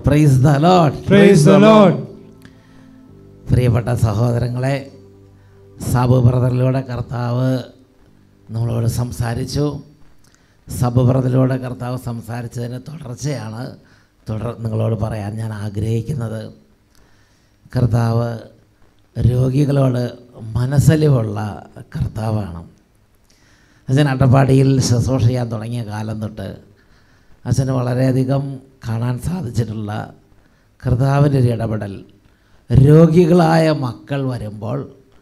Price the Lord Praise the Lord. പ്രിയപ്പെട്ട സഹോദരങ്ങളെ sub ബ്രദറിലൂടെ കർത്താവ് നമ്മളോട് സംസാരിച്ചു സബ് ബ്രദറിലൂടെ കർത്താവ് സംസാരിച്ചതിന് തുടർച്ചയാണ് തുടർ നിങ്ങളോട് പറയാൻ ഞാൻ ആഗ്രഹിക്കുന്നത് കർത്താവ് രോഗികളോട് മനസ്സലിവുള്ള കർത്താവാണ് അച്ഛൻ അട്ടപ്പാടിയിൽ ശുശ്രൂഷ ചെയ്യാൻ തുടങ്ങിയ കാലം തൊട്ട് അച്ഛന് വളരെയധികം കാണാൻ സാധിച്ചിട്ടുള്ള കർത്താവിൻ്റെ ഒരു ഇടപെടൽ രോഗികളായ മക്കൾ വരുമ്പോൾ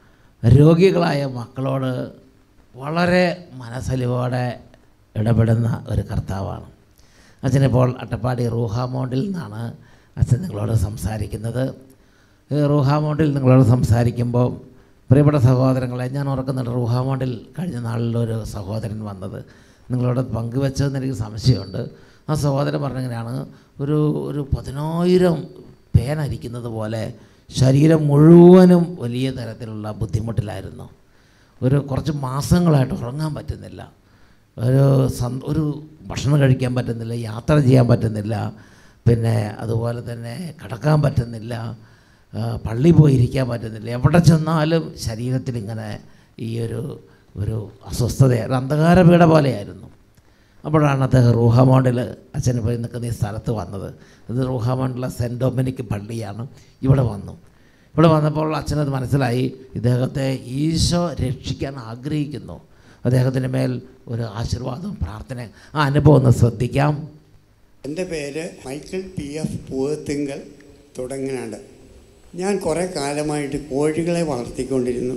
രോഗികളായ മക്കളോട് വളരെ മനസ്സലിവോടെ ഇടപെടുന്ന ഒരു കർത്താവാണ് അച്ഛനിപ്പോൾ അട്ടപ്പാടി റൂഹാമോണ്ടിൽ നിന്നാണ് അച്ഛൻ നിങ്ങളോട് സംസാരിക്കുന്നത് ഈ റൂഹാമോണ്ടിൽ നിങ്ങളോട് സംസാരിക്കുമ്പോൾ പ്രിയപ്പെട്ട സഹോദരങ്ങളെ ഞാൻ ഓർക്കുന്നുണ്ട് റൂഹാമോണ്ടിൽ കഴിഞ്ഞ നാളിലൊരു സഹോദരൻ വന്നത് നിങ്ങളോട് പങ്കുവെച്ചതെന്ന് എനിക്ക് സംശയമുണ്ട് ആ സഹോദരൻ പറഞ്ഞിങ്ങനെയാണ് ഒരു ഒരു പതിനായിരം പേനരിക്കുന്നത് പോലെ ശരീരം മുഴുവനും വലിയ തരത്തിലുള്ള ബുദ്ധിമുട്ടിലായിരുന്നു ഒരു കുറച്ച് മാസങ്ങളായിട്ട് ഉറങ്ങാൻ പറ്റുന്നില്ല ഒരു സന് ഒരു ഭക്ഷണം കഴിക്കാൻ പറ്റുന്നില്ല യാത്ര ചെയ്യാൻ പറ്റുന്നില്ല പിന്നെ അതുപോലെ തന്നെ കിടക്കാൻ പറ്റുന്നില്ല ആ, പള്ളി പോയി ഇരിക്കാൻ പറ്റുന്നില്ല എവിടെ ചെന്നാലും ശരീരത്തിൽ ഇങ്ങനെ ഈ ഒരു ഒരു അസ്വസ്ഥത ഒരു അന്ധകാരപീഠ പോലെയായിരുന്നു അപ്പോഴാണ് അദ്ദേഹം റൂഹാമോണ്ടിൽ അച്ഛന് പോയി നിൽക്കുന്ന ഈ സ്ഥലത്ത് വന്നത് ഇത് റൂഹാമോണ്ടിലെ സെൻറ്റ് ഡൊമിനിക് പള്ളിയാണ് ഇവിടെ വന്നു ഇവിടെ വന്നപ്പോൾ അച്ഛനത് മനസ്സിലായി ഇദ്ദേഹത്തെ ഈശോ രക്ഷിക്കാൻ ആഗ്രഹിക്കുന്നു അദ്ദേഹത്തിൻ്റെ മേൽ ഒരു ആശീർവാദവും പ്രാർത്ഥനയും ആ അനുഭവം ഒന്ന് ശ്രദ്ധിക്കാം എൻ്റെ പേര് മൈക്കിൾ പി എഫ് പൂവത്തിങ്കൽ തുടങ്ങനാണ്ട് ഞാൻ കുറേ കാലമായിട്ട് കോഴികളെ വളർത്തിക്കൊണ്ടിരുന്നു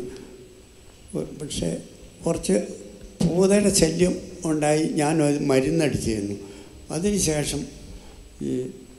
പക്ഷേ കുറച്ച് പൂതയുടെ ശല്യം ഉണ്ടായി ഞാൻ അത് മരുന്നടിച്ചിരുന്നു അതിനുശേഷം ഈ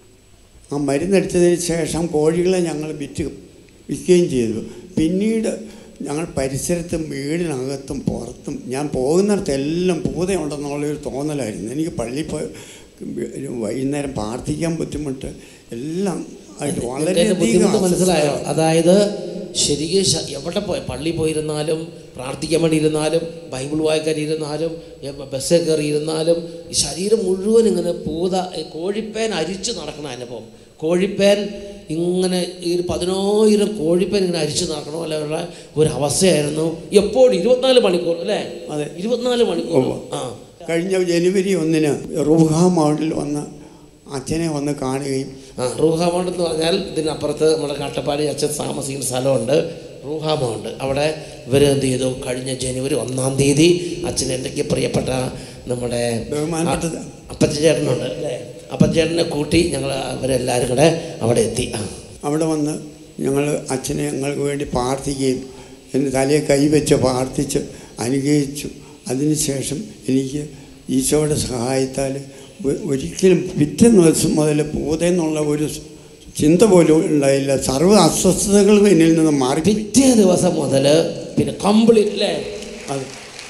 ആ മരുന്നടിച്ചതിന് ശേഷം കോഴികളെ ഞങ്ങൾ വിറ്റ് വിൽക്കുകയും ചെയ്തു പിന്നീട് ഞങ്ങൾ പരിസരത്തും വീടിനകത്തും പുറത്തും ഞാൻ പോകുന്നിടത്തെല്ലാം പൂതയുണ്ടെന്നുള്ളൊരു തോന്നലായിരുന്നു എനിക്ക് പള്ളിയിൽ പോയി വൈകുന്നേരം പ്രാർത്ഥിക്കാൻ ബുദ്ധിമുട്ട് എല്ലാം ആയിട്ട് ഇതിന്റെ വളരെയധികം ബുദ്ധിമുട്ട് മനസ്സിലായോ അസ്വസ്ഥത. അതായത് ശരിക്കും ശ- എവിടെ പോയി പള്ളി പോയിരുന്നാലും പ്രാർത്ഥിക്കാൻ വേണ്ടി ഇരുന്നാലും ബൈബിൾ വായിക്കാൻ ഇരുന്നാലും എ- ബസ്സിൽ കയറി ഇരുന്നാലും ഈ ശരീരം മുഴുവൻ ഇങ്ങനെ പൂത ഈ കോഴിപ്പേൻ അരിച്ചു നടക്കുന്ന അനുഭവം കോഴിപ്പേൻ ഇങ്ങനെ ഈ ഒരു പതിനായിരം കോഴിപ്പേൻ ഇങ്ങനെ അരിച്ചു നടക്കണ പോലെയുള്ള ഒരു അവസ്ഥയായിരുന്നു എപ്പോഴും ഇരുപത്തിനാല് മണിക്കൂർ അല്ലേ അതെ. ഇരുപത്തിനാല് മണിക്കൂർ ഉവ്വ്. ആ കഴിഞ്ഞ ജനുവരി ഒന്നിന് റൂഹ മോഡിൽ വന്ന് അച്ഛനെ വന്ന് കാണുകയും ആ റൂഹാമൗണ്ട് എന്ന് പറഞ്ഞാൽ ഇതിനപ്പുറത്ത് നമ്മുടെ കട്ടപ്പാടി അച്ഛൻ താമസിക്കുന്ന സ്ഥലമുണ്ട് റൂഹാമൗണ്ട് അവിടെ ഇവർ എന്ത് ചെയ്തു കഴിഞ്ഞ ജനുവരി ഒന്നാം തീയതി അച്ഛൻ എൻ്റെ പ്രിയപ്പെട്ട നമ്മുടെ ബഹുമാനപ്പെട്ട അപ്പച്ചൻ ചേട്ടനുണ്ട് അല്ലേ അപ്പച്ചൻ ചേട്ടനെ കൂട്ടി ഞങ്ങൾ അവരെല്ലാവരും കൂടെ അവിടെ എത്തി ആ അവിടെ വന്ന് ഞങ്ങൾ അച്ഛനെ ഞങ്ങൾക്ക് വേണ്ടി പ്രാർത്ഥിക്കുകയും എൻ്റെ തലയെ കൈവച്ച് പ്രാർത്ഥിച്ച് അനുഗ്രഹിച്ചു അതിനുശേഷം എനിക്ക് ഈശോയുടെ സഹായത്താൽ ഒ- ഒരിക്കലും പിറ്റേ ദിവസം മുതൽ പൂതെന്നുള്ള ഒരു ചിന്ത പോലും ഉണ്ടായില്ല സർവ്വ അസ്വസ്ഥതകളും എന്നിൽ നിന്ന് മാറി പിറ്റേ ദിവസം മുതൽ പിന്നെ കംപ്ലീറ്റ് അല്ലേ അത്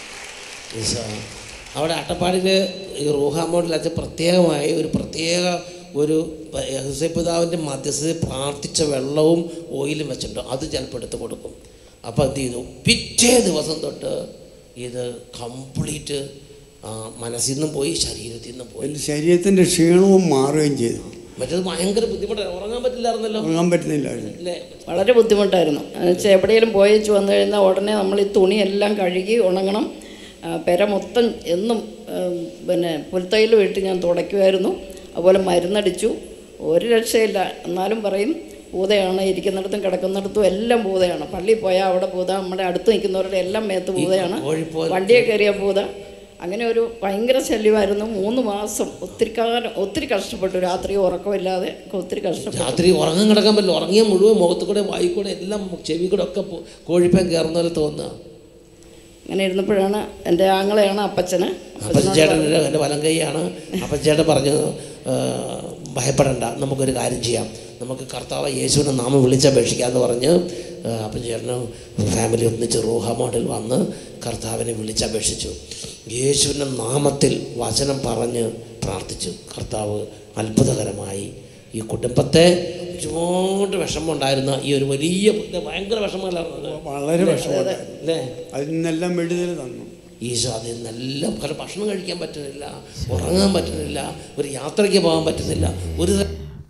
ഈശോ. അവിടെ അട്ടപ്പാടിയിൽ ഈ റൂഹാമോഡിൽ അച്ഛൻ പ്രത്യേകമായി ഒരു പ്രത്യേക ഒരു യഹുസപിതാവിൻ്റെ മധ്യസ്ഥതയിൽ പ്രാർത്ഥിച്ച വെള്ളവും ഓയിലും വെച്ചിട്ടുണ്ട് അത് ചിലപ്പോൾ എടുത്ത് കൊടുക്കും അപ്പോൾ എന്ത് ചെയ്തു പിറ്റേ ദിവസം തൊട്ട് ഇത് കംപ്ലീറ്റ് മനസ്സിൽ നിന്നും പോയി ശരീരത്തിൽ നിന്നും പോയി എൻ്റെ ശരീരത്തിൻ്റെ ക്ഷീണവും മാറുകയും ചെയ്തു മറ്റേത് ഭയങ്കര ബുദ്ധിമുട്ടാണ് ഉറങ്ങാൻ പറ്റില്ലായിരുന്നല്ലോ ഉറങ്ങാൻ പറ്റുന്നില്ലായിരുന്നു അല്ലേ വളരെ ബുദ്ധിമുട്ടായിരുന്നു എന്നുവെച്ചാൽ എവിടെയെങ്കിലും പോയേച്ച് വന്നു കഴിഞ്ഞാൽ ഉടനെ നമ്മൾ ഈ തുണിയെല്ലാം കഴുകി ഉണങ്ങണം ആ, പെര മൊത്തം എന്നും ഉം, പിന്നെ പുൽത്തൈലും ഇട്ട് ഞാൻ തുടയ്ക്കുമായിരുന്നു അതുപോലെ മരുന്നടിച്ചു ഒരു രക്ഷയില്ല എന്നാലും പറയും പൂതയാണ് ഇരിക്കുന്നിടത്തും കിടക്കുന്നിടത്തും എല്ലാം പൂതയാണ് പള്ളിയിൽ പോയാൽ അവിടെ പൂത നമ്മുടെ അടുത്ത് നിൽക്കുന്നവരുടെ എല്ലാം മേത്ത് പൂതയാണ് കോഴിപ്പോ- വണ്ടിയെ കയറിയ പൂത അങ്ങനെ ഒരു ഭയങ്കര ശല്യമായിരുന്നു മൂന്ന് മാസം ഒത്തിരി കാലം ഒത്തിരി കഷ്ടപ്പെട്ടു രാത്രി ഉറക്കമില്ലാതെ ഒത്തിരി കഷ്ടപ്പെട്ടു രാത്രി ഉറങ്ങാൻ കിടക്കാൻ പറ്റില്ല ഉറങ്ങിയ മുഴുവൻ മുഖത്ത് കൂടെ വായി കൂടെ എല്ലാം ചെവി കൂടെ ഒക്കെ പോ- കോഴിപ്പേൻ കയറുന്ന പോലെ തോന്നുക അങ്ങനെ ഇരുന്നപ്പോഴാണ് എൻ്റെ ആങ്ങളെയാണ് അപ്പച്ചന് അപ്പം ചേട്ടൻ എൻ്റെ വലം കൈയാണ് അപ്പം ചേട്ടൻ പറഞ്ഞു "ആ, ഭയപ്പെടണ്ട നമുക്കൊരു കാര്യം ചെയ്യാം നമുക്ക് കർത്താവ് യേശുവിനെ നാമം വിളിച്ചപേക്ഷിക്കാമെന്ന് പറഞ്ഞ് അപ്പം ചേട്ടന് ഫാമിലി ഒന്നിച്ച് റൂഹ മോഡൽ വന്ന് കർത്താവിനെ വിളിച്ചപേക്ഷിച്ചു യേശുവിൻ്റെ നാമത്തിൽ വചനം പറഞ്ഞ് പ്രാർത്ഥിച്ചു കർത്താവ് അത്ഭുതകരമായി ഈ കുടുംബത്തെ ഒരുപാട് വിഷമമുണ്ടായിരുന്ന ഈ ഒരു വലിയ ഭയങ്കര വിഷമമല്ലായിരുന്നു വളരെ വിഷമമുണ്ടായിരുന്നു അല്ലേ അതിൽ നിന്നെല്ലാം വിടുതൽ തന്നു ഈശോ അതിൽ നിന്നെല്ലാം കാരണം ഭക്ഷണം കഴിക്കാൻ പറ്റുന്നില്ല ഉറങ്ങാൻ പറ്റുന്നില്ല ഒരു യാത്രയ്ക്ക് പോകാൻ പറ്റുന്നില്ല ഒരു ത-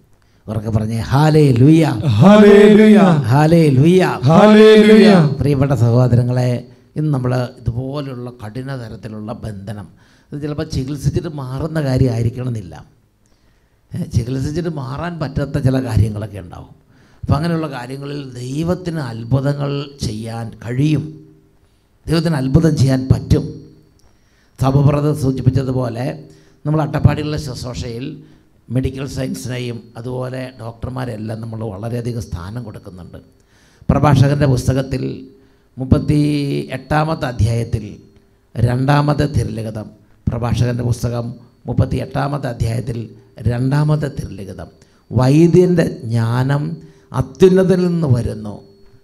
ഉറക്കെ പറഞ്ഞേ ഹാലേ ലുയ്യ ഹല്ലേലൂയ ഹാലേ ലുയ്യ ഹല്ലേലൂയ പ്രിയപ്പെട്ട സഹോദരങ്ങളെ ഇന്ന് നമ്മൾ ഇതുപോലുള്ള കഠിന തരത്തിലുള്ള ബന്ധനം ഇത് ചിലപ്പോൾ ചികിത്സിച്ചിട്ട് മാറുന്ന കാര്യമായിരിക്കണമെന്നില്ല ഏ, ചികിത്സിച്ചിട്ട് മാറാൻ പറ്റാത്ത ചില കാര്യങ്ങളൊക്കെ ഉണ്ടാവും അപ്പം അങ്ങനെയുള്ള കാര്യങ്ങളിൽ ദൈവത്തിന് അത്ഭുതങ്ങൾ ചെയ്യാൻ കഴിയും ദൈവത്തിന് അത്ഭുതം ചെയ്യാൻ പറ്റും സഭപ്രത സൂചിപ്പിച്ചതുപോലെ നമ്മൾ അട്ടപ്പാടിയുള്ള ശുശ്രൂഷയിൽ മെഡിക്കൽ സയൻസിനെയും അതുപോലെ ഡോക്ടർമാരെല്ലാം നമ്മൾ വളരെയധികം സ്ഥാനം കൊടുക്കുന്നുണ്ട് പ്രഭാഷകൻ്റെ പുസ്തകത്തിൽ മുപ്പത്തി എട്ടാമത്തെ അധ്യായത്തിൽ രണ്ടാമത്തെ തിരുലിഖിതം പ്രഭാഷകൻ്റെ പുസ്തകം മുപ്പത്തി എട്ടാമത്തെ അധ്യായത്തിൽ രണ്ടാമത്തെ തിരുലിഖിതം വൈദ്യൻ്റെ ജ്ഞാനം അത്യുന്നതിൽ നിന്ന് വരുന്നു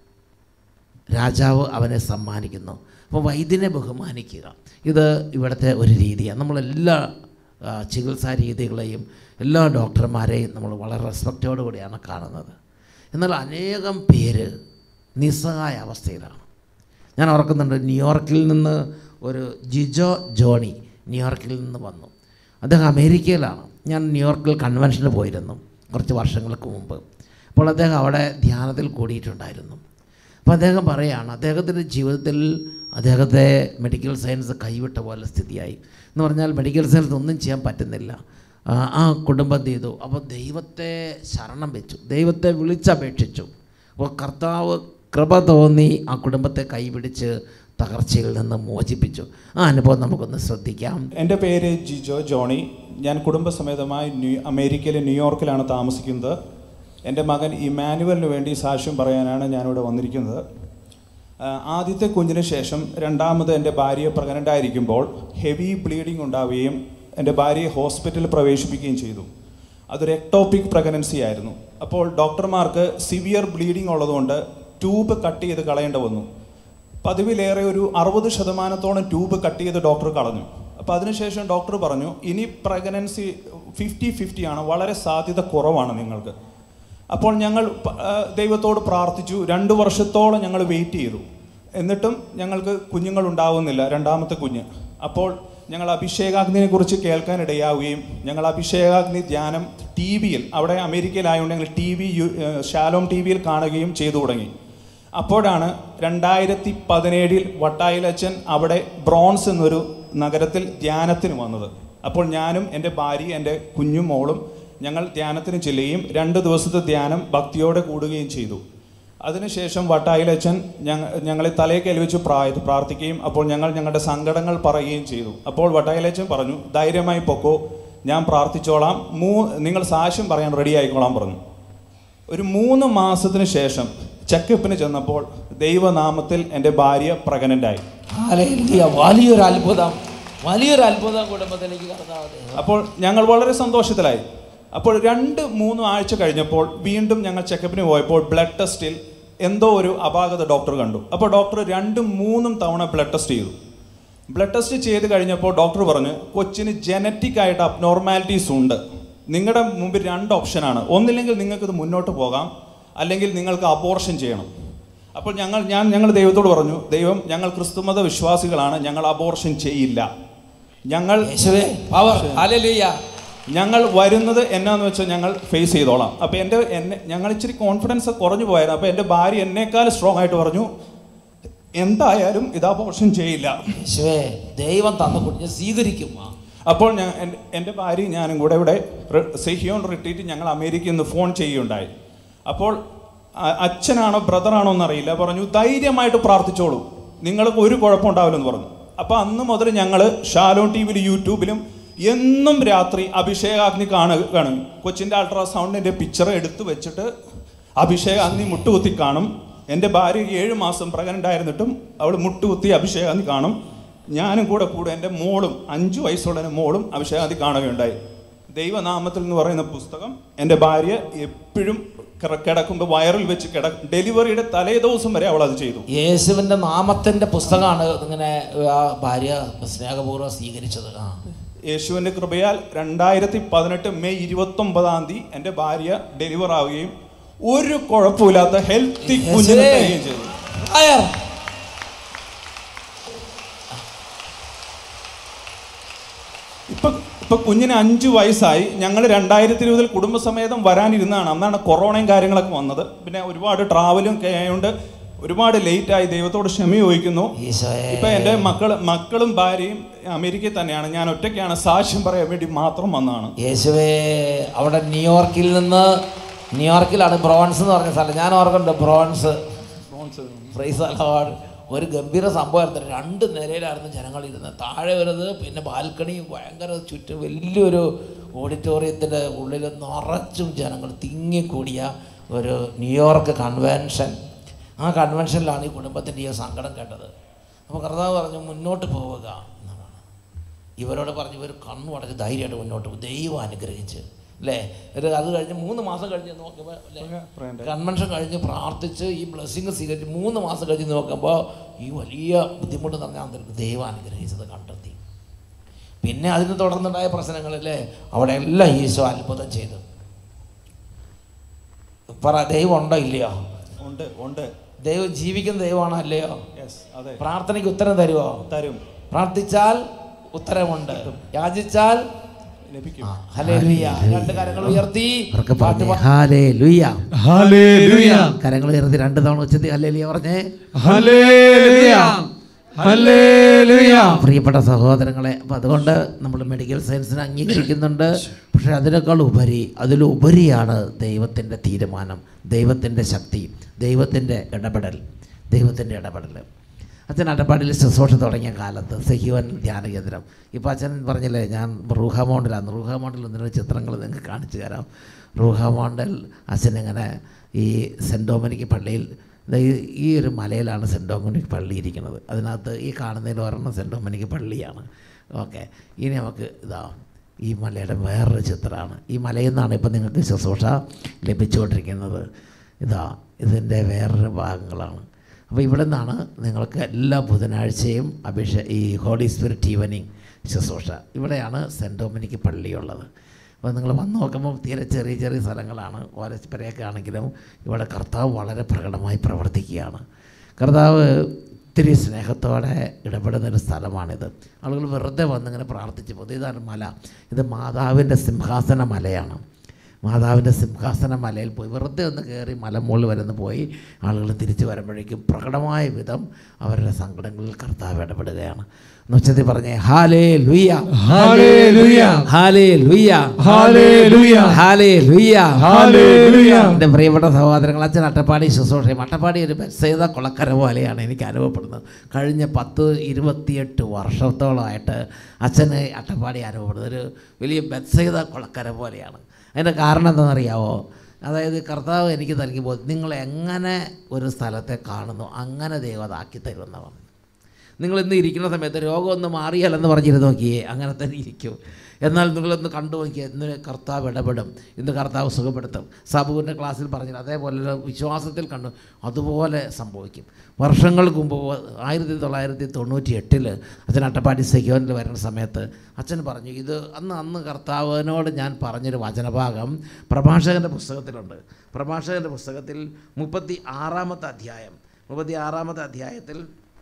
രാജാവ് അവനെ സമ്മാനിക്കുന്നു അപ്പോൾ വൈദ്യനെ ബഹുമാനിക്കുക ഇത് ഇവിടുത്തെ ഒരു രീതിയാണ് നമ്മളെല്ലാ ആ, ചികിത്സാ രീതികളെയും എല്ലാ ഡോക്ടർമാരെയും നമ്മൾ വളരെ റെസ്പെക്റ്റോടു കൂടിയാണ് കാണുന്നത് എന്നാൽ അനേകം പേര് നിസ്സഹായ അവസ്ഥയിലാണ് ഞാൻ ഓർക്കുന്നുണ്ട് ന്യൂയോർക്കിൽ നിന്ന് ഒരു ജിജോ ജോണി ന്യൂയോർക്കിൽ നിന്ന് വന്നു അദ്ദേഹം അമേരിക്കയിലാണ് ഞാൻ ന്യൂയോർക്കിൽ കൺവെൻഷന് പോയിരുന്നു കുറച്ച് വർഷങ്ങൾക്ക് മുമ്പ് അപ്പോൾ അദ്ദേഹം അവിടെ ധ്യാനത്തിൽ കൂടിയിട്ടുണ്ടായിരുന്നു അപ്പോൾ അദ്ദേഹം പറയുകയാണ് അദ്ദേഹത്തിൻ്റെ ജീവിതത്തിൽ അദ്ദേഹത്തെ മെഡിക്കൽ സയൻസ് കൈവിട്ട പോലെ സ്ഥിതിയായി എന്ന് പറഞ്ഞാൽ മെഡിക്കൽ സയൻസ് ഒന്നും ചെയ്യാൻ പറ്റുന്നില്ല ആ, ആ കുടുംബം എന്ത് ചെയ്തു അപ്പോൾ ദൈവത്തെ ശരണം വെച്ചു ദൈവത്തെ വിളിച്ചപേക്ഷിച്ചു അപ്പോൾ കർത്താവ് കൃപ തോന്നി ആ കുടുംബത്തെ കൈപിടിച്ച് തകർച്ചയിൽ നിന്ന് മോചിപ്പിച്ചു ആ അനുഭവം നമുക്കൊന്ന് ശ്രദ്ധിക്കാം എൻ്റെ പേര് ജിജോ ജോണി ഞാൻ കുടുംബസമേതമായി ന്യൂ അമേരിക്കയിലെ ന്യൂയോർക്കിലാണ് താമസിക്കുന്നത് എൻ്റെ മകൻ ഇമാനുവലിന് വേണ്ടി സാക്ഷ്യം പറയാനാണ് ഞാനിവിടെ വന്നിരിക്കുന്നത് ആ, ആദ്യത്തെ കുഞ്ഞിന് ശേഷം രണ്ടാമത് എൻ്റെ ഭാര്യ പ്രഗ്നൻ്റ് ആയിരിക്കുമ്പോൾ ഹെവി ബ്ലീഡിംഗ് ഉണ്ടാവുകയും എൻ്റെ ഭാര്യയെ ഹോസ്പിറ്റലിൽ പ്രവേശിപ്പിക്കുകയും ചെയ്തു അതൊരു എക്ടോപിക് പ്രഗ്നൻസി ആയിരുന്നു അപ്പോൾ ഡോക്ടർമാർക്ക് സിവിയർ ബ്ലീഡിംഗ് ഉള്ളതുകൊണ്ട് ട്യൂബ് കട്ട് ചെയ്ത് കളയേണ്ടി വന്നു പതിവിലേറെ ഒരു അറുപത് ശതമാനത്തോളം ട്യൂബ് കട്ട് ചെയ്ത് ഡോക്ടർ കളഞ്ഞു അപ്പോൾ അതിനുശേഷം ഡോക്ടർ പറഞ്ഞു ഇനി പ്രഗ്നൻസി ഫിഫ്റ്റി ഫിഫ്റ്റി ആണ് വളരെ സാധ്യത കുറവാണ് നിങ്ങൾക്ക് അപ്പോൾ ഞങ്ങൾ പ- ആ, ദൈവത്തോട് പ്രാർത്ഥിച്ചു രണ്ട് വർഷത്തോളം ഞങ്ങൾ വെയിറ്റ് ചെയ്തു എന്നിട്ടും ഞങ്ങൾക്ക് കുഞ്ഞുങ്ങൾ ഉണ്ടാവുന്നില്ല രണ്ടാമത്തെ കുഞ്ഞ് അപ്പോൾ ഞങ്ങൾ അഭിഷേകാഗ്നിയെ കുറിച്ച് കേൾക്കാനിടയാവുകയും ഞങ്ങൾ അഭിഷേകാഗ്നി ധ്യാനം ടി വിയിൽ അവിടെ അമേരിക്കയിലായതുകൊണ്ട് ഞങ്ങൾ ടി വി ശാലോം ടി വിയിൽ കാണുകയും ചെയ്തു തുടങ്ങി അപ്പോഴാണ് രണ്ടായിരത്തി പതിനേഴിൽ വട്ടായിലച്ചൻ അവിടെ ബ്രോൺസ് എന്നൊരു നഗരത്തിൽ ധ്യാനത്തിന് വന്നത് അപ്പോൾ ഞാനും എൻ്റെ ഭാര്യയും എൻ്റെ കുഞ്ഞും മോളും ഞങ്ങൾ ധ്യാനത്തിന് ചെല്ലുകയും രണ്ട് ദിവസത്തെ ധ്യാനം ഭക്തിയോടെ കൂടുകയും ചെയ്തു അതിനുശേഷം വട്ടായിലച്ചൻ ഞങ്ങ ഞങ്ങളെ തലയെ കൽവിച്ച് പ്രായ പ്രാർത്ഥിക്കുകയും അപ്പോൾ ഞങ്ങൾ ഞങ്ങളുടെ സങ്കടങ്ങൾ പറയുകയും ചെയ്തു അപ്പോൾ വട്ടായിലച്ചൻ പറഞ്ഞു ധൈര്യമായി പൊക്കോ ഞാൻ പ്രാർത്ഥിച്ചോളാം മൂ നിങ്ങൾ സാക്ഷ്യം പറയാൻ റെഡി ആയിക്കോളാം പറഞ്ഞു ഒരു മൂന്ന് മാസത്തിന് ശേഷം ചെക്കപ്പിന് ചെന്നപ്പോൾ ദൈവനാമത്തിൽ എൻ്റെ ഭാര്യ പ്രഗ്നൻ്റായി ഹല്ലേലൂയ. വലിയൊരു അത്ഭുതം വലിയൊരു അത്ഭുതം കുടുംബത്തിലേക്ക് കർത്താവ് തന്നു. അപ്പോൾ ഞങ്ങൾ വളരെ സന്തോഷത്തിലായി അപ്പോൾ രണ്ട് മൂന്ന് ആഴ്ച കഴിഞ്ഞപ്പോൾ വീണ്ടും ഞങ്ങൾ ചെക്കപ്പിന് പോയപ്പോൾ ബ്ലഡ് ടെസ്റ്റിൽ എന്തോ ഒരു അപാകത ഡോക്ടർ കണ്ടു അപ്പോൾ ഡോക്ടർ രണ്ടും മൂന്നും തവണ ബ്ലഡ് ടെസ്റ്റ് ചെയ്തു ബ്ലഡ് ടെസ്റ്റ് ചെയ്ത് കഴിഞ്ഞപ്പോൾ ഡോക്ടർ പറഞ്ഞു കൊച്ചിന് ജനറ്റിക് ആയിട്ട് അബ്നോർമാലിറ്റീസ് ഉണ്ട് നിങ്ങളുടെ മുമ്പിൽ രണ്ട് ഓപ്ഷനാണ് ഒന്നില്ലെങ്കിൽ നിങ്ങൾക്കിത് മുന്നോട്ട് പോകാം അല്ലെങ്കിൽ നിങ്ങൾക്ക് അബോർഷൻ ചെയ്യണം അപ്പോൾ ഞങ്ങൾ ഞാൻ ഞങ്ങൾ ദൈവത്തോട് പറഞ്ഞു ദൈവം ഞങ്ങൾ ക്രിസ്തുമത വിശ്വാസികളാണ് ഞങ്ങൾ അബോർഷൻ ചെയ്യില്ല ഞങ്ങൾ യേശുവേ പവർ ഹല്ലേലൂയ ഞങ്ങൾ വരുന്നത് എന്നാന്ന് വെച്ചാൽ ഞങ്ങൾ ഫേസ് ചെയ്തോളാം അപ്പോൾ എൻ്റെ എന്നെ ഞങ്ങൾ ഇച്ചിരി കോൺഫിഡൻസ് കുറഞ്ഞു പോയായിരുന്നു അപ്പോൾ എൻ്റെ ഭാര്യ എന്നേക്കാൾ സ്ട്രോങ് ആയിട്ട് പറഞ്ഞു എന്തായാലും ഇത് അബോർഷൻ ചെയ്യില്ല യേശുവേ ദൈവം തന്ന കുഞ്ഞ് സ്വീകരിക്കും ആ. അപ്പോൾ ഞാൻ എൻ്റെ- എൻ്റെ ഭാര്യയും ഞാനും കൂടെ ഇവിടെ റി- സെഹിയോൺ റിട്രീറ്റ് ഞങ്ങൾ അമേരിക്കയിൽ നിന്ന് ഫോൺ ചെയ്യുകയുണ്ടായി അപ്പോൾ അ- അച്ഛനാണോ ബ്രദറാണോ എന്നറിയില്ല പറഞ്ഞു ധൈര്യമായിട്ട് പ്രാർത്ഥിച്ചോളൂ നിങ്ങൾക്ക് ഒരു കുഴപ്പമുണ്ടാവില്ലെന്ന് പറഞ്ഞു അപ്പോൾ അന്ന് മുതൽ ഞങ്ങൾ ഷാലോൺ ടി വിയിലും യൂട്യൂബിലും എന്നും രാത്രി അഭിഷേകാഗ്നി കാണുക കാണും കൊച്ചിൻ്റെ അൾട്രാസൗണ്ടിൻ്റെ പിക്ചർ എടുത്തു വെച്ചിട്ട് അഭിഷേകാഗ്നി മുട്ടുകുത്തി കാണും എൻ്റെ ഭാര്യ ഏഴ് മാസം പ്രഗ്നൻ്റ് ആയിരുന്നിട്ടും അവൾ മുട്ടുകുത്തി അഭിഷേകാഗ്നി കാണും ഞാനും കൂടെ കൂടെ എൻ്റെ മോളും അഞ്ച് വയസ്സുള്ള എൻ്റെ മോളും അഭിഷേകാഗ്നി കാണുകയുണ്ടായി ദൈവനാമത്തിൽ എന്ന് പറയുന്ന പുസ്തകം എൻ്റെ ഭാര്യ എപ്പോഴും കിട- കിടക്കുമ്പോൾ വയറിൽ വെച്ച് കിട ഡെലിവറിയുടെ തലേ ദിവസം വരെ അവൾ അത് ചെയ്തു യേശുവിന്റെ നാമത്തിന്റെ പുസ്തകമാണ് ഇങ്ങനെ ആ ഭാര്യ സ്നേഹപൂർവ്വം സ്വീകരിച്ചത് ആ യേശുവിൻ്റെ കൃപയാൽ രണ്ടായിരത്തി പതിനെട്ട് മെയ് ഇരുപത്തൊമ്പതാം തീയതി എൻ്റെ ഭാര്യ ഡെലിവർ ആവുകയും ഒരു കുഴപ്പമില്ലാത്ത ഹെൽത്തി കുഞ്ഞിനെ യേശുവേ. തരികയും ചെയ്തു Fire. ഇപ്പൊ ഇപ്പൊ കുഞ്ഞിന് അഞ്ച് വയസ്സായി ഞങ്ങൾ രണ്ടായിരത്തി ഇരുപതിൽ കുടുംബസമേതം വരാനിരുന്നതാണ് അന്നാണ് കൊറോണയും കാര്യങ്ങളൊക്കെ വന്നത് പിന്നെ ഒരുപാട് ട്രാവലും ഒക്കെ ആയതുകൊണ്ട് ഒരുപാട് ലേറ്റ് ആയി ദൈവത്തോട് ക്ഷമ ചോദിക്കുന്നു ഈശോയെ ഇപ്പൊ എൻ്റെ മക്കൾ മക്കളും ഭാര്യയും അമേരിക്കയിൽ തന്നെയാണ് ഞാൻ ഒറ്റയ്ക്കാണ് സാക്ഷ്യം പറയാൻ വേണ്ടി മാത്രം വന്നതാണ് യേശുവേ അവിടെ ന്യൂയോർക്കിൽ നിന്ന് ന്യൂയോർക്കിലാണ് ബ്രോൺസ് എന്ന് പറഞ്ഞ സ്ഥലം ഞാൻ ഓർക്കുന്നുണ്ട് ബ്രോൺസ് ഫ്രൈസ് അലവാഡ് ഒരു ഗംഭീര സംഭവമായിരുന്നു രണ്ട് നിലയിലായിരുന്നു ജനങ്ങൾ ഇരുന്നത് താഴെ വരുന്നത് പിന്നെ ബാൽക്കണി ഭയങ്കര ചുറ്റും വലിയൊരു ഓഡിറ്റോറിയത്തിൻ്റെ ഉള്ളിൽ നിറച്ചും ജനങ്ങൾ തിങ്ങിക്കൂടിയ ഒരു ന്യൂയോർക്ക് കൺവെൻഷൻ ആ കൺവെൻഷനിലാണ് ഈ കുടുംബത്തിൻ്റെ ഈ സങ്കടം കേട്ടത് അപ്പോൾ കർത്താവ് പറഞ്ഞു മുന്നോട്ട് പോവുക എന്നാണ് ഇവരോട് പറഞ്ഞു ഇവർ കണ്ണു അടച്ച് ധൈര്യമായിട്ട് മുന്നോട്ട് പോകും ദൈവം അനുഗ്രഹിച്ച് അല്ലേ ഒരു അത് കഴിഞ്ഞ് മൂന്ന് മാസം കഴിഞ്ഞ് നോക്കുമ്പോൾ അല്ലേ കൺവെൻഷൻ കഴിഞ്ഞ് പ്രാർത്ഥിച്ച് ഈ ബ്ലെസ്സിങ് സ്വീകരിച്ച് മൂന്ന് മാസം കഴിഞ്ഞ് നോക്കുമ്പോൾ ഈ വലിയ ബുദ്ധിമുട്ട് നിറഞ്ഞ അന്തരീക്ഷം ദൈവം അനുഗ്രഹിച്ചത് കണ്ടെത്തി പിന്നെ അതിന് തുടർന്നുണ്ടായ പ്രശ്നങ്ങളില്ലേ അവിടെ എല്ലാം ഈശോ അത്ഭുതം ചെയ്തു പറ ദൈവം ഉണ്ടോ ഇല്ലയോ ഉണ്ട് ഉണ്ട് ദൈവം ജീവിക്കുന്ന ദൈവമാണോ അല്ലയോ യെസ് അതെ പ്രാർത്ഥനയ്ക്ക് ഉത്തരം തരുമോ തരും പ്രാർത്ഥിച്ചാൽ ഉത്തരമുണ്ട് യാചിച്ചാൽ ലഭിക്കും ആ, ഹല്ലേലൂയ. രണ്ട് കരങ്ങൾ ഉയർത്തി അവർക്ക് പാട്ട് പറഞ്ഞേ പാ- ഹാലേ ലുയ്യ ഹല്ലേലൂയ കരങ്ങൾ ഉയർത്തി രണ്ട് തവണ ഉച്ചത്തി ഹല്ലേ ലിയ പറഞ്ഞേ ഹല്ലേലൂയ ഹല്ലേലൂയ പ്രിയപ്പെട്ട സഹോദരങ്ങളെ അപ്പം അതുകൊണ്ട് നമ്മൾ മെഡിക്കൽ സയൻസിനെ അംഗീകരിക്കുന്നുണ്ട് പക്ഷേ അതിനേക്കാൾ ഉപരി അതിലുപരിയാണ് ദൈവത്തിൻ്റെ തീരുമാനം ദൈവത്തിൻ്റെ ശക്തി ദൈവത്തിൻ്റെ ഇടപെടൽ ദൈവത്തിൻ്റെ ഇടപെടൽ അച്ഛൻ അടപ്പാടിൽ ശുശ്രൂഷ തുടങ്ങിയ കാലത്ത് സഹീവൻ ധ്യാന കേന്ദ്രം ഇപ്പോൾ അച്ഛൻ പറഞ്ഞില്ലേ ഞാൻ റൂഹ മോണ്ടിലാണ് റൂഹ മോണ്ടിൽ ഒന്നിനും ചിത്രങ്ങൾ നിങ്ങൾക്ക് കാണിച്ചു തരാം റൂഹ മോണ്ടൽ അച്ഛൻ ഇങ്ങനെ ഈ സെൻറ്റ് ഡോമിനിക്ക് പള്ളിയിൽ ദേ ഈ- ഈ ഒരു മലയിലാണ് സെൻറ്റ് ഡൊമിനിക് പള്ളി ഇരിക്കുന്നത് അതിനകത്ത് ഈ കാണുന്നതിൽ ഒരെണ്ണം സെൻറ്റ് ഡൊമിനിക് പള്ളിയാണ് ഓക്കെ ഇനി നമുക്ക് ഇതാ ഈ മലയുടെ വേറൊരു ചിത്രമാണ് ഈ മലയിൽ നിന്നാണ് ഇപ്പം നിങ്ങൾക്ക് ശുശ്രൂഷ ലഭിച്ചുകൊണ്ടിരിക്കുന്നത് ഇതാ ഇതിൻ്റെ വേറൊരു ഭാഗങ്ങളാണ് അപ്പോൾ ഇവിടെ നിന്നാണ് നിങ്ങൾക്ക് എല്ലാ ബുധനാഴ്ചയും അഭിഷേ ഈ ഹോളി സ്പിരിറ്റ് ഈവനിങ് ശുശ്രൂഷ ഇവിടെയാണ് സെൻറ്റ് ഡൊമിനിക് പള്ളിയുള്ളത് അപ്പോൾ നിങ്ങൾ വന്ന് നോക്കുമ്പോൾ തീരെ ചെറിയ ചെറിയ സ്ഥലങ്ങളാണ് ഓരപ്പരയൊക്കെ ആണെങ്കിലും ഇവിടെ കർത്താവ് വളരെ പ്രകടമായി പ്രവർത്തിക്കുകയാണ് കർത്താവ് ഒത്തിരി സ്നേഹത്തോടെ ഇടപെടുന്നൊരു സ്ഥലമാണിത് ആളുകൾ വെറുതെ വന്നിങ്ങനെ പ്രാർത്ഥിച്ചു പോകും ഇതാണ് മല ഇത് മാതാവിൻ്റെ സിംഹാസന മലയാണ് മാതാവിൻ്റെ സിംഹാസന മലയിൽ പോയി വെറുതെ ഒന്ന് കയറി മലമുകളിൽ വരുന്ന പോയി ആളുകൾ തിരിച്ചു വരുമ്പോഴേക്കും പ്രകടമായ വിധം അവരുടെ സങ്കടങ്ങളിൽ കർത്താവ് ഇടപെടുകയാണ് എന്നുവെച്ചത് പറഞ്ഞേ ഹാലേ ലുയ്യ ഹല്ലേലൂയ ഹാലേ ലുയ്യ ഹല്ലേലൂയ ഹാലേ ലുയ്യ ഹല്ലേലൂയ എൻ്റെ പ്രിയപ്പെട്ട സഹോദരങ്ങൾ അച്ഛൻ അട്ടപ്പാടി ശുശ്രൂഷയും അട്ടപ്പാടി ഒരു ബെസ്സേത കുളക്കര പോലെയാണ് എനിക്ക് അനുഭവപ്പെടുന്നത് കഴിഞ്ഞ പത്ത് ഇരുപത്തിയെട്ട് വർഷത്തോളമായിട്ട് അച്ഛന് അട്ടപ്പാടി അനുഭവപ്പെടുന്നത് ഒരു വലിയ ബെസ്സേത കുളക്കര പോലെയാണ് അതിൻ്റെ കാരണം എന്താണെന്നറിയാവോ അതായത് കർത്താവ് എനിക്ക് നൽകിയപ്പോൾ നിങ്ങൾ എങ്ങനെ ഒരു സ്ഥലത്തെ കാണുന്നു അങ്ങനെ ദൈവം അതാക്കി തരുമെന്നാണ് നിങ്ങൾ ഇന്ന് ഇരിക്കുന്ന സമയത്ത് രോഗം ഒന്ന് മാറിയാലെന്ന് പറഞ്ഞിരുന്ന് നോക്കിയേ അങ്ങനെ തന്നെ ഇരിക്കും എന്നാൽ നിങ്ങളൊന്ന് കണ്ടു നോക്കിയേ ഇന്ന് കർത്താവ് ഇടപെടും ഇന്ന് കർത്താവ് സുഖപ്പെടുത്തും സാബുവിൻ്റെ ക്ലാസ്സിൽ പറഞ്ഞില്ല അതേപോലെ വിശ്വാസത്തിൽ കണ്ടു അതുപോലെ സംഭവിക്കും വർഷങ്ങൾക്ക് മുമ്പ് ആയിരത്തി തൊള്ളായിരത്തി തൊണ്ണൂറ്റി എട്ടിൽ അച്ഛൻ അട്ടപ്പാടി സെക്യോനിൽ വരുന്ന സമയത്ത് അച്ഛൻ പറഞ്ഞു ഇത് അന്ന് അന്ന് കർത്താവിനോട് ഞാൻ പറഞ്ഞൊരു വചനഭാഗം പ്രഭാഷകൻ്റെ പുസ്തകത്തിലുണ്ട് പ്രഭാഷകൻ്റെ പുസ്തകത്തിൽ മുപ്പത്തി ആറാമത്തെ അധ്യായം മുപ്പത്തി ആറാമത്തെ അധ്യായത്തിൽ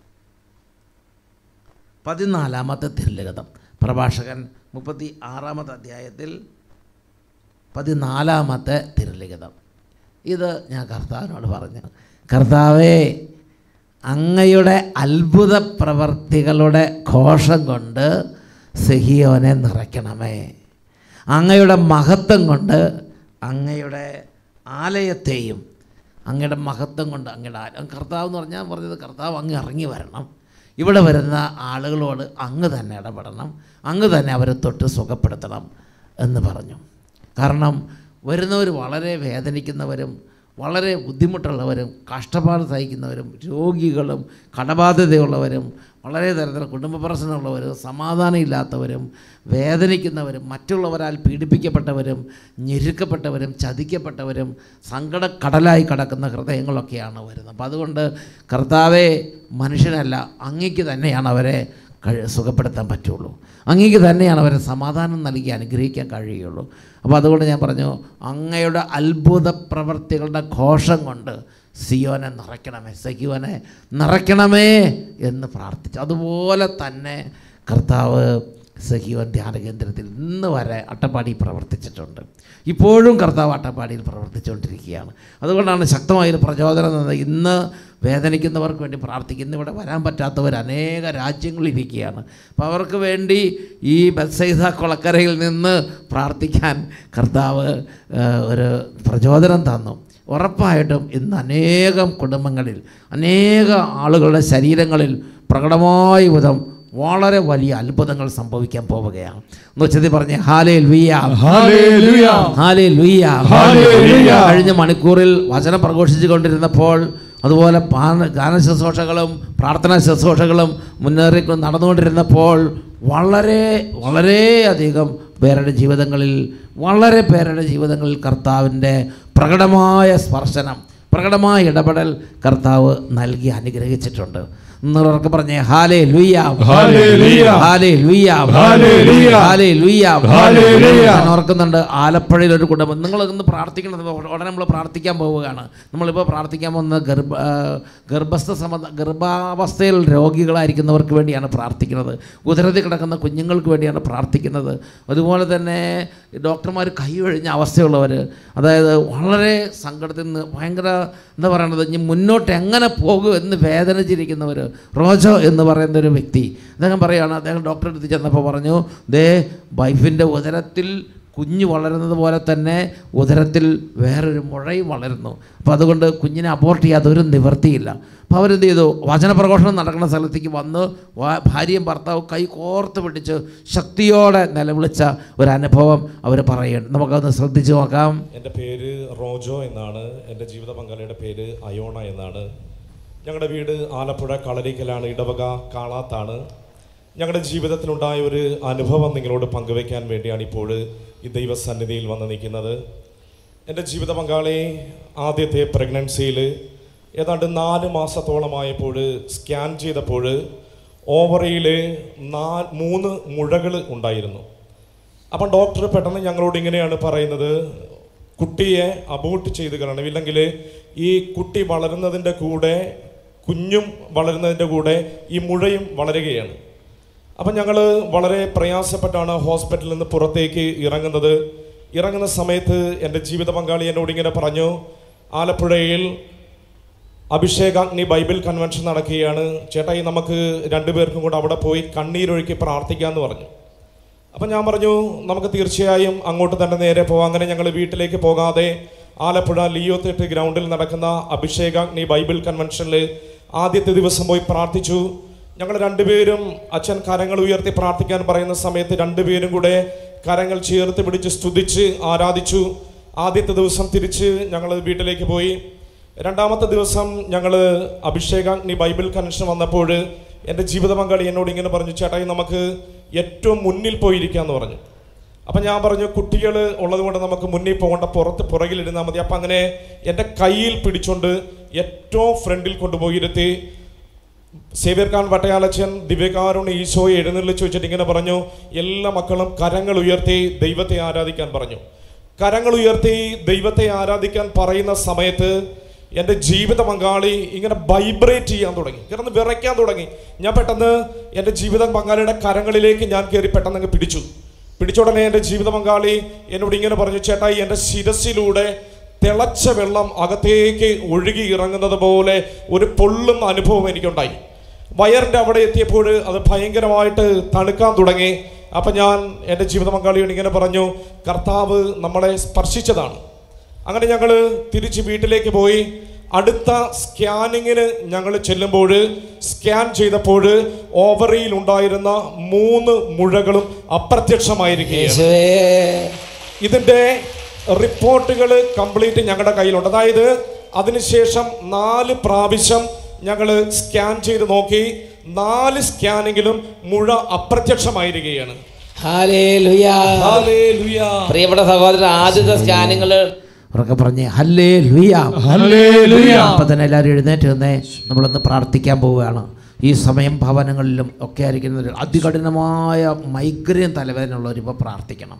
പതിനാലാമത്തെ തിരുലഗതം പ്രഭാഷകൻ മുപ്പത്തി ആറാമത്തെ അധ്യായത്തിൽ പതിനാലാമത്തെ തിരുലിഖിതം ഇത് ഞാൻ കർത്താവിനോട് പറഞ്ഞു കർത്താവേ അങ്ങയുടെ അത്ഭുത പ്രവർത്തികളുടെ ഘോഷം കൊണ്ട് സെഹിയോനെ നിറയ്ക്കണമേ അങ്ങയുടെ മഹത്വം കൊണ്ട് അങ്ങയുടെ ആലയത്തെയും അങ്ങയുടെ മഹത്വം കൊണ്ട് അങ്ങയുടെ ആ- കർത്താവ് എന്ന് പറഞ്ഞാൽ പറഞ്ഞത് കർത്താവ് അങ്ങ് ഇറങ്ങി വരണം ഇവിടെ വരുന്ന ആളുകളോട് അങ്ങ് തന്നെ ഇടപെടണം അങ്ങ് തന്നെ അവരെ തൊട്ട് സുഖപ്പെടുത്തണം എന്ന് പറഞ്ഞു കാരണം വരുന്നവർ വളരെ വേദനിക്കുന്നവരും വളരെ ബുദ്ധിമുട്ടുള്ളവരും കഷ്ടപ്പാട് സഹിക്കുന്നവരും രോഗികളും കടബാധ്യതയുള്ളവരും വളരെ തരത്തിലുള്ള കുടുംബ പ്രശ്നമുള്ളവരും സമാധാനം ഇല്ലാത്തവരും വേദനിക്കുന്നവരും മറ്റുള്ളവരാൽ പീഡിപ്പിക്കപ്പെട്ടവരും ഞെരുക്കപ്പെട്ടവരും ചതിക്കപ്പെട്ടവരും സങ്കടക്കടലായി കിടക്കുന്ന ഹൃദയങ്ങളൊക്കെയാണ് വരുന്നത് അപ്പം അതുകൊണ്ട് കർത്താവെ മനുഷ്യനല്ല അങ്ങയ്ക്ക് തന്നെയാണ് അവരെ കഴി സുഖപ്പെടുത്താൻ പറ്റുള്ളൂ അങ്ങേക്ക് തന്നെയാണ് അവരെ സമാധാനം നൽകി അനുഗ്രഹിക്കാൻ കഴിയുള്ളൂ അപ്പോൾ അതുകൊണ്ട് ഞാൻ പറഞ്ഞു അങ്ങയുടെ അത്ഭുത പ്രവർത്തികളുടെ ഘോഷം കൊണ്ട് സിയോനെ നിറയ്ക്കണമേ സഖിയോനെ നിറയ്ക്കണമേ എന്ന് പ്രാർത്ഥിച്ചു അതുപോലെ തന്നെ കർത്താവ് സഹീവൻ ധ്യാന കേന്ദ്രത്തിൽ ഇന്ന് വരെ അട്ടപ്പാടി പ്രവർത്തിച്ചിട്ടുണ്ട് ഇപ്പോഴും കർത്താവ് അട്ടപ്പാടിയിൽ പ്രവർത്തിച്ചുകൊണ്ടിരിക്കുകയാണ് അതുകൊണ്ടാണ് ശക്തമായൊരു പ്രചോദനം തന്നത് ഇന്ന് വേദനിക്കുന്നവർക്ക് വേണ്ടി പ്രാർത്ഥിക്കുന്ന ഇവിടെ വരാൻ പറ്റാത്തവർ അനേക രാജ്യങ്ങളിലിരിക്കുകയാണ് അപ്പോൾ അവർക്ക് വേണ്ടി ഈ ബത്സൈദ കൊളക്കരയിൽ നിന്ന് പ്രാർത്ഥിക്കാൻ കർത്താവ് ആ, ഒരു പ്രചോദനം തന്നു ഉറപ്പായിട്ടും ഇന്ന് അനേകം കുടുംബങ്ങളിൽ അനേക ആളുകളുടെ ശരീരങ്ങളിൽ പ്രകടമായ വിധം വളരെ വലിയ അത്ഭുതങ്ങൾ സംഭവിക്കാൻ പോവുകയാണ് എന്ന് വെച്ചത് പറഞ്ഞ് ഹാലേ ലുയ്യ ഹല്ലേലൂയ ഹാലേ ലുയ്യ ഹല്ലേലൂയ. കഴിഞ്ഞ മണിക്കൂറിൽ വചനം പ്രഘോഷിച്ചു കൊണ്ടിരുന്നപ്പോൾ അതുപോലെ പാന- ഗാന ശുശ്രൂഷകളും പ്രാർത്ഥനാ ശുശ്രൂഷകളും മുന്നേറി നടന്നുകൊണ്ടിരുന്നപ്പോൾ വളരെ വളരെയധികം പേരുടെ ജീവിതങ്ങളിൽ വളരെ പേരുടെ ജീവിതങ്ങളിൽ കർത്താവിൻ്റെ പ്രകടമായ സ്പർശനം പ്രകടമായ ഇടപെടൽ കർത്താവ് നൽകി അനുഗ്രഹിച്ചിട്ടുണ്ട് എന്നവർക്ക് പറഞ്ഞേ ഹാലേ ലുയ്യ ഹല്ലേലൂയ. ഹാലേ ലുയ്യ ഹല്ലേലൂയ. ഹാലേ ലുയ്യ ഹല്ലേലൂയ. ഞാൻ ഓർക്കുന്നുണ്ട് ആലപ്പുഴയിൽ ഒരു കുടുംബം നിങ്ങൾ ഇന്ന് പ്രാർത്ഥിക്കണം ഉടനെ നമ്മൾ പ്രാർത്ഥിക്കാൻ പോവുകയാണ് നമ്മളിപ്പോൾ പ്രാർത്ഥിക്കാൻ പോകുന്ന ഗർഭ ആ, ഗർഭസ്ഥ സംബന്ധ ഗർഭാവസ്ഥയിൽ രോഗികളായിരിക്കുന്നവർക്ക് വേണ്ടിയാണ് പ്രാർത്ഥിക്കുന്നത് ഉദരത്തിൽ കിടക്കുന്ന കുഞ്ഞുങ്ങൾക്ക് വേണ്ടിയാണ് പ്രാർത്ഥിക്കുന്നത് അതുപോലെ തന്നെ ഡോക്ടർമാർ കൈയൊഴിഞ്ഞ അവസ്ഥയുള്ളവർ അതായത് വളരെ സങ്കടത്തിൽ നിന്ന് ഭയങ്കര എന്താ പറയണത് ഇനി മുന്നോട്ട് എങ്ങനെ പോകും എന്ന് വേദനിച്ചിരിക്കുന്നവർ റോജോ എന്ന് പറയുന്ന ഒരു വ്യക്തി അദ്ദേഹം പറയുകയാണ് അദ്ദേഹം ഡോക്ടറെ അടുത്ത് ചെന്നപ്പോൾ പറഞ്ഞു ദേ വൈഫിൻ്റെ ഉദരത്തിൽ കുഞ്ഞ് വളരുന്നത് പോലെ തന്നെ ഉദരത്തിൽ വേറൊരു മുഴയും വളരുന്നു അപ്പോൾ അതുകൊണ്ട് കുഞ്ഞിനെ അബോർട്ട് ചെയ്യാതെ ഒരു നിവൃത്തിയില്ല അപ്പോൾ അവരെന്ത് ചെയ്തു വചനപ്രഘോഷണം നടക്കുന്ന സ്ഥലത്തേക്ക് വന്ന് വാ- ഭാര്യയും ഭർത്താവും കൈ കോർത്ത് പിടിച്ച് ശക്തിയോടെ നിലവിളിച്ച ഒരു അനുഭവം അവർ പറയുന്നുണ്ട് നമുക്കതൊന്ന് ശ്രദ്ധിച്ച് നോക്കാം എൻ്റെ പേര് റോജോ എന്നാണ് എൻ്റെ ജീവിത പങ്കാളിയുടെ പേര് അയോണ എന്നാണ് ഞങ്ങളുടെ വീട് ആലപ്പുഴ കളരിക്കലാണ് ഇടവക കാളാത്താണ് ഞങ്ങളുടെ ജീവിതത്തിലുണ്ടായ ഒരു അനുഭവം നിങ്ങളോട് പങ്കുവയ്ക്കാൻ വേണ്ടിയാണ് ഇപ്പോൾ ഈ ദൈവസന്നിധിയിൽ വന്ന് നിൽക്കുന്നത് എൻ്റെ ജീവിത പങ്കാളി ആദ്യത്തെ പ്രഗ്നൻസിയിൽ ഏതാണ്ട് നാല് മാസത്തോളമായപ്പോൾ സ്കാൻ ചെയ്തപ്പോൾ ഓവറിയിൽ നാ മൂന്ന് മുഴകൾ ഉണ്ടായിരുന്നു അപ്പം ഡോക്ടർ പെട്ടെന്ന് ഞങ്ങളോട് ഇങ്ങനെയാണ് പറയുന്നത് കുട്ടിയെ അബോട്ട് ചെയ്ത് കളയണം ഇല്ലെങ്കിൽ ഈ കുട്ടി വളരുന്നതിൻ്റെ കൂടെ കുഞ്ഞും വളരുന്നതിൻ്റെ കൂടെ ഈ മുഴയും വളരുകയാണ് അപ്പം ഞങ്ങൾ വളരെ പ്രയാസപ്പെട്ടാണ് ഹോസ്പിറ്റലിൽ നിന്ന് പുറത്തേക്ക് ഇറങ്ങുന്നത് ഇറങ്ങുന്ന സമയത്ത് എൻ്റെ ജീവിത പങ്കാളി എന്നോട് ഇങ്ങനെ പറഞ്ഞു ആലപ്പുഴയിൽ അഭിഷേകാഗ്നി ബൈബിൾ കൺവെൻഷൻ നടക്കുകയാണ് ചേട്ടായി നമുക്ക് രണ്ടുപേർക്കും കൂടെ അവിടെ പോയി കണ്ണീരൊഴുക്കി പ്രാർത്ഥിക്കാമെന്ന് പറഞ്ഞു അപ്പം ഞാൻ പറഞ്ഞു നമുക്ക് തീർച്ചയായും അങ്ങോട്ട് തന്നെ നേരെ പോകാം അങ്ങനെ ഞങ്ങൾ വീട്ടിലേക്ക് പോകാതെ ആലപ്പുഴ ലിയോ തെട്ട് ഗ്രൗണ്ടിൽ നടക്കുന്ന അഭിഷേകാഗ്നി ബൈബിൾ കൺവെൻഷനിൽ ആദ്യത്തെ ദിവസം പോയി പ്രാർത്ഥിച്ചു ഞങ്ങൾ രണ്ടുപേരും അച്ഛൻ കരങ്ങൾ ഉയർത്തി പ്രാർത്ഥിക്കാൻ പറയുന്ന സമയത്ത് രണ്ടുപേരും കൂടെ കരങ്ങൾ ചേർത്ത് പിടിച്ച് സ്തുതിച്ച് ആരാധിച്ചു ആദ്യത്തെ ദിവസം തിരിച്ച് ഞങ്ങൾ വീട്ടിലേക്ക് പോയി രണ്ടാമത്തെ ദിവസം ഞങ്ങൾ അഭിഷേകാഗ്നി ബൈബിൾ കൺവെൻഷൻ വന്നപ്പോൾ എൻ്റെ ജീവിത പങ്കാളി എന്നോട് ഇങ്ങനെ പറഞ്ഞു ചേട്ടായി നമുക്ക് ഏറ്റവും മുന്നിൽ പോയിരിക്കാന്ന് പറഞ്ഞു അപ്പം ഞാൻ പറഞ്ഞു കുട്ടികൾ ഉള്ളത് കൊണ്ട് നമുക്ക് മുന്നിൽ പോകേണ്ട പുറത്ത് പുറകിലിരുന്നാൽ മതി അപ്പം അങ്ങനെ എൻ്റെ കയ്യിൽ പിടിച്ചുകൊണ്ട് ഏറ്റവും ഫ്രണ്ടിൽ കൊണ്ടുപോയിരുത്തി സേവ്യർ ഖാൻ വട്ടയാലച്ചൻ ദിവ്യകാരുണ്യ ഈശോയെ എഴുന്നള്ളിച്ച് വെച്ചിട്ട് ഇങ്ങനെ പറഞ്ഞു എല്ലാ മക്കളും കരങ്ങൾ ഉയർത്തി ദൈവത്തെ ആരാധിക്കാൻ പറഞ്ഞു കരങ്ങൾ ഉയർത്തി ദൈവത്തെ ആരാധിക്കാൻ പറയുന്ന സമയത്ത് എൻ്റെ ജീവിത പങ്കാളി ഇങ്ങനെ വൈബ്രേറ്റ് ചെയ്യാൻ തുടങ്ങി കിടന്ന് വിറയ്ക്കാൻ തുടങ്ങി ഞാൻ പെട്ടെന്ന് എൻ്റെ ജീവിത പങ്കാളിയുടെ കരങ്ങളിലേക്ക് ഞാൻ കയറി പെട്ടെന്ന് അങ്ങ് പിടിച്ചു പിടിച്ച ഉടനെ എൻ്റെ ജീവിത പങ്കാളി എന്നോട് ഇങ്ങനെ പറഞ്ഞു ചേട്ടായി എൻ്റെ ശിരസിലൂടെ തിളച്ച വെള്ളം അകത്തേക്ക് ഒഴുകി ഇറങ്ങുന്നത് പോലെ ഒരു പൊള്ളുന്ന അനുഭവം എനിക്കുണ്ടായി വയറിൻ്റെ അവിടെ എത്തിയപ്പോൾ അത് ഭയങ്കരമായിട്ട് തണുക്കാൻ തുടങ്ങി അപ്പം ഞാൻ എൻ്റെ ജീവിത പങ്കാളിയോട് ഇങ്ങനെ പറഞ്ഞു കർത്താവ് നമ്മളെ സ്പർശിച്ചതാണ് അങ്ങനെ ഞങ്ങൾ തിരിച്ച് വീട്ടിലേക്ക് പോയി അടുത്ത സ്കാനിങ്ങിന് ഞങ്ങൾ ചെല്ലുമ്പോൾ സ്കാൻ ചെയ്തപ്പോൾ ഓവറിയിൽ ഉണ്ടായിരുന്ന മൂന്ന് മുഴകളും അപ്രത്യക്ഷമായിരിക്കുകയാണ് യേശുവേ ഇതിൻ്റെ റിപ്പോർട്ടുകൾ കംപ്ലീറ്റ് ഞങ്ങളുടെ കയ്യിലുണ്ട് അതായത് അതിനുശേഷം നാല് പ്രാവശ്യം ഞങ്ങൾ സ്കാൻ ചെയ്ത് നോക്കി നാല് സ്കാനിങ്ങിലും മുഴ അപ്രത്യക്ഷമായിരിക്കുകയാണ് ഹല്ലേലൂയ ഹല്ലേലൂയ. പ്രിയപ്പെട്ട സഹോദരൻ ആദ്യത്തെ സ്കാനിങ്ങൾ അവരൊക്കെ പറഞ്ഞേ ഹല്ലേ ലുയ്യ ഹല്ലേലൂയ അപ്പം തന്നെ എല്ലാവരും എഴുന്നേറ്റ് നിന്നേ നമ്മളൊന്ന് പ്രാർത്ഥിക്കാൻ പോവുകയാണ് ഈ സമയം ഭവനങ്ങളിലും ഒക്കെ ആയിരിക്കുന്നവർ അതികഠിനമായ മൈഗ്രെയിൻ തലവേദന ഉള്ളവർ ഇപ്പോൾ പ്രാർത്ഥിക്കണം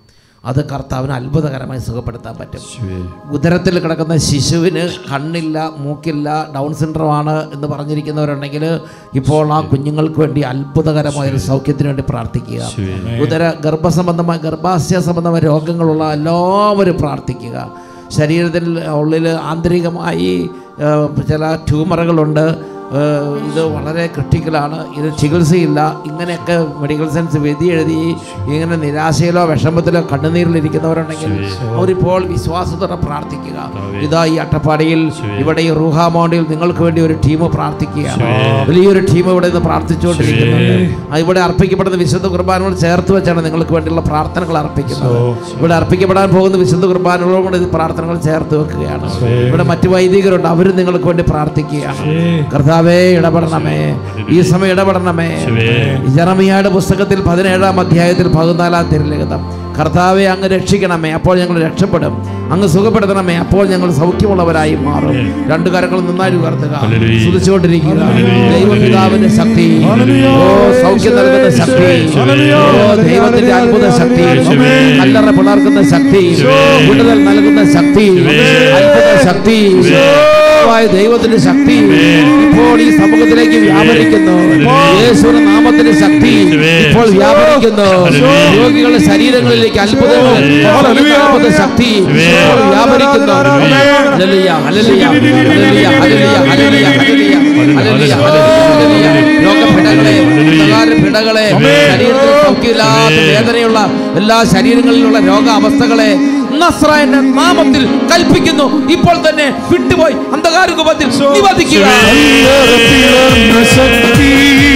അത് കർത്താവിന് അത്ഭുതകരമായി സുഖപ്പെടുത്താൻ പറ്റും ഉദരത്തിൽ കിടക്കുന്ന ശിശുവിന് കണ്ണില്ല മൂക്കില്ല ഡൗൺ സിൻഡ്രോം ആണ് എന്ന് പറഞ്ഞിരിക്കുന്നവരുണ്ടെങ്കിൽ ഇപ്പോൾ ആ കുഞ്ഞുങ്ങൾക്ക് വേണ്ടി അത്ഭുതകരമായ ഒരു സൗഖ്യത്തിന് വേണ്ടി പ്രാർത്ഥിക്കുക ഉദര ഗർഭസംബന്ധമായ ഗർഭാശയ സംബന്ധമായ രോഗങ്ങളുള്ള എല്ലാവരും പ്രാർത്ഥിക്കുക ശരീരത്തിൽ ഉള്ളിൽ ആന്തരികമായി ആ, ചില ട്യൂമറുകളുണ്ട് ആ, ഇത് വളരെ ക്രിട്ടിക്കലാണ് ഇത് ചികിത്സയില്ല ഇങ്ങനെയൊക്കെ മെഡിക്കൽ സയൻസ് വിധി എഴുതി ഇങ്ങനെ നിരാശയിലോ വിഷമത്തിലോ കണ്ണുനീരിലിരിക്കുന്നവരുണ്ടെങ്കിൽ അവരിപ്പോൾ വിശ്വാസത്തോടെ പ്രാർത്ഥിക്കുക ഇതാ ഈ അട്ടപ്പാടിയിൽ ഇവിടെ ഈ റൂഹ മൗണ്ടിൽ നിങ്ങൾക്ക് വേണ്ടി ഒരു ടീം പ്രാർത്ഥിക്കുകയാണ് വലിയൊരു ടീം ഇവിടെ നിന്ന് പ്രാർത്ഥിച്ചുകൊണ്ടിരിക്കുന്നുണ്ട് ആ, ഇവിടെ അർപ്പിക്കപ്പെടുന്ന വിശുദ്ധ കുർബാനകൾ ചേർത്ത് വെച്ചാണ് നിങ്ങൾക്ക് വേണ്ടിയുള്ള പ്രാർത്ഥനകൾ അർപ്പിക്കുന്നത് ഇവിടെ അർപ്പിക്കപ്പെടാൻ പോകുന്ന വിശുദ്ധ കുർബാനകളോട് കൂടി ഇത് പ്രാർത്ഥനകൾ ചേർത്ത് വെക്കുകയാണ് ഇവിടെ മറ്റു വൈദികരുണ്ട് അവരും നിങ്ങൾക്ക് വേണ്ടി പ്രാർത്ഥിക്കുകയാണ് കർത്താവേ ഇടപെടണമേ ഈ സമയം ഇടപെടണമേ ജറമിയാട് പുസ്തകത്തിൽ പതിനേഴാം അധ്യായത്തിൽ പതിനാലാം തിരലിഖിതം കർത്താവെ അങ്ങ് രക്ഷിക്കണമേ അപ്പോൾ ഞങ്ങൾ രക്ഷപ്പെടും അങ്ങ് സുഖപ്പെടുത്തണമേ അപ്പോൾ ഞങ്ങൾ സൗഖ്യമുള്ളവരായി മാറും രണ്ടു കരങ്ങൾ നന്നായി ഉയർത്തുക സ്തുതിച്ചുകൊണ്ടിരിക്കുക ദൈവപിതാവിന്റെ ശക്തി ഓ സൗഖ്യം നൽകുന്ന ശക്തി ഓ ദൈവത്തിന്റെ അത്ഭുത ശക്തി കല്ലറ പിളർക്കുന്ന ശക്തി വിടുതൽ നൽകുന്ന ശക്തി അത്ഭുത ശക്തി ായ ദൈവത്തിന്റെ ശക്തി ഇപ്പോൾ ഈ സമൂഹത്തിലേക്ക് വ്യാപരിക്കുന്നു യേശുവിന്റെ നാമത്തിന്റെ ശക്തി ഇപ്പോൾ വ്യാപരിക്കുന്നു രോഗികളുടെ ശരീരങ്ങളിലേക്ക് അത്ഭുതങ്ങൾ അത്ഭുത ശക്തി ഇപ്പോൾ വ്യാപരിക്കുന്നു ഹല്ലേലൂയ, ഹല്ലേലൂയ, ഹല്ലേലൂയ, ഹല്ലേലൂയ, ഹല്ലേലൂയ, ഹല്ലേലൂയ, ഹല്ലേലൂയ, ഹല്ലേലൂയ. രോഗപിടകളെ പിടകളെ ശരീരത്തിൽ സൗഖ്യമില്ലാത്ത വേദനയുള്ള എല്ലാ ശരീരങ്ങളിലുള്ള രോഗാവസ്ഥകളെ നസ്രായന്റെ നാമത്തിൽ കൽപ്പിക്കുന്നു ഇപ്പോൾ തന്നെ വിട്ടുപോയി അന്ധകാര രൂപത്തിൽ നിവധിക്കുക പിളർന്ന ശക്തി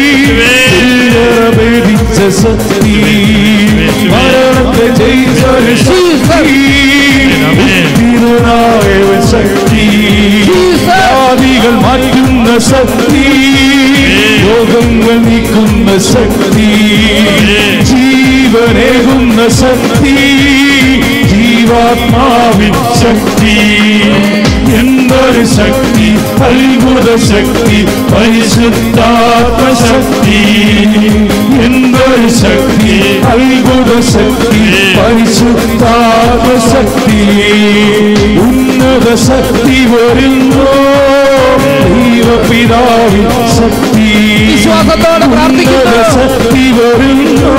ഭേദിച്ച ശക്തി മരണത്തെ ജയിച്ച ഒരു ശക്തി ഉത്തിരനായ ഒരു ശക്തി വ്യാധികൾ മാറ്റുന്ന ശക്തി രോഗങ്ങൾ നീക്കുന്ന ശക്തി ജീവനേകുന്ന ശക്തി ജീവാത്മാവിൻ ശക്തി എന്തൊരു ശക്തി അത്ഭുത ശക്തി പരിശുദ്ധാത്മ ശക്തി എന്തൊരു ശക്തി അത്ഭുത ശക്തി പരിശുദ്ധാത്മ ശക്തി ഉന്നത ശക്തി വരുന്നു ദൈവപിതാവിൻ ശക്തി വിശ്വാസത്തോടെ പ്രാർത്ഥിക്കുന്നു. ഉന്നത ശക്തി വരുന്നു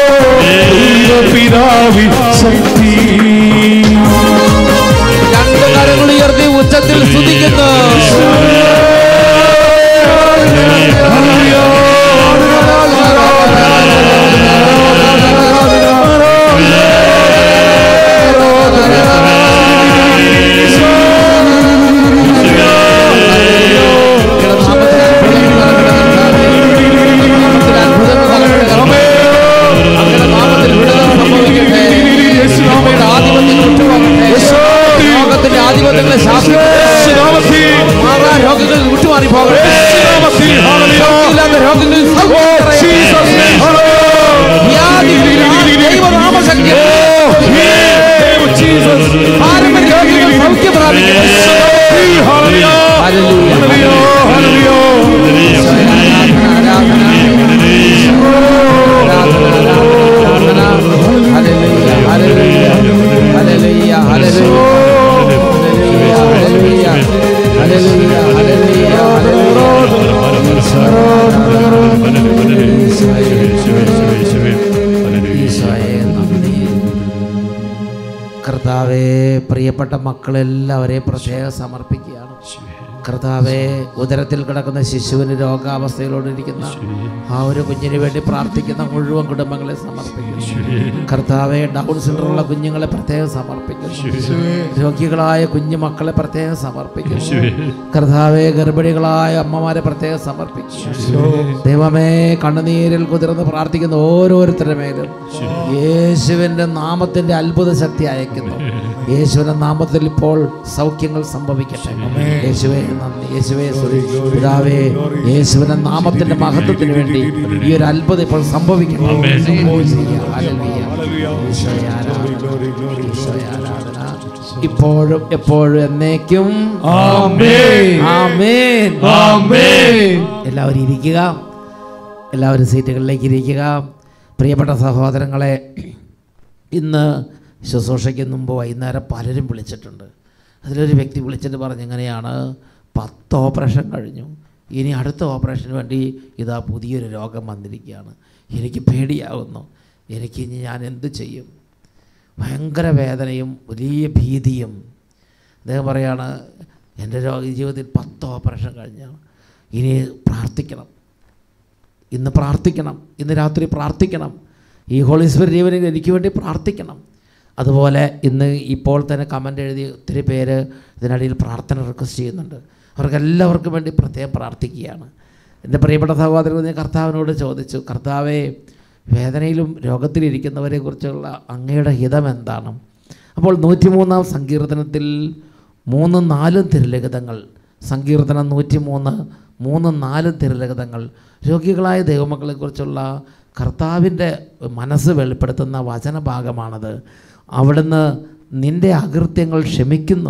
ദൈവപിതാവിൻ ശക്തി രണ്ട് കരങ്ങൾ ഉയർത്തി ഉച്ചത്തിൽ സ്തുതിക്കുന്നു ലോകത്തിന്റെ ആധിപത്യങ്ങളെ ശാസിക്കട്ടെ മാറാ രോഗങ്ങൾ വിട്ടുമാറി പോകട്ടെ ഇല്ലാത്ത രോഗങ്ങളിൽ സൗഖ്യം നിറയട്ടെ. വ്യാധികളിൽ ആ ദൈവനാമശക്തി പാരമ്പര്യ രോഗികൾ സൗഖ്യം പ്രാപിക്കട്ടെ. ഹല്ലേലൂയ. കർത്താവെ പ്രിയപ്പെട്ട മക്കളെല്ലാവരെയും പ്രത്യേകം സമർപ്പിക്കുകയാണ് കർത്താവെ ഉദരത്തിൽ കിടക്കുന്ന ശിശുവിന് രോഗാവസ്ഥയിലോടിരിക്കുന്ന ആ ഒരു കുഞ്ഞിന് വേണ്ടി പ്രാർത്ഥിക്കുന്ന മുഴുവൻ കുടുംബങ്ങളെ സമർപ്പിക്കുന്നു കർത്താവെ ഡൗൺ സിൻഡ്രോമുള്ള കുഞ്ഞുങ്ങളെ പ്രത്യേകം സമർപ്പിക്കുന്നു രോഗികളായ കുഞ്ഞു മക്കളെ പ്രത്യേകം സമർപ്പിക്കുന്നു കർത്താവെ ഗർഭിണികളായ അമ്മമാരെ പ്രത്യേകം സമർപ്പിക്കുന്നു ദൈവമേ കണ്ണുനീരിൽ കുതിർന്ന് പ്രാർത്ഥിക്കുന്ന ഓരോരുത്തരുടെ മേലും യേശുവിൻ്റെ നാമത്തിൻ്റെ അത്ഭുത ശക്തി അയക്കുന്നു യേശുവിൻ്റെ നാമത്തിൽ ഇപ്പോൾ സൗഖ്യങ്ങൾ സംഭവിക്കട്ടെ യേശുവേ നന്ദി യേശുവേ സ്തുതി. പിതാവേ യേശുവിൻ്റെ നാമത്തിൻ്റെ മഹത്വത്തിന് വേണ്ടി ഈ ഒരു അത്ഭുതം ഇപ്പോൾ സംഭവിക്കണം ഈശോയെ ആരാധന. ഈശോയെ ആരാധന. ഇപ്പോഴും എപ്പോഴും എന്നേക്കും ആമേൻ. ആമേൻ ആമേൻ. എല്ലാവരും ഇരിക്കുക എല്ലാവരും സീറ്റുകളിലേക്ക് ഇരിക്കുക പ്രിയപ്പെട്ട സഹോദരങ്ങളെ ഇന്ന് ശുശ്രൂഷയ്ക്ക് മുമ്പ് വൈകുന്നേരം പലരും വിളിച്ചിട്ടുണ്ട് അതിലൊരു വ്യക്തി വിളിച്ചിട്ട് പറഞ്ഞു ഇങ്ങനെയാണ് പത്ത് ഓപ്പറേഷൻ കഴിഞ്ഞു ഇനി അടുത്ത ഓപ്പറേഷന് വേണ്ടി ഇതാ പുതിയൊരു രോഗം വന്നിരിക്കുകയാണ് എനിക്ക് പേടിയാവുന്നു എനിക്ക് ഇനി ഞാൻ എന്ത് ചെയ്യും ഭയങ്കര വേദനയും വലിയ ഭീതിയും അദ്ദേഹം പറയാണ് എൻ്റെ രോഗ ജീവിതത്തിൽ പത്ത് ഓപ്പറേഷൻ കഴിഞ്ഞാണ് ഇനി പ്രാർത്ഥിക്കണം ഇന്ന് പ്രാർത്ഥിക്കണം ഇന്ന് രാത്രി പ്രാർത്ഥിക്കണം ഈ ഹോളി സ്പിരിറ്റ് ഈവനിൽ എനിക്ക് വേണ്ടി പ്രാർത്ഥിക്കണം അതുപോലെ ഇന്ന് ഇപ്പോൾ തന്നെ കമൻ്റ് എഴുതി ഒത്തിരി പേര് ഇതിനിടയിൽ പ്രാർത്ഥന റിക്വസ്റ്റ് ചെയ്യുന്നുണ്ട് അവർക്കെല്ലാവർക്കും വേണ്ടി പ്രത്യേകം പ്രാർത്ഥിക്കുകയാണ് എൻ്റെ പ്രിയപ്പെട്ട സഹോദരൻ ഞാൻ കർത്താവിനോട് ചോദിച്ചു കർത്താവേ വേദനയിലും രോഗത്തിലിരിക്കുന്നവരെ കുറിച്ചുള്ള അങ്ങയുടെ ഹിതം എന്താണ് അപ്പോൾ നൂറ്റിമൂന്നാം സങ്കീർത്തനത്തിൽ മൂന്നും നാലും തിരുലിഖിതങ്ങൾ സങ്കീർത്തനം നൂറ്റിമൂന്ന് മൂന്നും നാലും തിരുലിഖിതങ്ങൾ രോഗികളായ ദൈവമക്കളെക്കുറിച്ചുള്ള കർത്താവിൻ്റെ മനസ്സ് വെളിപ്പെടുത്തുന്ന വചനഭാഗമാണത് അവിടുന്ന് നിൻ്റെ അകൃത്യങ്ങൾ ക്ഷമിക്കുന്നു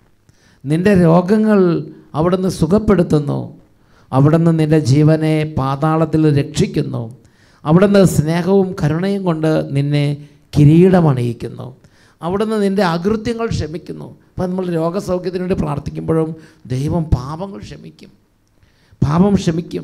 നിൻ്റെ രോഗങ്ങൾ അവിടുന്ന് സുഖപ്പെടുത്തുന്നു അവിടുന്ന് നിൻ്റെ ജീവനെ പാതാളത്തിൽ രക്ഷിക്കുന്നു അവിടുന്ന് സ്നേഹവും കരുണയും കൊണ്ട് നിന്നെ കിരീടമണിയിക്കുന്നു അവിടുന്ന് നിൻ്റെ അകൃത്യങ്ങൾ ക്ഷമിക്കുന്നു അപ്പം നമ്മൾ രോഗസൗഖ്യത്തിന് വേണ്ടി പ്രാർത്ഥിക്കുമ്പോഴും ദൈവം പാപങ്ങൾ ക്ഷമിക്കും പാപം ക്ഷമിക്കും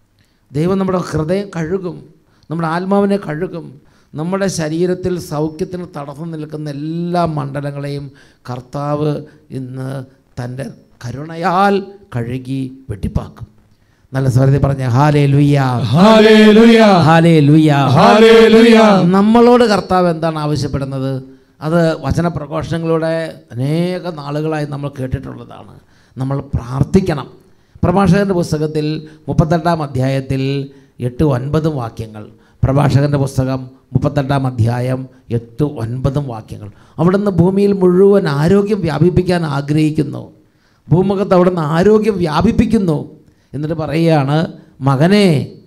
ദൈവം നമ്മുടെ ഹൃദയം കഴുകും നമ്മുടെ ആത്മാവിനെ കഴുകും നമ്മുടെ ശരീരത്തിൽ സൗഖ്യത്തിന് തടസ്സം നിൽക്കുന്ന എല്ലാ മണ്ഡലങ്ങളെയും കർത്താവ് ഇന്ന് തൻ്റെ കരുണയാൽ കഴുകി വെട്ടിപ്പാക്കും നല്ല സ്വരത്തിൽ പറഞ്ഞ ഹാലേ ലുയ്യ ഹല്ലേലൂയ ഹാലേ ലുയ്യ ഹല്ലേലൂയ നമ്മളോട് കർത്താവ് എന്താണ് ആവശ്യപ്പെടുന്നത് അത് വചനപ്രഘോഷങ്ങളിലൂടെ അനേക നാളുകളായി നമ്മൾ കേട്ടിട്ടുള്ളതാണ് നമ്മൾ പ്രാർത്ഥിക്കണം പ്രഭാഷകൻ്റെ പുസ്തകത്തിൽ മുപ്പത്തെട്ടാം അധ്യായത്തിൽ എട്ട് ഒൻപതും വാക്യങ്ങൾ പ്രഭാഷകൻ്റെ പുസ്തകം മുപ്പത്തെട്ടാം അധ്യായം എട്ട് ഒൻപതും വാക്യങ്ങൾ അവിടുന്ന് ഭൂമിയിൽ മുഴുവൻ ആരോഗ്യം വ്യാപിപ്പിക്കാൻ ആഗ്രഹിക്കുന്നു ഭൂമുഖത്ത് അവിടുന്ന് ആരോഗ്യം വ്യാപിപ്പിക്കുന്നു എന്നിട്ട് പറയുകയാണ് മകനെ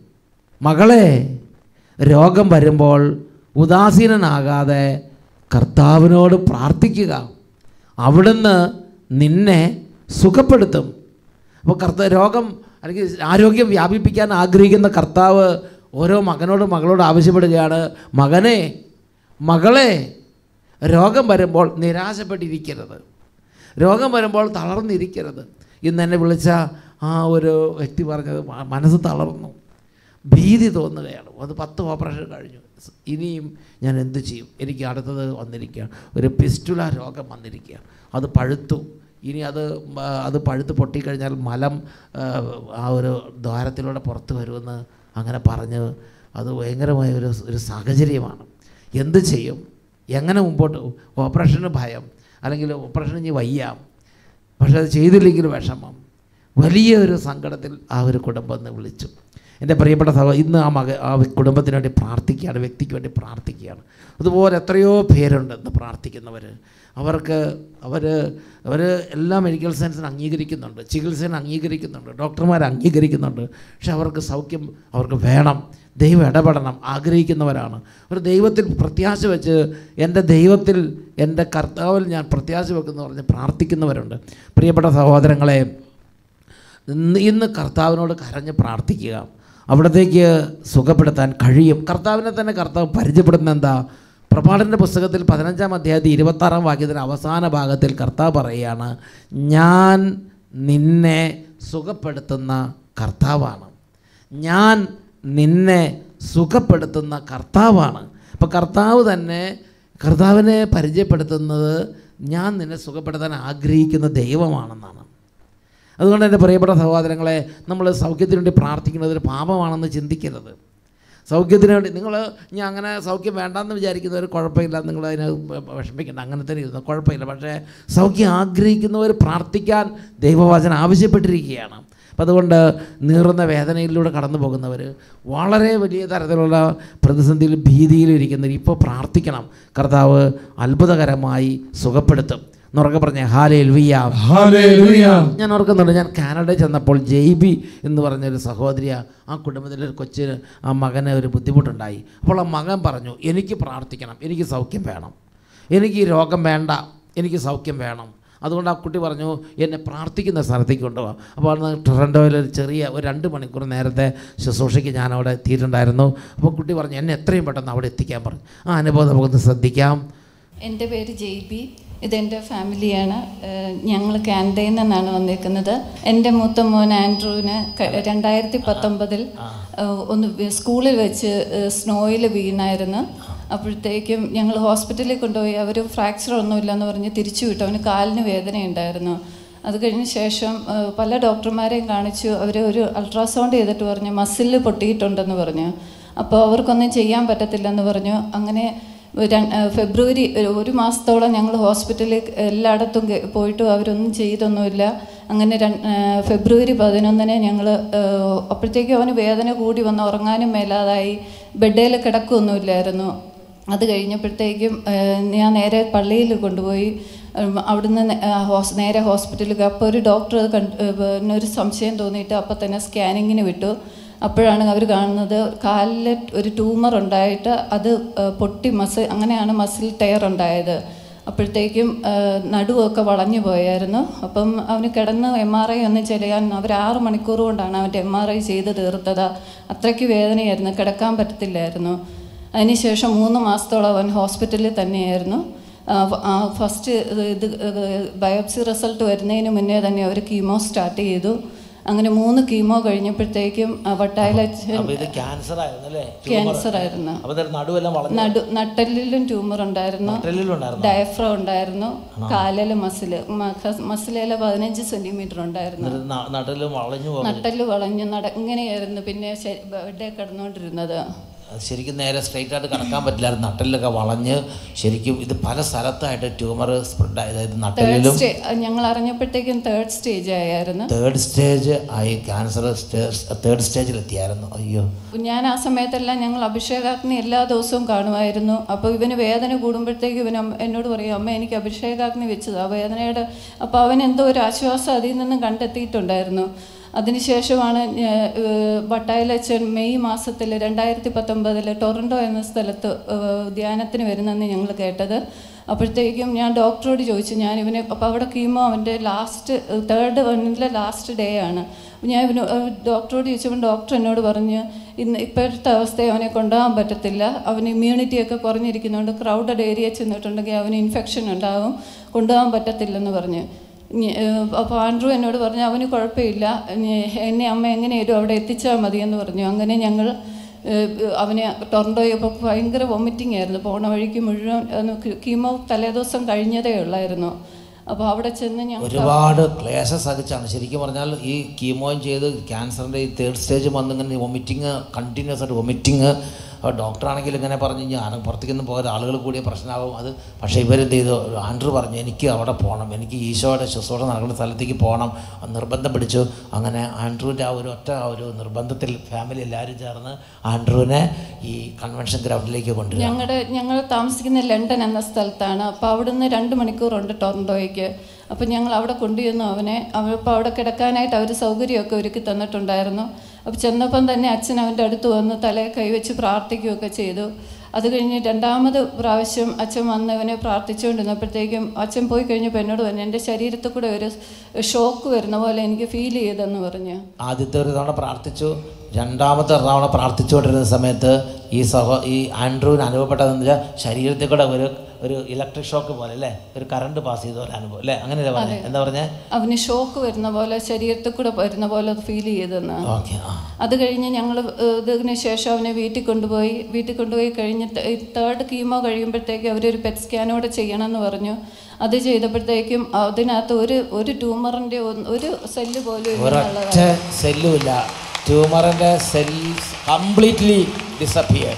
മകളെ രോഗം വരുമ്പോൾ ഉദാസീനനാകാതെ കർത്താവിനോട് പ്രാർത്ഥിക്കുക അവിടുന്ന് നിന്നെ സുഖപ്പെടുത്തും അപ്പോൾ കർത്ത രോഗം അല്ലെങ്കിൽ ആരോഗ്യം വ്യാപിപ്പിക്കാൻ ആഗ്രഹിക്കുന്ന കർത്താവ് ഓരോ മകനോടും മകളോട് ആവശ്യപ്പെടുകയാണ് മകനെ മകളെ രോഗം വരുമ്പോൾ നിരാശപ്പെട്ടിരിക്കരുത് രോഗം വരുമ്പോൾ തളർന്നിരിക്കരുത് ഇന്ന് എന്നെ വിളിച്ച ആ ഒരു വ്യക്തി പറഞ്ഞത് മ- മനസ്സ് തളർന്നു ഭീതി തോന്നുകയാണ് അത് പത്ത് ഓപ്പറേഷൻ കഴിഞ്ഞു ഇനിയും ഞാൻ എന്ത് ചെയ്യും എനിക്ക് അടുത്തത് വന്നിരിക്കുകയാണ് ഒരു പിസ്റ്റുല രോഗം വന്നിരിക്കുകയാണ് അത് പഴുത്തു ഇനി അത് മ- അത് പഴുത്ത് പൊട്ടിക്കഴിഞ്ഞാൽ മലം ആ, ആ ഒരു ദ്വാരത്തിലൂടെ പുറത്ത് വരുമെന്ന് അങ്ങനെ പറഞ്ഞ് അത് ഭയങ്കരമായ ഒരു ഒരു സാഹചര്യമാണ് എന്ത് ചെയ്യും എങ്ങനെ മുമ്പോട്ട് ഓപ്പറേഷന് ഭയം അല്ലെങ്കിൽ ഓപ്പറേഷൻ ഇനി വയ്യ പക്ഷെ അത് ചെയ്തില്ലെങ്കിൽ വിഷമം വലിയ ഒരു സങ്കടത്തിൽ ആ ഒരു കുടുംബം എന്ന് വിളിച്ചു എൻ്റെ പ്രിയപ്പെട്ട സഹോ ഇന്ന് ആ മക ആ കുടുംബത്തിന് വേണ്ടി പ്രാർത്ഥിക്കുകയാണ് വ്യക്തിക്ക് വേണ്ടി പ്രാർത്ഥിക്കുകയാണ് അതുപോലെ എത്രയോ പേരുണ്ട് ഇന്ന് പ്രാർത്ഥിക്കുന്നവർ അവർക്ക് അവർ അവർ എല്ലാ മെഡിക്കൽ സയൻസിനും അംഗീകരിക്കുന്നുണ്ട് ചികിത്സേനെ അംഗീകരിക്കുന്നുണ്ട് ഡോക്ടർമാർ അംഗീകരിക്കുന്നുണ്ട് പക്ഷെ അവർക്ക് സൗഖ്യം അവർക്ക് വേണം ദൈവം ഇടപെടണം ആഗ്രഹിക്കുന്നവരാണ് ഒരു ദൈവത്തിൽ പ്രത്യാശ വെച്ച് എൻ്റെ ദൈവത്തിൽ എൻ്റെ കർത്താവിൽ ഞാൻ പ്രത്യാശ വെക്കുന്നു പറഞ്ഞ് പ്രാർത്ഥിക്കുന്നവരുണ്ട് പ്രിയപ്പെട്ട സഹോദരങ്ങളെ ഇന്ന് ഇന്ന് കർത്താവിനോട് കരഞ്ഞ് പ്രാർത്ഥിക്കുക അവിടത്തേക്ക് സുഖപ്പെടുത്താൻ കഴിയും കർത്താവിനെ തന്നെ കർത്താവ് പരിചയപ്പെടുന്ന എന്താ പ്രഭാടൻ്റെ പുസ്തകത്തിൽ പതിനഞ്ചാം അധ്യായത്തിൽ ഇരുപത്താറാം വാക്യത്തിൻ്റെ അവസാന ഭാഗത്തിൽ കർത്താവ് പറയുകയാണ് ഞാൻ നിന്നെ സുഖപ്പെടുത്തുന്ന കർത്താവാണ് ഞാൻ നിന്നെ സുഖപ്പെടുത്തുന്ന കർത്താവാണ് അപ്പോൾ കർത്താവ് തന്നെ കർത്താവിനെ പരിചയപ്പെടുത്തുന്നത് ഞാൻ നിന്നെ സുഖപ്പെടുത്താൻ ആഗ്രഹിക്കുന്ന ദൈവമാണെന്നാണ് അതുകൊണ്ട് എൻ്റെ പ്രിയപ്പെട്ട സഹോദരങ്ങളെ നമ്മൾ സൗഖ്യത്തിന് വേണ്ടി പ്രാർത്ഥിക്കുന്നത് ഒരു പാപമാണെന്ന് ചിന്തിക്കരുത് സൗഖ്യത്തിന് വേണ്ടി നിങ്ങൾ ഞാൻ അങ്ങനെ സൗഖ്യം വേണ്ടാന്ന് വിചാരിക്കുന്നവർ കുഴപ്പമില്ല നിങ്ങൾ അതിന് വിഷമിക്കേണ്ട അങ്ങനെ തന്നെ ഇരുന്നു കുഴപ്പമില്ല പക്ഷേ സൗഖ്യം ആഗ്രഹിക്കുന്നവർ പ്രാർത്ഥിക്കാൻ ദൈവവചനം ആവശ്യപ്പെട്ടിരിക്കുകയാണ് അപ്പം അതുകൊണ്ട് നീറുന്ന വേദനയിലൂടെ കടന്നു പോകുന്നവർ വളരെ വലിയ തരത്തിലുള്ള പ്രതിസന്ധിയിൽ ഭീതിയിലും ഇരിക്കുന്നവർ ഇപ്പോൾ പ്രാർത്ഥിക്കണം കർത്താവ് അത്ഭുതകരമായി സുഖപ്പെടുത്തും എന്നുറക്കെ പറഞ്ഞ ഹാലേ ലുയ്യ ഹല്ലേലൂയ ഞാൻ ഓർക്കുന്നുണ്ട് ഞാൻ കാനഡയിൽ ചെന്നപ്പോൾ ജെയ്ബി എന്ന് പറഞ്ഞൊരു സഹോദരിയ ആ കുടുംബത്തിലെ ഒരു കൊച്ചിന് ആ മകന് ഒരു ബുദ്ധിമുട്ടുണ്ടായി അപ്പോൾ ആ മകൻ പറഞ്ഞു എനിക്ക് പ്രാർത്ഥിക്കണം എനിക്ക് സൗഖ്യം വേണം എനിക്ക് ഈ രോഗം വേണ്ട എനിക്ക് സൗഖ്യം വേണം അതുകൊണ്ട് ആ കുട്ടി പറഞ്ഞു എന്നെ പ്രാർത്ഥിക്കുന്ന സ്ഥലത്തേക്ക് കൊണ്ടുപോകാം അപ്പോൾ അന്ന് ടൊറൻറ്റോയിൽ ഒരു ചെറിയ ഒരു രണ്ട് മണിക്കൂർ നേരത്തെ ശുശ്രൂഷയ്ക്ക് ഞാൻ അവിടെ എത്തിയിട്ടുണ്ടായിരുന്നു അപ്പോൾ കുട്ടി പറഞ്ഞു എന്നെ എത്രയും പെട്ടെന്ന് അവിടെ എത്തിക്കാൻ പറഞ്ഞു ആ അനുഭവം നമുക്കൊന്ന് ശ്രദ്ധിക്കാം എൻ്റെ പേര് ജെയ്ബി ഇതെൻ്റെ ഫാമിലിയാണ് ഞങ്ങൾ കാനഡയിൽ നിന്നാണ് വന്നേക്കുന്നത് എൻ്റെ മൂത്ത മോൻ ആൻഡ്രൂവിന് ക- രണ്ടായിരത്തി പത്തൊമ്പതിൽ ഒന്ന് വി- സ്കൂളിൽ വെച്ച് സ്നോയിൽ വീണായിരുന്നു അപ്പോഴത്തേക്കും ഞങ്ങൾ ഹോസ്പിറ്റലിൽ കൊണ്ടുപോയി അവർ ഫ്രാക്ചർ ഒന്നുമില്ലെന്ന് പറഞ്ഞ് തിരിച്ചു വിട്ടു അവന് കാലിന് വേദനയുണ്ടായിരുന്നു അത് കഴിഞ്ഞ ശേഷം ആ, പല ഡോക്ടർമാരെയും കാണിച്ചു അവർ ഒരു അൾട്രാസൗണ്ട് ചെയ്തിട്ട് പറഞ്ഞു മസിലിൽ പൊട്ടിയിട്ടുണ്ടെന്ന് പറഞ്ഞു അപ്പോൾ അവർക്കൊന്നും ചെയ്യാൻ പറ്റത്തില്ലെന്ന് പറഞ്ഞു അങ്ങനെ ര- ആ, ഫെബ്രുവരി ഒരു- ഒരു മാസത്തോളം ഞങ്ങൾ ഹോസ്പിറ്റലിൽ എല്ലായിടത്തും കെ- പോയിട്ടും അവരൊന്നും ചെയ്തൊന്നുമില്ല അങ്ങനെ ര- ആ, ഫെബ്രുവരി പതിനൊന്നിന് ഞങ്ങൾ അപ്പോഴത്തേക്കും അവന് വേദന കൂടി വന്ന് ഉറങ്ങാനും മേലാതായി ബെഡേൽ കിടക്കുകയൊന്നുമില്ലായിരുന്നു അത് കഴിഞ്ഞപ്പോഴത്തേക്കും ആ, ഞാൻ നേരെ പള്ളിയിൽ കൊണ്ടുപോയി ഉം, അവിടുന്ന് നേ- ആ, ഹോസ് നേരെ ഹോസ്പിറ്റലിൽ അപ്പോൾ ഒരു ഡോക്ടർ അത് കണ്ട് ഏ, പിന്നെ ഒരു സംശയം തോന്നിയിട്ട് അപ്പോൾ തന്നെ സ്കാനിങ്ങിന് വിട്ടു അപ്പോഴാണ് അവർ കാണുന്നത് കാലിൽ ഒരു ട്യൂമർ ഉണ്ടായിട്ട് അത് ഏ, പൊട്ടി മസിൽ അങ്ങനെയാണ് മസിൽ ടയർ ഉണ്ടായത് അപ്പോഴത്തേക്കും ഏ, നടുവൊക്കെ വളഞ്ഞു പോയായിരുന്നു അപ്പം അവന് കിടന്ന് എം ആർ ഐ ഒന്നും ചെയ്യാൻ അവർ ആറ് മണിക്കൂർ കൊണ്ടാണ് അവൻ്റെ എം ആർ ഐ ചെയ്ത് തീർത്തത് അത്രയ്ക്ക് വേദനയായിരുന്നു കിടക്കാൻ പറ്റത്തില്ലായിരുന്നു അതിനുശേഷം മൂന്ന് മാസത്തോളം അവൻ ഹോസ്പിറ്റലിൽ തന്നെയായിരുന്നു ആ, ഫ- ആ, ഫസ്റ്റ് ഇത് ഇത് ബയോപ്സി റിസൾട്ട് വരുന്നതിന് മുന്നേ തന്നെ അവർ കീമോ സ്റ്റാർട്ട് ചെയ്തു അങ്ങനെ മൂന്ന് കീമോ കഴിഞ്ഞപ്പോഴത്തേക്കും വട്ടായിലച്ഛൻ അപ്പൊ ഇത് ക്യാൻസർ ആയിരുന്നു അല്ലേ ക്യാൻസർ ആയിരുന്നു അപ്പൊ ഇത് നടുവെല്ലാം വളഞ്ഞു നടു നട്ടലിലും ട്യൂമർ ഉണ്ടായിരുന്നു നട്ടലിലുണ്ടായിരുന്നു ഡയഫ്ര ഉണ്ടായിരുന്നു കാലില് മസില് മസിലേല പതിനഞ്ച് സെന്റിമീറ്റർ ഉണ്ടായിരുന്നു എന്നിട്ട് ന- നടുവിലും വളഞ്ഞു പോകും നട്ടല് വളഞ്ഞു നട ഇങ്ങനെയായിരുന്നു പിന്നെ ബെഡേ കിടന്നുകൊണ്ടിരുന്നത് അത് ശരിക്കും നേരെ സ്ട്രെയിറ്റ് ആയിട്ട് കിടക്കാൻ പറ്റില്ലായിരുന്നു നട്ടലിലൊക്കെ വളഞ്ഞ് ശരിക്കും ഇത് പല സ്ഥലത്തായിട്ട് ട്യൂമർ സ്പ്രെഡ് അതായത് തേർഡ് നട്ടലിലും സ്റ്റേ ഞങ്ങൾ അറിഞ്ഞപ്പോഴത്തേക്കും തേർഡ് സ്റ്റേജ് ആയിരുന്നു തേർഡ് സ്റ്റേജ് ആയി ക്യാൻസർ തേർഡ് സ്റ്റേജിൽ എത്തിയായിരുന്നു അയ്യോ ഞാൻ ആ സമയത്തെല്ലാം ഞങ്ങൾ അഭിഷേകാഗ്നി എല്ലാ ദിവസവും കാണുമായിരുന്നു അപ്പോൾ ഇവന് വേദന കൂടുമ്പോഴത്തേക്ക് ഇവൻ അമ്മ- എന്നോട് പറയും അമ്മ എനിക്ക് അഭിഷേകാഗ്നി വെച്ചത് ആ വേദനയുടെ അപ്പോൾ അവൻ എന്തോ ഒരു ആശ്വാസം അതിൽ നിന്നും കണ്ടെത്തിയിട്ടുണ്ടായിരുന്നു അതിനുശേഷമാണ് വട്ടായിലച്ചൻ മെയ് മാസത്തിൽ രണ്ടായിരത്തി പത്തൊമ്പതിൽ ടൊറൻഡോ എന്ന സ്ഥലത്ത് ഏഹ്, ധ്യാനത്തിന് വരുന്നെന്ന് ഞങ്ങൾ കേട്ടത് അപ്പോഴത്തേക്കും ഞാൻ ഡോക്ടറോട് ചോദിച്ചു ഞാൻ ഇവനെ അപ്പോൾ അവിടെ കീമോ അവൻ്റെ ലാസ്റ്റ് തേർഡ് വണ്ണിലെ ലാസ്റ്റ് ഡേ ആണ് അപ്പോൾ ഞാൻ ഇവന് ഏഹ്, ഡോക്ടറോട് ചോദിച്ചപ്പോൾ ഡോക്ടർ എന്നോട് പറഞ്ഞ് ഇന്ന് ഇപ്പോഴത്തെ അവസ്ഥയെ അവനെ കൊണ്ടുപോകാൻ പറ്റത്തില്ല അവന് ഇമ്മ്യൂണിറ്റി ഒക്കെ കുറഞ്ഞിരിക്കുന്നതുകൊണ്ട് ക്രൗഡഡ് ഏരിയ ചെന്നിട്ടുണ്ടെങ്കിൽ അവന് ഇൻഫെക്ഷൻ ഉണ്ടാവും കൊണ്ടുപോകാൻ പറ്റത്തില്ലെന്ന് പറഞ്ഞ് ഞ- ഏഹ് അപ്പോൾ ആൻഡ്രു എന്നോട് പറഞ്ഞു അവന് കുഴപ്പമില്ല ഞ- എന്നെ അമ്മ എങ്ങനെയാലും അവിടെ എത്തിച്ചാൽ മതിയെന്ന് പറഞ്ഞു അങ്ങനെ ഞങ്ങൾ ഏഹ് അവനെ ടൊറൻഡോയപ്പോൾ ഭയങ്കര വൊമിറ്റിംഗ് ആയിരുന്നു പോണ വഴിക്ക് മുഴുവൻ അന്ന് കീമോ തലേദിവസം കഴിഞ്ഞതേ ഉള്ളായിരുന്നു അപ്പോൾ അവിടെ ചെന്ന് ഞങ്ങൾ ഒരുപാട് ക്ലേശം സഹിച്ചാണ് ശരിക്കും പറഞ്ഞാൽ ഈ കീമോയും ചെയ്ത് ക്യാൻസറിൻ്റെ ഈ തേർഡ് സ്റ്റേജ് വന്നിങ്ങനെ വൊമിറ്റിങ് കണ്ടിന്യൂസ് ആയിട്ട് വൊമിറ്റിങ് ഡോക്ടറാണെങ്കിൽ ഇങ്ങനെ പറഞ്ഞു ഞാൻ പുറത്തേക്കൊന്നും പോകാതെ ആളുകൾ കൂടിയ പ്രശ്നമാകും അത് പക്ഷേ ഇവരെന്ത് ചെയ്തു ആൻഡ്രു പറഞ്ഞു എനിക്ക് അവിടെ പോകണം എനിക്ക് ഈശോയുടെ ശുശ്രൂഷ നടക്കുന്ന സ്ഥലത്തേക്ക് പോകണം അത് നിർബന്ധം പിടിച്ചു അങ്ങനെ ആൻഡ്രുവിൻ്റെ ആ ഒരു ഒറ്റ ആ ഒരു നിർബന്ധത്തിൽ ഫാമിലി എല്ലാവരും ചേർന്ന് ആൻഡ്രുവിനെ ഈ കൺവെൻഷൻ ഗ്രൗണ്ടിലേക്ക് കൊണ്ടുവരിക ഞങ്ങളുടെ ഞങ്ങൾ താമസിക്കുന്ന ലണ്ടൻ എന്ന സ്ഥലത്താണ് അപ്പോൾ അവിടുന്ന് രണ്ട് മണിക്കൂറുണ്ട് ടൊറൻഡോയ്ക്ക് അപ്പോൾ ഞങ്ങൾ അവിടെ കൊണ്ടുചെന്നു അവനെ അപ്പോൾ അവിടെ കിടക്കാനായിട്ട് അവർ സൗകര്യമൊക്കെ ഒരുക്കി തന്നിട്ടുണ്ടായിരുന്നു അപ്പോൾ ചെന്നപ്പം തന്നെ അച്ഛൻ അവൻ്റെ അടുത്ത് വന്ന് തലയെ കൈവച്ച് പ്രാർത്ഥിക്കുകയൊക്കെ ചെയ്തു അത് കഴിഞ്ഞ് രണ്ടാമത് പ്രാവശ്യം അച്ഛൻ വന്ന് അവനെ പ്രാർത്ഥിച്ചുകൊണ്ടിരുന്നപ്പോഴത്തേക്കും അച്ഛൻ പോയി കഴിഞ്ഞപ്പോൾ എന്നോട് പറഞ്ഞു എൻ്റെ ശരീരത്തിൽ കൂടെ ഒരു ഷോക്ക് വരുന്ന പോലെ എനിക്ക് ഫീൽ ചെയ്തെന്ന് പറഞ്ഞു ആദ്യത്തെ ഒരു തവണ പ്രാർത്ഥിച്ചു രണ്ടാമത്തെ തവണ പ്രാർത്ഥിച്ചുകൊണ്ടിരുന്ന സമയത്ത് ഈ സഹോ ഈ ആൻഡ്രൂവിന് അനുഭവപ്പെട്ടതെന്ന് വെച്ചാൽ ശരീരത്തിൽ കൂടെ ഒരു ഒരു ഇലക്ട്രിക് ഷോക്ക് പോലെ അല്ലേ ഒരു കറണ്ട് പാസ് ചെയ്ത പോലെ അനുഭവം അല്ലേ അങ്ങനെയല്ലേ പറഞ്ഞത് എന്താ പറഞ്ഞേ അവന് ഷോക്ക് വരുന്ന പോലെ ശരീരത്തിൽ കൂടെ വരുന്ന പോലെ ഫീൽ ചെയ്തെന്ന് ഓക്കെ ആ അത് കഴിഞ്ഞ് ഞങ്ങൾ ഇതിന് ശേഷം അവനെ വീട്ടിൽ കൊണ്ടുപോയി വീട്ടിൽ കൊണ്ടുപോയി കഴിഞ്ഞ് തേർഡ് കീമോ കഴിയുമ്പോഴത്തേക്ക് അവരൊരു പെറ്റ് സ്കാനോടെ ചെയ്യണമെന്ന് പറഞ്ഞു അത് ചെയ്തപ്പോഴത്തേക്കും അതിനകത്ത് ഒരു ഒരു ട്യൂമറിൻ്റെ ഒരു സെല്ല് പോലും ഇല്ല ഒരൊറ്റ എന്നുള്ളതാണ് സെല്ലുമില്ല ട്യൂമറിൻ്റെ സെൽസ് കംപ്ലീറ്റ്ലി ഡിസപ്പിയർ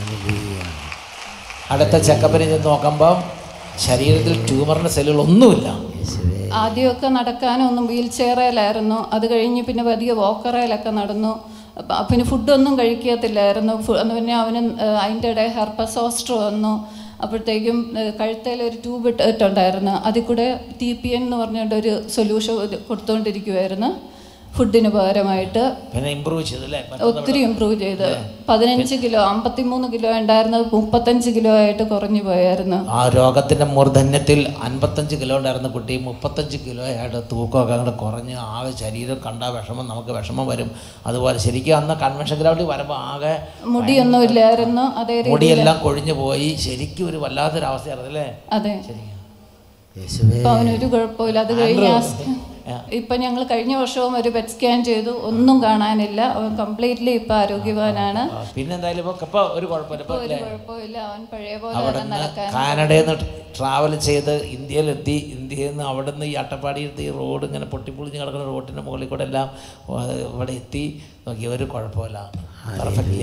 അടുത്ത ചെക്കപ്പിന് ചെന്ന് നോക്കുമ്പം ശരീരത്തിൽ ട്യൂമറിൻ്റെ സെല്ലുകളൊന്നുമില്ല ആദ്യമൊക്കെ നടക്കാനൊന്നും വീൽ ചെയറിലായിരുന്നു അത് കഴിഞ്ഞ് പിന്നെ പതിയെ വോക്കറയിലൊക്കെ നടന്നു അപ്പ- പിന്നെ ഫുഡൊന്നും കഴിക്കത്തില്ലായിരുന്നു ഫു- എന്ന് പിന്നെ അവന് ഏഹ്, അതിൻ്റെ ഇടയിൽ ഹെർപ്പസോസ്റ്റർ വന്നു അപ്പോഴത്തേക്കും ഏഹ്, കഴുത്തേൽ ഒരു ട്യൂബ് ഇട്ടിട്ടുണ്ടായിരുന്നു അതിൽ കൂടെ ടി പി എൻ എന്ന് പറഞ്ഞിട്ട് ഒരു സൊല്യൂഷൻ കൊടുത്തുകൊണ്ടിരിക്കുമായിരുന്നു ഫുഡിന് പകരമായിട്ട് പിന്നെ ഇമ്പ്രൂവ് ചെയ്തല്ലേ ഒത്തിരി ഇമ്പ്രൂവ് ചെയ്ത് പതിനഞ്ച് കിലോ അമ്പത്തിമൂന്ന് കിലോ ഉണ്ടായിരുന്നത് മുപ്പത്തഞ്ച് കിലോ ആയിട്ട് കുറഞ്ഞു പോയായിരുന്നു ആ രോഗത്തിൻ്റെ മൂർധന്യത്തിൽ അൻപത്തഞ്ച് കിലോ ഉണ്ടായിരുന്ന കുട്ടി മുപ്പത്തഞ്ച് കിലോ ആയിട്ട് തൂക്കമൊക്കെ അങ്ങോട്ട് കുറഞ്ഞ് ആകെ ശരീരം കണ്ട വിഷമം നമുക്ക് വിഷമം വരും അതുപോലെ ശരിക്കും അന്ന് കൺവെൻഷൻ ഗ്രൗണ്ടിൽ വരുമ്പോൾ ആകെ മുടിയൊന്നും ഇല്ലായിരുന്നു അതേ രീതിയിൽ മുടിയെല്ലാം കൊഴിഞ്ഞു പോയി ശരിക്കും ഒരു വല്ലാത്തൊരവസ്ഥയായിരുന്നു അല്ലേ അതെ യേശുവേ ഇപ്പൊ അവനൊരു കുഴപ്പമില്ല അത് കഴിഞ്ഞ് ആ സ്- ഇപ്പൊ ഞങ്ങൾ കഴിഞ്ഞ വർഷവും ഒരു പെറ്റ് സ്കാൻ ചെയ്തു ഒന്നും കാണാനില്ല അവൻ കംപ്ലീറ്റ്ലി ഇപ്പൊ ആരോഗ്യവാനാണ് ആ, പിന്നെ എന്തായാലും ഇപ്പൊ ഇപ്പൊ ഒരു കുഴപ്പമില്ല ഇപ്പൊ ഒരു അല്ലേ? കുഴപ്പമില്ല അവൻ പഴയ പോലെ അവിടെ തന്നെ നിന്ന് നടക്കാൻ കാനഡയിൽ നിന്ന് ട്രാവൽ ചെയ്ത് ഇന്ത്യയിലെത്തി ഇന്ത്യയിൽ നിന്ന് അവിടെ നിന്ന് ഈ അട്ടപ്പാടിയെത്തി ഈ റോഡ് ഇങ്ങനെ പൊട്ടിപ്പൊളിഞ്ഞ് കിടക്കുന്ന റോഡിൻ്റെ മുകളിൽ കൂടെ എല്ലാം ആ, ഇവിടെ എത്തി നോക്കി ഒരു കുഴപ്പമില്ല പെർഫെക്റ്റ്ലി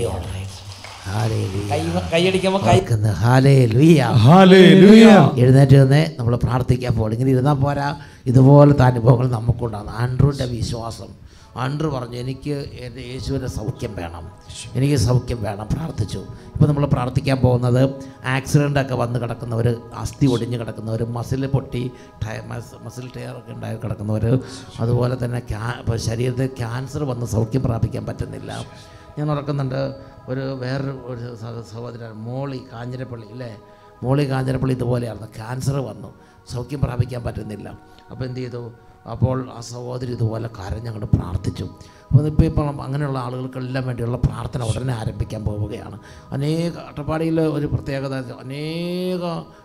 കൈ കൈയടിക്കുമ്പോൾ കൈ ഹാലേലുയ്യ ഹല്ലേലൂയ എഴുന്നേറ്റ് നിന്ന് നമ്മൾ പ്രാർത്ഥിക്കാൻ പോകും ഇങ്ങനെ ഇരുന്നാൽ പോരാ ഇതുപോലത്തെ അനുഭവങ്ങൾ നമുക്കുണ്ടാകും ആൻഡ്രൂൻ്റെ വിശ്വാസം ആൻഡ്രു പറഞ്ഞു എനിക്ക് എൻ്റെ യേശുവിൻ്റെ സൗഖ്യം വേണം എനിക്ക് സൗഖ്യം വേണം പ്രാർത്ഥിച്ചു ഇപ്പോൾ നമ്മൾ പ്രാർത്ഥിക്കാൻ പോകുന്നത് ആക്സിഡൻ്റൊക്കെ വന്ന് കിടക്കുന്നവർ അസ്ഥി ഒടിഞ്ഞ് കിടക്കുന്നവർ മസിൽ പൊട്ടി ടയ മസ് മസിൽ ടയറൊക്കെ ഉണ്ടായി കിടക്കുന്നവർ അതുപോലെ തന്നെ ക്യാ ഇപ്പോൾ ശരീരത്തിൽ ക്യാൻസർ വന്ന് സൗഖ്യം പ്രാപിക്കാൻ പറ്റുന്നില്ല ഞാൻ ഓർക്കുന്നുണ്ട് ഒരു വേറൊരു ഒരു സഹ- സഹോദരൻ മോളി കാഞ്ഞിരപ്പള്ളി അല്ലേ മോളി കാഞ്ഞിരപ്പള്ളി ഇതുപോലെയായിരുന്നു ക്യാൻസർ വന്നു സൗഖ്യം പ്രാപിക്കാൻ പറ്റുന്നില്ല അപ്പോൾ എന്ത് ചെയ്തു അപ്പോൾ ആ സഹോദരി ഇതുപോലെ കരഞ്ഞങ്ങോട്ട് പ്രാർത്ഥിച്ചു അപ്പോൾ ഇപ്പോൾ ഇപ്പം അങ്ങനെയുള്ള ആളുകൾക്കെല്ലാം വേണ്ടിയുള്ള പ്രാർത്ഥന ഉടനെ ആരംഭിക്കാൻ പോവുകയാണ് അനേക അട്ടപ്പാടിയിൽ ഒരു പ്രത്യേകത അനേക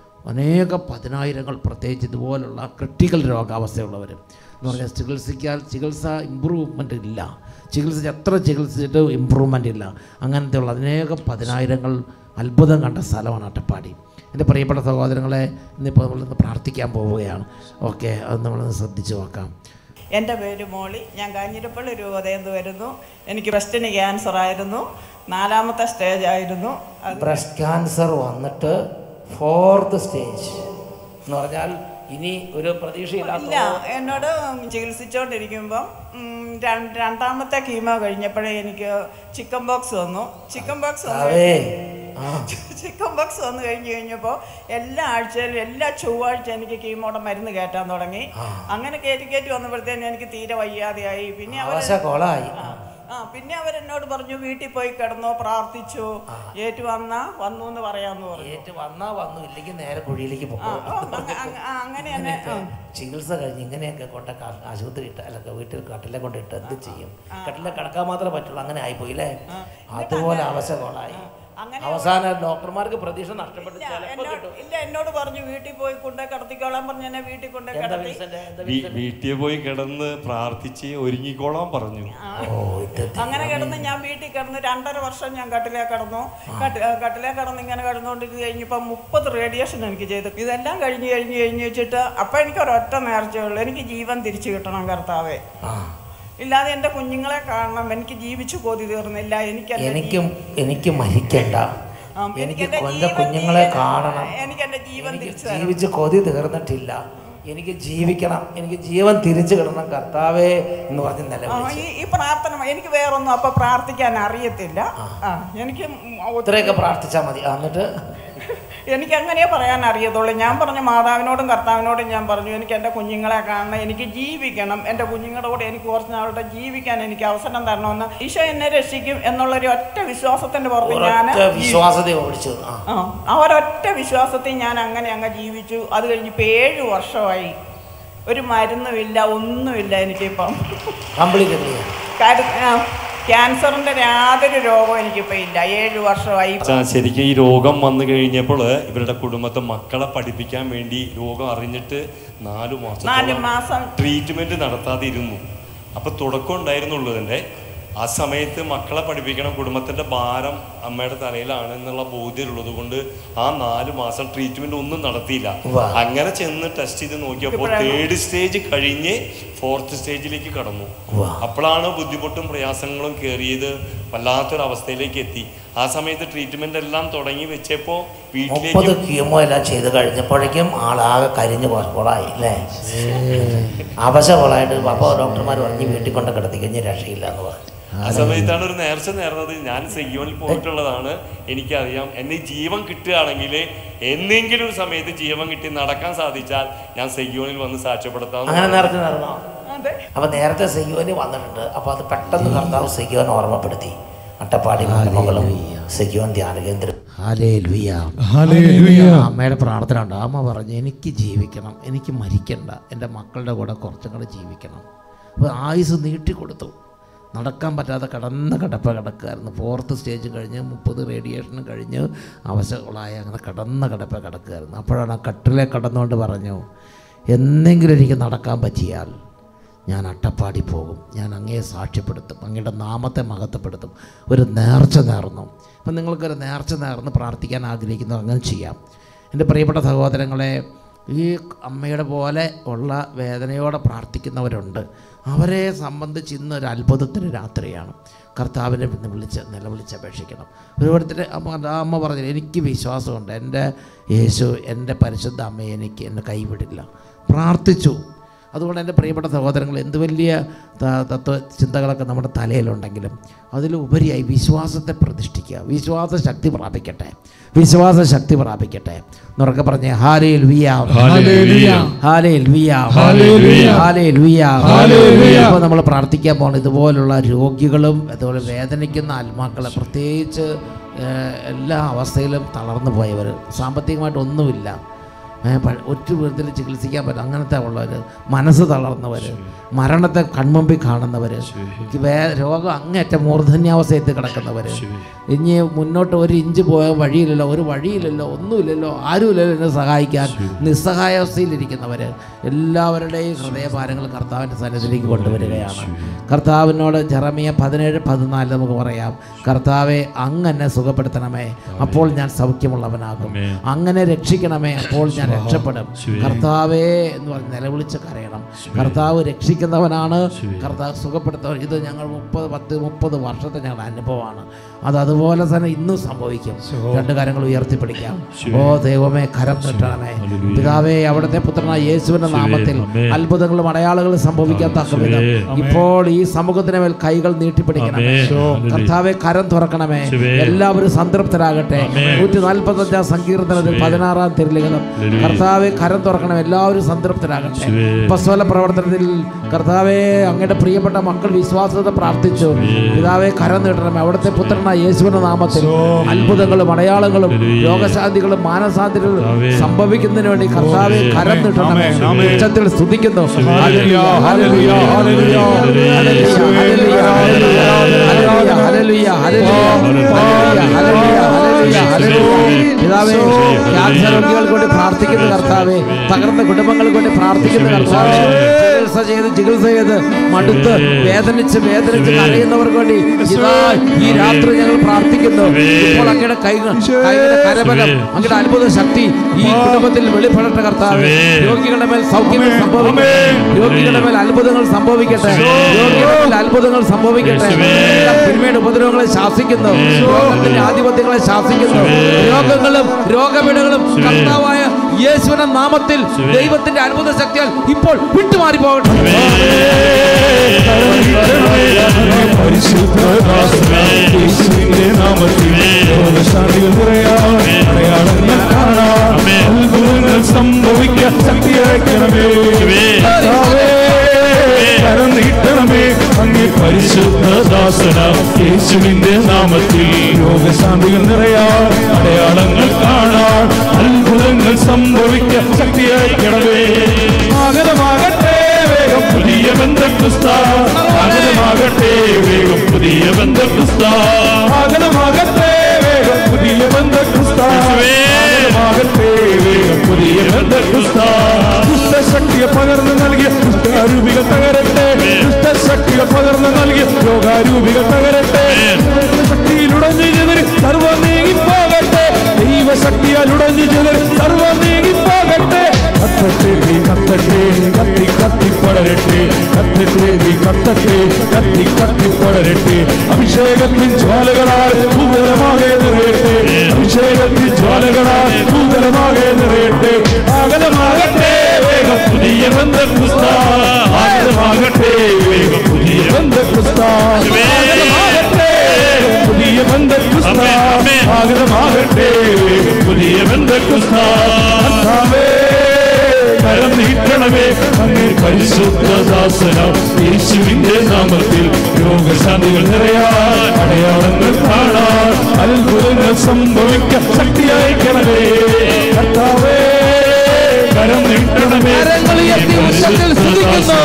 അനേക പതിനായിരങ്ങൾ പ്രത്യേകിച്ച് ഇതുപോലുള്ള ക്രിട്ടിക്കൽ രോഗാവസ്ഥയുള്ളവർ എന്ന് പറഞ്ഞാൽ ചികിത്സിക്കാൻ ചികിത്സ ഇമ്പ്രൂവ്മെൻ്റ് ഇല്ല ചികിത്സിച്ച് എത്ര ചികിത്സിച്ചിട്ട് ഇമ്പ്രൂവ്മെൻ്റ് ഇല്ല അങ്ങനത്തെ ഉള്ള അനേക പതിനായിരങ്ങൾ അത്ഭുതം കണ്ട സ്ഥലമാണ് അട്ടപ്പാടി എൻ്റെ പ്രിയപ്പെട്ട സഹോദരങ്ങളെ ഇന്നിപ്പോൾ നമ്മളിന്ന് പ്രാർത്ഥിക്കാൻ പോവുകയാണ് ഓക്കെ അത് നമ്മളൊന്ന് ശ്രദ്ധിച്ച് നോക്കാം എൻ്റെ പേര് മോളി ഞാൻ കാഞ്ഞിരപ്പള്ളി രൂപതയിൽ നിന്ന് വരുന്നു എനിക്ക് ബ്രസ്റ്റിന് ക്യാൻസർ ആയിരുന്നു നാലാമത്തെ സ്റ്റേജ് ആയിരുന്നു അത് ബ്രസ്റ്റ് ക്യാൻസർ വന്നിട്ട് ഫോർത്ത് സ്റ്റേജ് എന്ന് പറഞ്ഞാൽ ഇനി ഒരു പ്രതീക്ഷയില്ലാത്ത ഇല്ല എന്നോട് ചികിത്സിച്ചുകൊണ്ടിരിക്കുമ്പം ഉം, രണ്ട്- രണ്ടാമത്തെ കീമോ കഴിഞ്ഞപ്പോഴേ എനിക്ക് ചിക്കൻ ബോക്സ് വന്നു ചിക്കൻ ബോക്സ് വന്നു അതേ ആ ചിക്കൻ ബോക്സ് വന്നു കഴിഞ്ഞ് കഴിഞ്ഞപ്പോൾ എല്ലാ ആഴ്ചയിലും എല്ലാ ചൊവ്വാഴ്ച എനിക്ക് കീമോടെ മരുന്ന് കയറ്റാൻ തുടങ്ങി അങ്ങനെ കയറ്റി കയറ്റി വന്നപ്പോഴത്തേനും എനിക്ക് തീരെ വയ്യാതെയായി പിന്നെ അവർ അവശ കൊളായി ആ പിന്നെ അവരെന്നോട് പറഞ്ഞു വീട്ടിൽ പോയി കിടന്നോ പ്രാർത്ഥിച്ചു ഏറ്റു വന്നാ വന്നു എന്ന് പറയാന്ന് പറഞ്ഞു ഏറ്റു വന്നാ വന്നു ഇല്ലെങ്കിൽ നേരെ കുഴിയിലേക്ക് ആ, പോകും ഓ, അങ്ങ- അങ്ങ- ആ, അങ്ങനെ തന്നെ ആ. ചികിത്സ കഴിഞ്ഞ് ഇങ്ങനെയൊക്കെ കൊണ്ട ക- ആശുപത്രി ഇട്ട് അല്ല വീട്ടിൽ കട്ടിലെ കൊണ്ട് ഇട്ട് എന്ത് ചെയ്യും കട്ടിലെ കിടക്കാൻ മാത്രമേ പറ്റുള്ളൂ അങ്ങനെ ആയിപ്പോയില്ലേ അതുപോലെ അവശകോളായി അങ്ങനെ അവസാനം ഡോക്ടർമാർക്ക് പ്രതീക്ഷ നഷ്ടപ്പെട്ട് ഇല്ല, ചിലപ്പോൾ എന്നോട് കിട്ടും ഇല്ല എന്നോട് പറഞ്ഞു വീട്ടിൽ പോയി കൊണ്ടേ കിടത്തിക്കോളാൻ പറഞ്ഞു എന്നെ വീട്ടിൽ കൊണ്ടേ എന്താ കിടത്തി വിൻസെന്റ്? എന്താ വീ- വീട്ടിൽ പോയി കിടന്ന് പ്രാർത്ഥിച്ച് ഒരുങ്ങിക്കോളാൻ പറഞ്ഞു ഓ ഇത് അങ്ങനെ കിടന്ന് ഞാൻ വീട്ടിൽ കിടന്ന് രണ്ടര വർഷം ഞാൻ കട്ടിലേ കിടന്നു കട്ടി- ആ, കട്ടിലേ കിടന്ന് ഇങ്ങനെ കിടന്നുകൊണ്ടിരുന്ന് കഴിഞ്ഞപ്പോൾ മുപ്പത് റേഡിയേഷൻ എനിക്ക് ചെയ്തു ഇതെല്ലാം കഴിഞ്ഞ് കഴിഞ്ഞ് കഴിഞ്ഞ് വെച്ചിട്ട് അപ്പം എനിക്ക് ഒരൊറ്റ നേർച്ചയുള്ളൂ എനിക്ക് ജീവൻ തിരിച്ചു കിട്ടണം കർത്താവേ ആ ഇല്ലാതെ എൻ്റെ കുഞ്ഞുങ്ങളെ കാണണം എനിക്ക് ജീവിച്ചു കൊതി തീർന്നില്ല എനിക്ക് എൻ്റെ എനിക്കും എനിക്ക് മരിക്കണ്ട ആ, എനിക്ക് എനിക്കെൻ്റെ കൊല്ല ജീവൻ കുഞ്ഞുങ്ങളെ തിരിച്ച് കാണണം എനിക്ക് എൻ്റെ ജീവൻ എനിക്ക് തിരിച്ചു തരണം. ജീവിച്ച് കൊതി തീർന്നിട്ടില്ല എനിക്ക് ജീവിക്കണം എനിക്ക് ജീവൻ തിരിച്ചു കിടണം കർത്താവേ എന്ന് പറഞ്ഞ് ആ, നിലവിളിച്ചു ഈ ഈ പ്രാർത്ഥന എനിക്ക് വേറൊന്നും അപ്പൊ പ്രാർത്ഥിക്കാൻ അറിയത്തില്ല ആ എനിക്ക് ഒത്തിരി- ഇത്രയൊക്കെ പ്രാർത്ഥിച്ചാൽ മതി ആ, എന്നിട്ട് എനിക്ക് അങ്ങനെ പറയാൻ അറിയത്തുള്ളൂ ഞാൻ പറഞ്ഞു മാതാവിനോടും കർത്താവിനോടും ഞാൻ പറഞ്ഞു എനിക്ക് എൻ്റെ കുഞ്ഞുങ്ങളെ കാണണം എനിക്ക് ജീവിക്കണം എൻ്റെ കുഞ്ഞുങ്ങളുടെ കൂടെ എനിക്ക് കുറച്ച് നാളുടെ ജീവിക്കാൻ എനിക്ക് അവസരം തരണമെന്ന് ഈശോ എന്നെ രക്ഷിക്കും എന്നുള്ളൊരു ഒറ്റ വിശ്വാസത്തിന്റെ പുറത്ത് ഞാൻ ഒരൊറ്റ വിശ്വാസത ഓടിച്ചു ആ ആ ആ ഒരൊറ്റ വിശ്വാസത്തിൽ ഞാൻ അങ്ങനെ അങ്ങ് ജീവിച്ചു അത് കഴിഞ്ഞിപ്പോൾ ഏഴ് വർഷമായി ഒരു മരുന്നുമില്ല ഒന്നുമില്ല എനിക്കിപ്പം കംപ്ലീറ്റ് ക്ലിയർ കാര്യം ആ, ക്യാൻസറിന്റെ യാതൊരു രോഗവും എനിക്കിപ്പോൾ ഇല്ല ഏഴ് വർഷമായി ചാ, ശരിക്കും ഈ രോഗം വന്നു കഴിഞ്ഞപ്പോൾ ഇവരുടെ കുടുംബത്തെ മക്കളെ പഠിപ്പിക്കാൻ വേണ്ടി രോഗം അറിഞ്ഞിട്ട് നാലു നാല് മാസം മാസം ട്രീറ്റ്മെന്റ് നടത്താതെ ഇരുന്നു അപ്പൊ തുടക്കം ഉണ്ടായിരുന്നുള്ളൂ ഇതിന്റെ ആ സമയത്ത് മക്കളെ പഠിപ്പിക്കണം കുടുംബത്തിന്റെ ഭാരം അമ്മയുടെ തലയിലാണ് എന്നുള്ള ബോധ്യമുള്ളത് കൊണ്ട് ആ നാല് മാസം ട്രീറ്റ്മെന്റ് ഒന്നും നടത്തിയില്ല വാ. അങ്ങനെ ചെന്ന് ടെസ്റ്റ് ചെയ്ത് നോക്കിയപ്പോൾ തേർഡ് സ്റ്റേജ് കഴിഞ്ഞ് ഫോർത്ത് സ്റ്റേജിലേക്ക് കടന്നു വാ. അപ്പോഴാണ് ബുദ്ധിമുട്ടും പ്രയാസങ്ങളും കയറിയത് വല്ലാത്തൊരു അവസ്ഥയിലേക്ക് എത്തി ആ സമയത്ത് ട്രീറ്റ്മെന്റ് എല്ലാം തുടങ്ങി വെച്ചപ്പോൾ മുപ്പത് വീട്ടിലേക്ക് കീമോ എല്ലാം ചെയ്ത് കഴിഞ്ഞപ്പോഴേക്കും ആളാകെ കരിഞ്ഞ് കൊളായി അല്ലേ അവശ കൊളായിട്ട് അപ്പോൾ ഡോക്ടർമാർ പറഞ്ഞ് വീട്ടിൽ കൊണ്ട് കിടത്തി കഴിഞ്ഞ് രക്ഷയില്ല എന്ന് പറഞ്ഞു ആ സമയത്താണ് ഒരു നേർച്ച നേർന്നത് ഞാൻ സെയ്യോനിൽ പോയിട്ടുള്ളതാണ് എനിക്കറിയാം എന്നെ ജീവൻ കിട്ടുകയാണെങ്കിൽ എന്തെങ്കിലും ഒരു സമയത്ത് ജീവൻ കിട്ടി നടക്കാൻ സാധിച്ചാൽ ഞാൻ സെയ്യോനിൽ വന്ന് സാക്ഷ്യപ്പെടുത്താം അങ്ങനെ നേരത്തെ നടന്നോ ആ, അതെ അപ്പോൾ നേരത്തെ സെയ്യോന് വന്നിട്ടുണ്ട് അപ്പോൾ അത് പെട്ടെന്ന് കർത്താവ് സെയ്യോൻ ഓർമ്മപ്പെടുത്തി അട്ടപ്പാടി കുടുംബങ്ങളും സെയ്യോൻ ധ്യാന കേന്ദ്രം ഹാലേലുയ ഹല്ലേലൂയ. അമ്മയുടെ പ്രാർത്ഥന ഉണ്ട് അമ്മ പറഞ്ഞു എനിക്ക് ജീവിക്കണം എനിക്ക് മരിക്കണ്ട എൻ്റെ മക്കളുടെ കൂടെ കുറച്ചും കൂടെ ജീവിക്കണം അപ്പോൾ ആയുസ് നീട്ടിക്കൊടുത്തു നടക്കാൻ പറ്റാതെ കടന്ന കിടപ്പ കിടക്കുകയായിരുന്നു ഫോർത്ത് സ്റ്റേജ് കഴിഞ്ഞ് മുപ്പത് റേഡിയേഷനും കഴിഞ്ഞ് അവശകളായ അങ്ങനെ കടന്ന കിടപ്പ കിടക്കുകയായിരുന്നു അപ്പോഴാണ് ആ കട്ടിലെ കടന്നുകൊണ്ട് പറഞ്ഞു എന്തെങ്കിലും എനിക്ക് നടക്കാൻ പറ്റിയാൽ ഞാൻ അട്ടപ്പാടി പോകും ഞാൻ അങ്ങയെ സാക്ഷ്യപ്പെടുത്തും അങ്ങയുടെ നാമത്തെ മഹത്വപ്പെടുത്തും ഒരു നേർച്ച നേർന്നു അപ്പം നിങ്ങൾക്കൊരു നേർച്ച നേർന്ന് പ്രാർത്ഥിക്കാൻ ആഗ്രഹിക്കുന്നു അങ്ങനെ ചെയ്യാം എൻ്റെ പ്രിയപ്പെട്ട സഹോദരങ്ങളെ ഈ അമ്മയുടെ പോലെ ഉള്ള വേദനയോടെ പ്രാർത്ഥിക്കുന്നവരുണ്ട് അവരെ സംബന്ധിച്ച് ഇന്ന് ഒരു അത്ഭുതത്തിന് രാത്രിയാണ് കർത്താവിനെ ഇന്ന് വിളിച്ച് നിലവിളിച്ച് അപേക്ഷിക്കണം ഓരോരുത്തർ അമ്മ ആ അമ്മ പറഞ്ഞു എനിക്ക് വിശ്വാസമുണ്ട് എൻ്റെ യേശു എൻ്റെ പരിശുദ്ധ അമ്മയെ എനിക്ക് എന്നെ കൈവിടില്ല പ്രാർത്ഥിച്ചു അതുകൊണ്ട് എൻ്റെ പ്രിയപ്പെട്ട സഹോദരങ്ങൾ എന്ത് വലിയ ത- തത്വ ചിന്തകളൊക്കെ നമ്മുടെ തലയിലുണ്ടെങ്കിലും അതിലുപരിയായി വിശ്വാസത്തെ പ്രതിഷ്ഠിക്കുക വിശ്വാസ ശക്തി പ്രാപിക്കട്ടെ വിശ്വാസ ശക്തി പ്രാപിക്കട്ടെ എന്നുറക്കെ പറഞ്ഞേ ഹാലേൽ വിയാ ഹല്ലേലൂയ. ഹാലേൽ വിയാ ഹല്ലേലൂയ. ഹാലേൽ വിയാ ഹല്ലേലൂയ. ഇപ്പോൾ നമ്മൾ പ്രാർത്ഥിക്കാൻ പോകുന്നത് ഇതുപോലുള്ള രോഗികളും അതുപോലെ വേദനിക്കുന്ന ആത്മാക്കളെ പ്രത്യേകിച്ച് ഏഹ്, എല്ലാ അവസ്ഥയിലും തളർന്നു പോയവർ സാമ്പത്തികമായിട്ട് ഒന്നുമില്ല ഏ, പ- ഒറ്റ വിധത്തിൽ ചികിത്സിക്കാൻ പറ്റും അങ്ങനത്തെ ഉള്ളവർ മനസ്സ് തളർന്നവർ മരണത്തെ കൺമുമ്പിൽ കാണുന്നവർ വേ രോഗം അങ്ങേറ്റം മൂർധന്യാവസ്ഥയത്തിൽ കിടക്കുന്നവർ ഇനി മുന്നോട്ട് ഒരു ഇഞ്ച് പോയ വഴിയില്ലല്ലോ ഒരു വഴിയില്ലല്ലോ ഒന്നുമില്ലല്ലോ ആരുമില്ലല്ലോ എന്നെ സഹായിക്കാൻ നിസ്സഹായാവസ്ഥയിലിരിക്കുന്നവർ എല്ലാവരുടെയും ഹൃദയഭാരങ്ങൾ കർത്താവിൻ്റെ സന്നിധിയിലേക്ക് കൊണ്ടുവരികയാണ് കർത്താവിനോട് ജെറമിയ പതിനേഴ് പതിനാല് നമുക്ക് പറയാം കർത്താവെ അങ്ങനെ സുഖപ്പെടുത്തണമേ അപ്പോൾ ഞാൻ സൗഖ്യമുള്ളവനാകും അങ്ങനെ രക്ഷിക്കണമേ അപ്പോൾ ഞാൻ രക്ഷപ്പെടും കർത്താവേ എന്ന് പറഞ്ഞ് നിലവിളിച്ച് കരയണം കർത്താവ് രക്ഷിക്കുന്നവനാണ് കർത്താവ് സുഖപ്പെടുത്തവൻ ഇത് ഞങ്ങൾ മുപ്പത് പത്ത് മുപ്പത് വർഷത്തെ ഞങ്ങളുടെ അനുഭവമാണ് അത് അതുപോലെ തന്നെ ഇന്നും സംഭവിക്കും രണ്ട് കാര്യങ്ങൾ ഉയർത്തിപ്പിടിക്കാം ഓ ദൈവമേ കരം നീട്ടണമേ പിതാവേ അവിടുത്തെ പുത്രനായ യേശുവിന്റെ നാമത്തിൽ അത്ഭുതങ്ങളും അടയാളങ്ങളും സംഭവിക്കാൻ തക്ക വിധം ഇപ്പോൾ ഈ സമൂഹത്തിന് മേൽ കൈകൾ നീട്ടിപ്പിടിക്കണമേ കർത്താവെ കരം തുറക്കണമേ എല്ലാവരും സംതൃപ്തരാകട്ടെ നൂറ്റി നാൽപ്പത്തി അഞ്ചാം സങ്കീർത്തനത്തിൽ പതിനാറാം തിരുലിഖിതം കർത്താവെ കരം തുറക്കണം എല്ലാവരും സംതൃപ്തരാകട്ടെ പസ്വല പ്രവർത്തനത്തിൽ കർത്താവെ അങ്ങയുടെ പ്രിയപ്പെട്ട മക്കൾ വിശ്വാസത്തെ പ്രാർത്ഥിച്ചു പിതാവെ കരം നീട്ടണമേ അവിടുത്തെ പുത്രനായ യേശുവിന്റെ നാമത്തിൽ അത്ഭുതങ്ങളും അടയാളങ്ങളും രോഗശാന്തികളും മാനസാന്തികളും സംഭവിക്കുന്നതിന് വേണ്ടി കർത്താവെ കരം നീട്ടണമേ ഉച്ചത്തിൽ സ്തുതിക്കുന്നു ഹല്ലേലൂയ, ഹല്ലേലൂയ, ഹല്ലേലൂയ, ഹല്ലേലൂയ, ഹല്ലേലൂയ, ഹല്ലേലൂയ, ഹല്ലേലൂയ, ഹല്ലേലൂയ, ഹല്ലേലൂയ, ഹല്ലേലൂയ. പിതാവേ ക്യാൻസർ രോഗികൾക്ക് വേണ്ടി പ്രാർത്ഥിക്കുന്ന കർത്താവേ തകർന്ന കുടുംബങ്ങൾക്ക് വേണ്ടി പ്രാർത്ഥിക്കുന്ന കർത്താവേ ചികിത്സ ചെയ്ത് ചികിത്സ ചെയ്ത് മടുത്ത് വേദനിച്ച് വേദനിച്ച് കരയുന്നവർക്ക് വേണ്ടി ഇതാ ഈ രാത്രി ഞങ്ങൾ പ്രാർത്ഥിക്കുന്നു ഇപ്പോൾ അങ്ങയുടെ കൈകൾ കൈയുടെ കരബലം അങ്ങയുടെ അത്ഭുത ശക്തി ഈ കുടുംബത്തിൽ വെളിപ്പെടട്ടെ കർത്താവേ രോഗികളുടെ മേൽ സൗഖ്യങ്ങൾ സംഭവിക്കട്ടെ രോഗികളുടെ മേൽ അത്ഭുതങ്ങൾ സംഭവിക്കട്ടെ രോഗികളുടെ മേൽ അത്ഭുതങ്ങൾ സംഭവിക്കട്ടെ എല്ലാ പിന്മയുടെ ഉപദ്രവങ്ങളെ ശാസിക്കുന്നു രോഗത്തിന്റെ ആധിപത്യങ്ങളെ ശാസിക്കുന്നു രോഗങ്ങളും രോഗപീഠകളും കർത്താവായ യേശുവിന്റെ നാമത്തിൽ ദൈവത്തിന്റെ അത്ഭുത ശക്തിയാൽ ഇപ്പോൾ വിട്ടുമാറി പോകട്ടെ യേശുവിന്റെ നാമത്തിൽ രോഗശാന്തികൾ കുറയാൻ അടയാളങ്ങൾ കാണാൻ അത്ഭുതങ്ങൾ സംഭവിക്കാൻ ശക്തി അയക്കണമേ കർത്താവേ, കരം നീട്ടണമേ അങ്ങേ പരിശുദ്ധ ദാസന യേശുവിന്റെ നാമത്തിൽ രോഗശാന്തികൾ നിറയാൻ അടയാളങ്ങൾ കാണാൻ അത്ഭുതങ്ങൾ സംഭവിക്കാൻ ശക്തി അയക്കണമേ ആഗതമാകട്ടെ വേഗം പുതിയ ബന്ധക്രിസ്ത ആഗതമാകട്ടെ വേഗം പുതിയ ബന്ധക്രിസ്ത ആഗതമാകട്ടെ വേഗം പുതിയ ബന്ധക്രിസ്ത ആഗതമാകട്ടെ വേഗം പുതിയ ബന്ധക്രിസ്ത ദുഷ്ടശക്തിയെ പകർന്നു നൽകിയ ദുഷ്ടാരൂപികൾ തകരട്ടെ ദുഷ്ടശക്തികൾ പകർന്നു നൽകിയ രോഗാരൂപികൾ തകരട്ടെ ശക്തിയിൽ ഉടഞ്ഞു ചെതിരി സർവം നീങ്ങിപ്പോകട്ടെ ദൈവശക്തിയാൽ ഉടഞ്ഞു ചെതിരി സർവം നീങ്ങിപ്പോകട്ടെ കത്തട്ടെ നീ കത്തട്ടെ കത്തി കത്തി പടരട്ടെ കത്തട്ടെ നീ കത്തട്ടെ കത്തി കത്തി പടരട്ടെ അഭിഷേകത്തിൻ ജ്വാലകളാൽ ഭൂതലമാകെ നിറയട്ടെ അഭിഷേകത്തിൻ ജ്വാലകളാൽ ഭൂതലമാകെ നിറയട്ടെ ആകലമാകട്ടെ വേഗം പുതിയ ബന്ധക്രിസ്ത ആകലമാകട്ടെ വേഗം പുതിയ ബന്ധക്രിസ്ത ആകലമാകട്ടെ പുതിയ ബന്ധക്രിസ്ത ആകലമാകട്ടെ വേഗം പുതിയ ബന്ധക്രിസ്ത കർത്താവേ, കരം കരം നീട്ടണമേ അങ്ങേ പരിശുദ്ധദാസനാം യേശുവിന്റെ നാമത്തിൽ രോഗശാന്തികൾ നിറയാൻ അടയാളങ്ങൾ കാണാൻ അത്ഭുതങ്ങൾ സംഭവിക്കാൻ ശക്തി അയക്കണമേ കർത്താവേ കരം നീട്ടണമേ കരങ്ങൾ ഉയർത്തി ഉച്ചത്തിൽ സ്തുതിക്കുന്നു.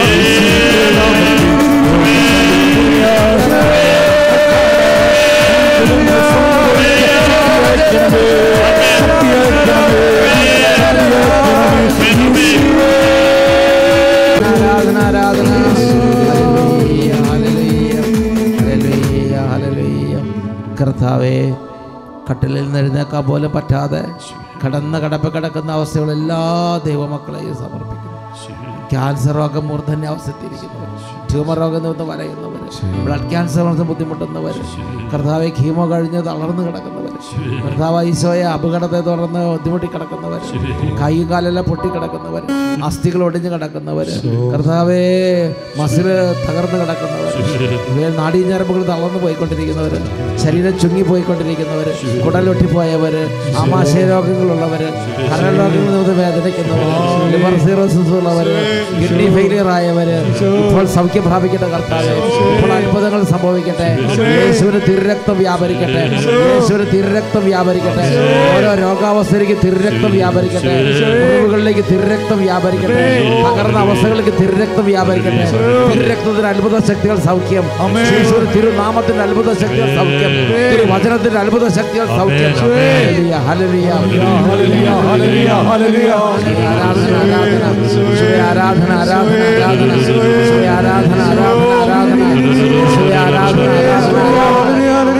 ആരാധന ആരാധന ഹല്ലേലൂയ, ഹല്ലേലൂയ, ഹല്ലേലൂയ, ഹല്ലേലൂയ. കർത്താവേ കട്ടിലിൽ നിന്ന് എഴുന്നേക്കാൻ പോലും പറ്റാതെ കടന്ന് കടപ്പ് കിടക്കുന്ന അവസ്ഥയുള്ള എല്ലാ ദൈവമക്കളെയും സമർപ്പിക്കുന്നു ക്യാൻസർ രോഗം മൂർധന്യാവസ്ഥത്തിരിക്കുന്നവർ ട്യൂമർ രോഗം നിന്ന് വരയുന്നവർ ബ്ലഡ് ക്യാൻസർ വന്ന് ബുദ്ധിമുട്ടുന്നവർ കർത്താവെ കീമോ കഴിഞ്ഞ് തളർന്ന് കിടക്കുന്നവർ കർത്താവ് ഈശോയെ അപകടത്തെ തുടർന്ന് ബുദ്ധിമുട്ടി കിടക്കുന്നവർ കൈയും കാലെല്ലാം പൊട്ടി കിടക്കുന്നവർ അസ്ഥികൾ ഒടിഞ്ഞ് കിടക്കുന്നവർ കർത്താവെ മസിൽ തകർന്ന് കിടക്കുന്നവർ ഇവയിൽ നാടീഞരമ്പുകൾ തളർന്നു പോയിക്കൊണ്ടിരിക്കുന്നവർ ശരീരം ചുങ്ങി പോയിക്കൊണ്ടിരിക്കുന്നവർ കുടലൊട്ടിപ്പോയവർ ആമാശയ രോഗങ്ങളുള്ളവർ കരൾ രോഗങ്ങളിൽ നിന്ന് വേദനിക്കുന്നവർ ലിവർ സീറോസിസ് ഉള്ളവർ കിഡ്നി ഫെയിലിയർ ആയവർ ഇപ്പോൾ സൗഖ്യം പ്രാപിക്കട്ടെ കർത്താവെ ഇപ്പോൾ അത്ഭുതങ്ങൾ സംഭവിക്കട്ടെ യേശുവിന് തിരുരക്തം വ്യാപരിക്കട്ടെ യേശുവിന് തിരുരക്തം വ്യാപരിക്കട്ടെ ഓരോ രോഗാവസ്ഥയിലേക്ക് തിരുരക്തം വ്യാപരിക്കട്ടെ മുറിവുകളിലേക്ക് തിരുരക്തം വ്യാപരിക്കട്ടെ തകർന്ന അവസ്ഥകളിലേക്ക് തിരുരക്തം വ്യാപരിക്കട്ടെ തിരുരക്തത്തിന് അത്ഭുത ശക്തികൾ സൗഖ്യം യേശുവിന് തിരുനാമത്തിന്റെ അത്ഭുത ശക്തികൾ സൗഖ്യം തിരുവചനത്തിന്റെ അത്ഭുത ശക്തികൾ സൗഖ്യം ഹല്ലേലൂയ, ഹല്ലേലൂയ. ഹല്ലേലൂയ, ഹല്ലേലൂയ. ആരാധന ആരാധന യേശുവേ ആരാധന ആരാധന ആരാധന യേശുവേ ആരാധന ആരാധന ആരാധന യേശുവേ ആരാധന ആരാധന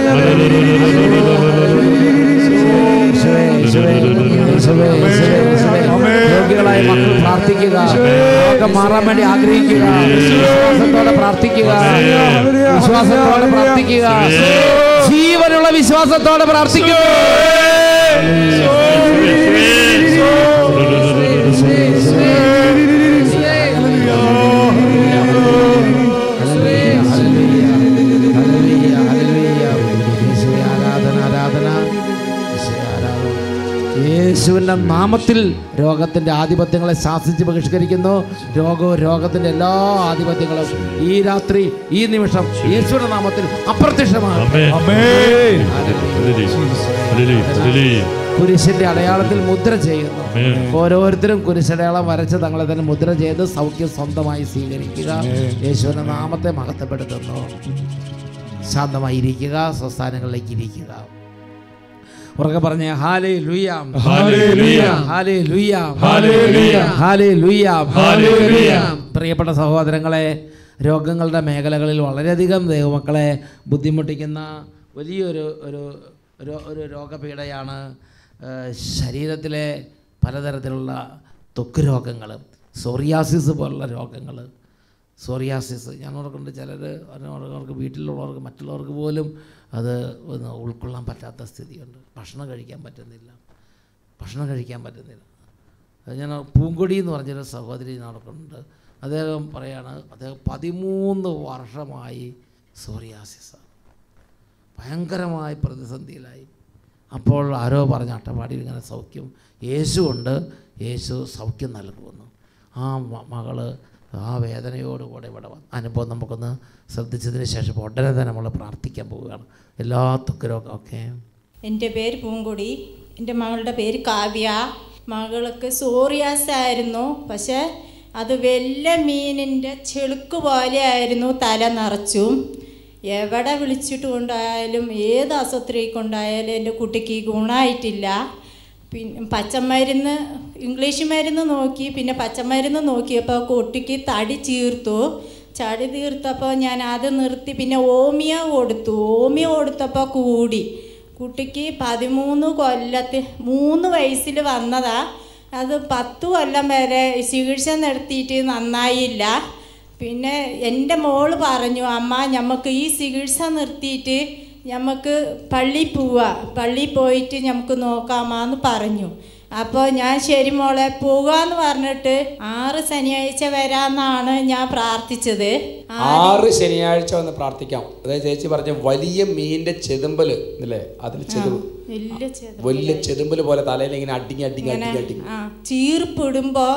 യേശുവേ, യേശുവേ, യേശുവേ, യേശുവേ, യേശുവേ. രോഗികളായ മക്കൾ പ്രാർത്ഥിക്കുക രോഗം മാറാൻ വേണ്ടി ആഗ്രഹിക്കുക വിശ്വാസത്തോടെ പ്രാർത്ഥിക്കുക വിശ്വാസത്തോടെ പ്രാർത്ഥിക്കുക ജീവനുള്ള വിശ്വാസത്തോടെ പ്രാർത്ഥിക്കുക യേശുവിൻ്റെ നാമത്തിൽ രോഗത്തിൻ്റെ ആധിപത്യങ്ങളെ ശാസിച്ച് ബഹിഷ്കരിക്കുന്നു രോഗവും രോഗത്തിൻ്റെ എല്ലാ ആധിപത്യങ്ങളും ഈ രാത്രി ഈ നിമിഷം യേശുവിൻ്റെ നാമത്തിൽ അപ്രത്യക്ഷമാണ് ആമേൻ. കുരിശിന്റെ അടയാളത്തിൽ മുദ്ര ചെയ്യുന്നു ഓരോരുത്തരും കുരിശടയാളം വരച്ച് തങ്ങളെ തന്നെ മുദ്ര ചെയ്ത് സൗഖ്യം സ്വന്തമായി സ്വീകരിക്കുക യേശുവിന്റെ നാമത്തെ മഹത്വപ്പെടുത്തുന്നു ശാന്തമായിരിക്കുക സ്വസ്ഥാനങ്ങളിലേക്ക് ഇരിക്കുക ഉറക്കെ പറഞ്ഞേ ഹാലേ ലുയാം ഹല്ലേലൂയ. ഹാലേ ലുയാം ഹല്ലേലൂയ. ഹാലേ ലുയാം ഹല്ലേലൂയ. പ്രിയപ്പെട്ട സഹോദരങ്ങളെ രോഗങ്ങളുടെ മേഖലകളിൽ വളരെയധികം ദൈവമക്കളെ ബുദ്ധിമുട്ടിക്കുന്ന വലിയൊരു ഒരു ഒരു ഒരു രോഗപീഠയാണ് ഏഹ്, ശരീരത്തിലെ പലതരത്തിലുള്ള ത്വക്ക് രോഗങ്ങൾ സോറിയാസിസ് പോലുള്ള രോഗങ്ങൾ സോറിയാസിസ് ഞാൻ ഓർക്കുന്നുണ്ട് ചിലർ അവർക്ക് വീട്ടിലുള്ളവർക്ക് മറ്റുള്ളവർക്ക് പോലും അത് ഒന്ന് ഉൾക്കൊള്ളാൻ പറ്റാത്ത സ്ഥിതിയുണ്ട് ഭക്ഷണം കഴിക്കാൻ പറ്റുന്നില്ല ഭക്ഷണം കഴിക്കാൻ പറ്റുന്നില്ല അത് ഞാൻ പൂങ്കൊടി എന്ന് പറഞ്ഞൊരു സഹോദരി നടക്കുന്നുണ്ട് അദ്ദേഹം പറയാണ് അദ്ദേഹം പതിമൂന്ന് വർഷമായി സോറിയാസിസ് ഭയങ്കരമായ പ്രതിസന്ധിയിലായി അപ്പോൾ ആരോ പറഞ്ഞ അട്ടപ്പാടിയിൽ ഇങ്ങനെ സൗഖ്യം യേശു ഉണ്ട് യേശു സൗഖ്യം നൽകുമെന്ന് ആ മ- മകള് ആ വേദനയോടുകൂടെ ഇവിടെ വന്നു അനുഭവം നമുക്കൊന്ന് ശ്രദ്ധിച്ചതിന് ശേഷം ഉടനെ തന്നെ നമ്മൾ പ്രാർത്ഥിക്കാൻ പോവുകയാണ് എല്ലാ തൊക്കരൊക്കെ ഓക്കെ എൻ്റെ പേര് പൂങ്കൊടി എൻ്റെ മകളുടെ പേര് കാവ്യ മകൾക്ക് സോറിയാസ് ആയിരുന്നു പക്ഷേ അത് വലിയ മീനിൻ്റെ ചെളുക്ക് പോലെ ആയിരുന്നു തല നിറച്ചും എവിടെ വിളിച്ചിട്ട് കൊണ്ടായാലും ഏത് ആശുപത്രി കൊണ്ടായാലും എൻ്റെ കുട്ടിക്ക് ഗുണമായിട്ടില്ല പിന്നെ പച്ചമരുന്ന് ഇംഗ്ലീഷ് മരുന്ന് നോക്കി പിന്നെ പച്ചമരുന്ന് നോക്കിയപ്പോൾ കുട്ടിക്ക് തടി ചീർത്തു ചടി തീർത്തപ്പോൾ ഞാൻ അത് നിർത്തി പിന്നെ ഓമിയോ കൊടുത്തു ഓമിയോ കൊടുത്തപ്പോൾ കൂടി കുട്ടിക്ക് പതിമൂന്ന് കൊല്ലത്ത് മൂന്ന് വയസ്സിൽ വന്നതാ അത് പത്ത് കൊല്ലം വരെ ചികിത്സ നടത്തിയിട്ട് നന്നായില്ല പിന്നെ എൻ്റെ മോള് പറഞ്ഞു അമ്മ ഞമ്മക്ക് ഈ ചികിത്സ നിർത്തിയിട്ട് ഞമ്മക്ക് പള്ളിയിൽ പോവാ പള്ളിയിൽ പോയിട്ട് നമുക്ക് നോക്കാമെന്ന് പറഞ്ഞു അപ്പോൾ ഞാൻ ശരി മോളെ പോകാന്ന് പറഞ്ഞിട്ട് ആറ് ശനിയാഴ്ച വരാമെന്നാണ് ഞാൻ പ്രാർത്ഥിച്ചത് ആറ് ശനിയാഴ്ച വന്ന് പ്രാർത്ഥിക്കാം അതായത് ചേച്ചി പറഞ്ഞ വലിയ മീനിന്റെ ചെതുമ്പല് ഇല്ലേ അതിൽ ചെതുമ്പ് വലിയ ചെറുപ്പം വലിയ ചെതുമ്പല് പോലെ തലയിൽ ഇങ്ങനെ അടിങ്ങി അടിങ്ങി ഇങ്ങനെ അടിങ്ങി അടിങ്ങി ആ ചീർപ്പിടുമ്പോൾ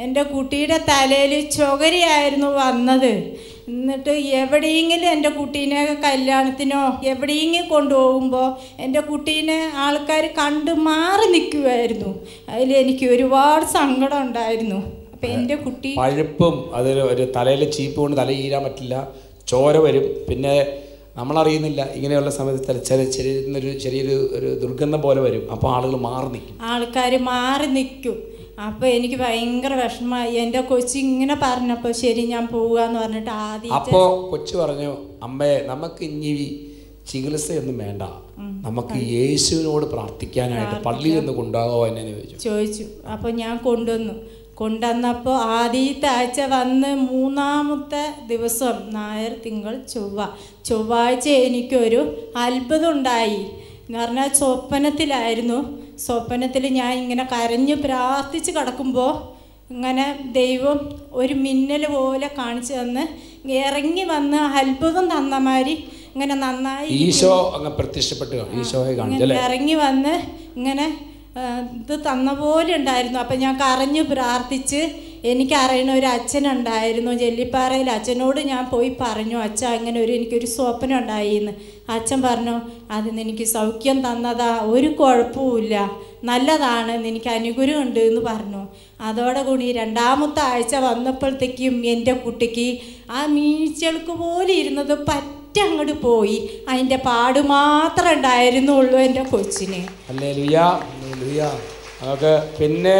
എൻ്റെ കുട്ടിയുടെ തലയിൽ ചൊകരയായിരുന്നു വന്നത് എന്നിട്ട് എവിടെയെങ്കിലും എൻ്റെ കുട്ടീനെ കല്യാണത്തിനോ എവിടെയെങ്കിലും കൊണ്ടുപോകുമ്പോൾ എൻ്റെ കുട്ടീനെ ആൾക്കാർ കണ്ട് മാറി നിൽക്കുമായിരുന്നു അതിൽ എനിക്ക് ഒരുപാട് സങ്കടം ഉണ്ടായിരുന്നു അപ്പം എൻ്റെ കുട്ടി പഴുപ്പും അതിൽ ഒരു തലയിൽ ചീപ്പ് കൊണ്ട് തല ഈരാൻ പറ്റില്ല ചോര വരും പിന്നെ നമ്മളറിയുന്നില്ല ഇങ്ങനെയുള്ള സമയത്ത് തല- ചെറിയ ചെറിയൊരു ചെറിയൊരു ഒരു ദുർഗന്ധം പോലെ വരും അപ്പോൾ ആളുകൾ മാറി നിൽക്കും ആൾക്കാർ മാറി നിൽക്കും അപ്പോൾ എനിക്ക് ഭയങ്കര വിഷമമായി എൻ്റെ കൊച്ചി ഇങ്ങനെ പറഞ്ഞപ്പോൾ ശരി ഞാൻ പോവുകയെന്ന് പറഞ്ഞിട്ട് ആദ്യം അപ്പോൾ കൊച്ചു പറഞ്ഞു അമ്മേ നമുക്ക് ഇനി ചികിത്സയൊന്നും വേണ്ട നമുക്ക് യേശുവിനോട് പ്രാർത്ഥിക്കാനായിട്ട് പള്ളിയിൽ നിന്ന് കൊണ്ടുപോകാമോ എന്നെ ചോദിച്ചു ചോദിച്ചു അപ്പോൾ ഞാൻ കൊണ്ടുവന്നു കൊണ്ടുവന്നപ്പോൾ ആദ്യത്തെ ആഴ്ച വന്ന് മൂന്നാമത്തെ ദിവസം നായർ തിങ്കൾ ചൊവ്വ ചൊവ്വാഴ്ച എനിക്കൊരു അത്ഭുതം ഉണ്ടായി എന്ന് പറഞ്ഞാൽ സ്വപ്നത്തിലായിരുന്നു സ്വപ്നത്തിൽ ഞാൻ ഇങ്ങനെ കരഞ്ഞ് പ്രാർത്ഥിച്ച് കിടക്കുമ്പോൾ ഇങ്ങനെ ദൈവം ഒരു മിന്നൽ പോലെ കാണിച്ചു തന്ന് ഇറങ്ങി വന്ന് അത്ഭുതം തന്ന മാതിരി ഇങ്ങനെ നന്നായി ഈശോ അങ്ങ് പ്രത്യക്ഷപ്പെട്ട് കാണും. ഈശോയെ കാണിച്ചു ഇങ്ങനെ അല്ലേ ഇറങ്ങി വന്ന് ഇങ്ങനെ ആ, ഇത് തന്ന പോലെ ഉണ്ടായിരുന്നു അപ്പം ഞാൻ കരഞ്ഞു പ്രാർത്ഥിച്ച് എനിക്കറിയണ ഒരു അച്ഛനുണ്ടായിരുന്നു ജെല്ലിപ്പാറയിൽ അച്ഛനോട് ഞാൻ പോയി പറഞ്ഞു അച്ഛ അങ്ങനെ ഒരു എനിക്കൊരു സ്വപ്നം ഉണ്ടായി എന്ന് അച്ഛൻ പറഞ്ഞു അതിന് എനിക്ക് സൗഖ്യം തന്നതാ ഒരു കുഴപ്പവുമില്ല നല്ലതാണ് എനിക്ക് അനുഗ്രഹമുണ്ട് എന്ന് പറഞ്ഞു അതോടെ കൂടി രണ്ടാമത്തെ ആഴ്ച വന്നപ്പോഴത്തേക്കും എൻ്റെ കുട്ടിക്ക് ആ മീച്ചെളുക്ക് പോലെ ഇരുന്നത് പറ്റ അങ്ങോട്ട് പോയി അതിൻ്റെ പാട് മാത്രമേ ഉണ്ടായിരുന്നുള്ളൂ എൻ്റെ കൊച്ചിന് അല്ലേ ലുയാ ലുയാ നമുക്ക് പിന്നെ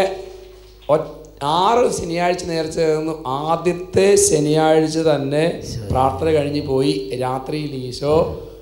ഒ- ആറ് ശനിയാഴ്ച നേർച്ച ചേർന്നു ആദ്യത്തെ ശനിയാഴ്ച തന്നെ പ്രാർത്ഥന കഴിഞ്ഞ് പോയി രാത്രിയിൽ ഈശോ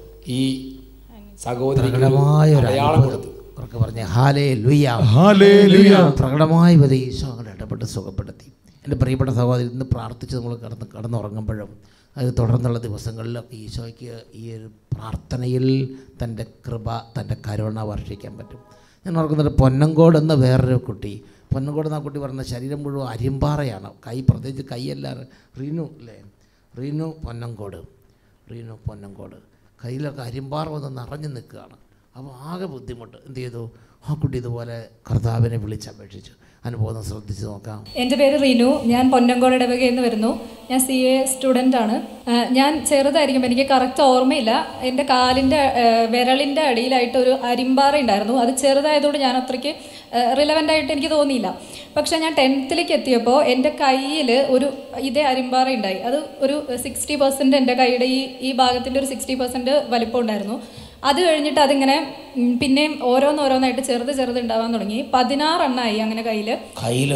ഈ സഹോദരിക്ക് ഒരു പ്രകടമായ ഒരു അടയാളം അനുഭവം. കൊടുത്തു ഉറക്കെ പറഞ്ഞ ഹാലേ ലുയ ഹാലേലുയ. പ്രകടമായ വിധ ഈശോ അങ്ങോട്ട് ഇടപെട്ട് സുഖപ്പെടുത്തി എൻ്റെ പ്രിയപ്പെട്ട സഹോദരി ഇന്ന് പ്രാർത്ഥിച്ച് നമ്മൾ കിടന്ന് കിടന്നുറങ്ങുമ്പോഴും അത് തുടർന്നുള്ള ദിവസങ്ങളിലൊക്കെ ഈശോയ്ക്ക് ഈ ഒരു പ്രാർത്ഥനയിൽ തൻ്റെ കൃപ തൻ്റെ കരുണ വർഷിക്കാൻ പറ്റും ഞാൻ ഓർക്കുന്നുണ്ട് പൊന്നങ്കോട് എന്ന വേറൊരു കുട്ടി പൊന്നങ്കോട് എന്ന കുട്ടി പറഞ്ഞ ശരീരം മുഴുവൻ അരിമ്പാറയാണ് കൈ പ്രത്യേകിച്ച് കൈയല്ല റീനു അല്ലേ റീനു പൊന്നങ്കോട് റീനു പൊന്നങ്കോട് കയ്യിലൊക്കെ അരിമ്പാറ വന്ന് നിറഞ്ഞു നിൽക്കുകയാണ് അപ്പോൾ ആകെ ബുദ്ധിമുട്ട് എന്ത് ചെയ്തു ആ കുട്ടി ഇതുപോലെ കർത്താവിനെ വിളിച്ചപേക്ഷിച്ചു അനുഭവം ശ്രദ്ധിച്ച് നോക്കാം എൻ്റെ പേര് റിനു ഞാൻ പൊന്നങ്കോട് ഇടവകയിൽ നിന്ന് വരുന്നു ഞാൻ സി എ സ്റ്റുഡൻ്റ് ആണ് ആ, ഞാൻ ചെറുതായിരിക്കുമ്പോൾ എനിക്ക് കറക്റ്റ് ഓർമ്മയില്ല എൻ്റെ കാലിൻ്റെ വിരളിൻ്റെ അടിയിലായിട്ട് ഒരു അരിമ്പാറ ഉണ്ടായിരുന്നു അത് ചെറുതായതുകൊണ്ട് ഞാൻ അത്രയ്ക്ക് റിലവൻ്റ് ആയിട്ട് എനിക്ക് തോന്നിയില്ല പക്ഷേ ഞാൻ ടെൻത്തിലേക്ക് എത്തിയപ്പോൾ എൻ്റെ കയ്യിൽ ഒരു ഇതേ അരിമ്പാറ ഉണ്ടായി അത് ഒരു സിക്സ്റ്റി പെർസെൻറ്റ് എൻ്റെ കൈയുടെ ഈ ഈ ഭാഗത്തിൻ്റെ ഒരു സിക്സ്റ്റി പെർസെൻറ്റ് വലിപ്പം ഉണ്ടായിരുന്നു അത് കഴിഞ്ഞിട്ട് അതിങ്ങനെ ഉം, പിന്നെയും ഓരോന്നോരോന്നായിട്ട് ചെറുത് ചെറുത് ഉണ്ടാവാൻ തുടങ്ങി പതിനാറെണ്ണമായി അങ്ങനെ കയ്യിൽ കയ്യിൽ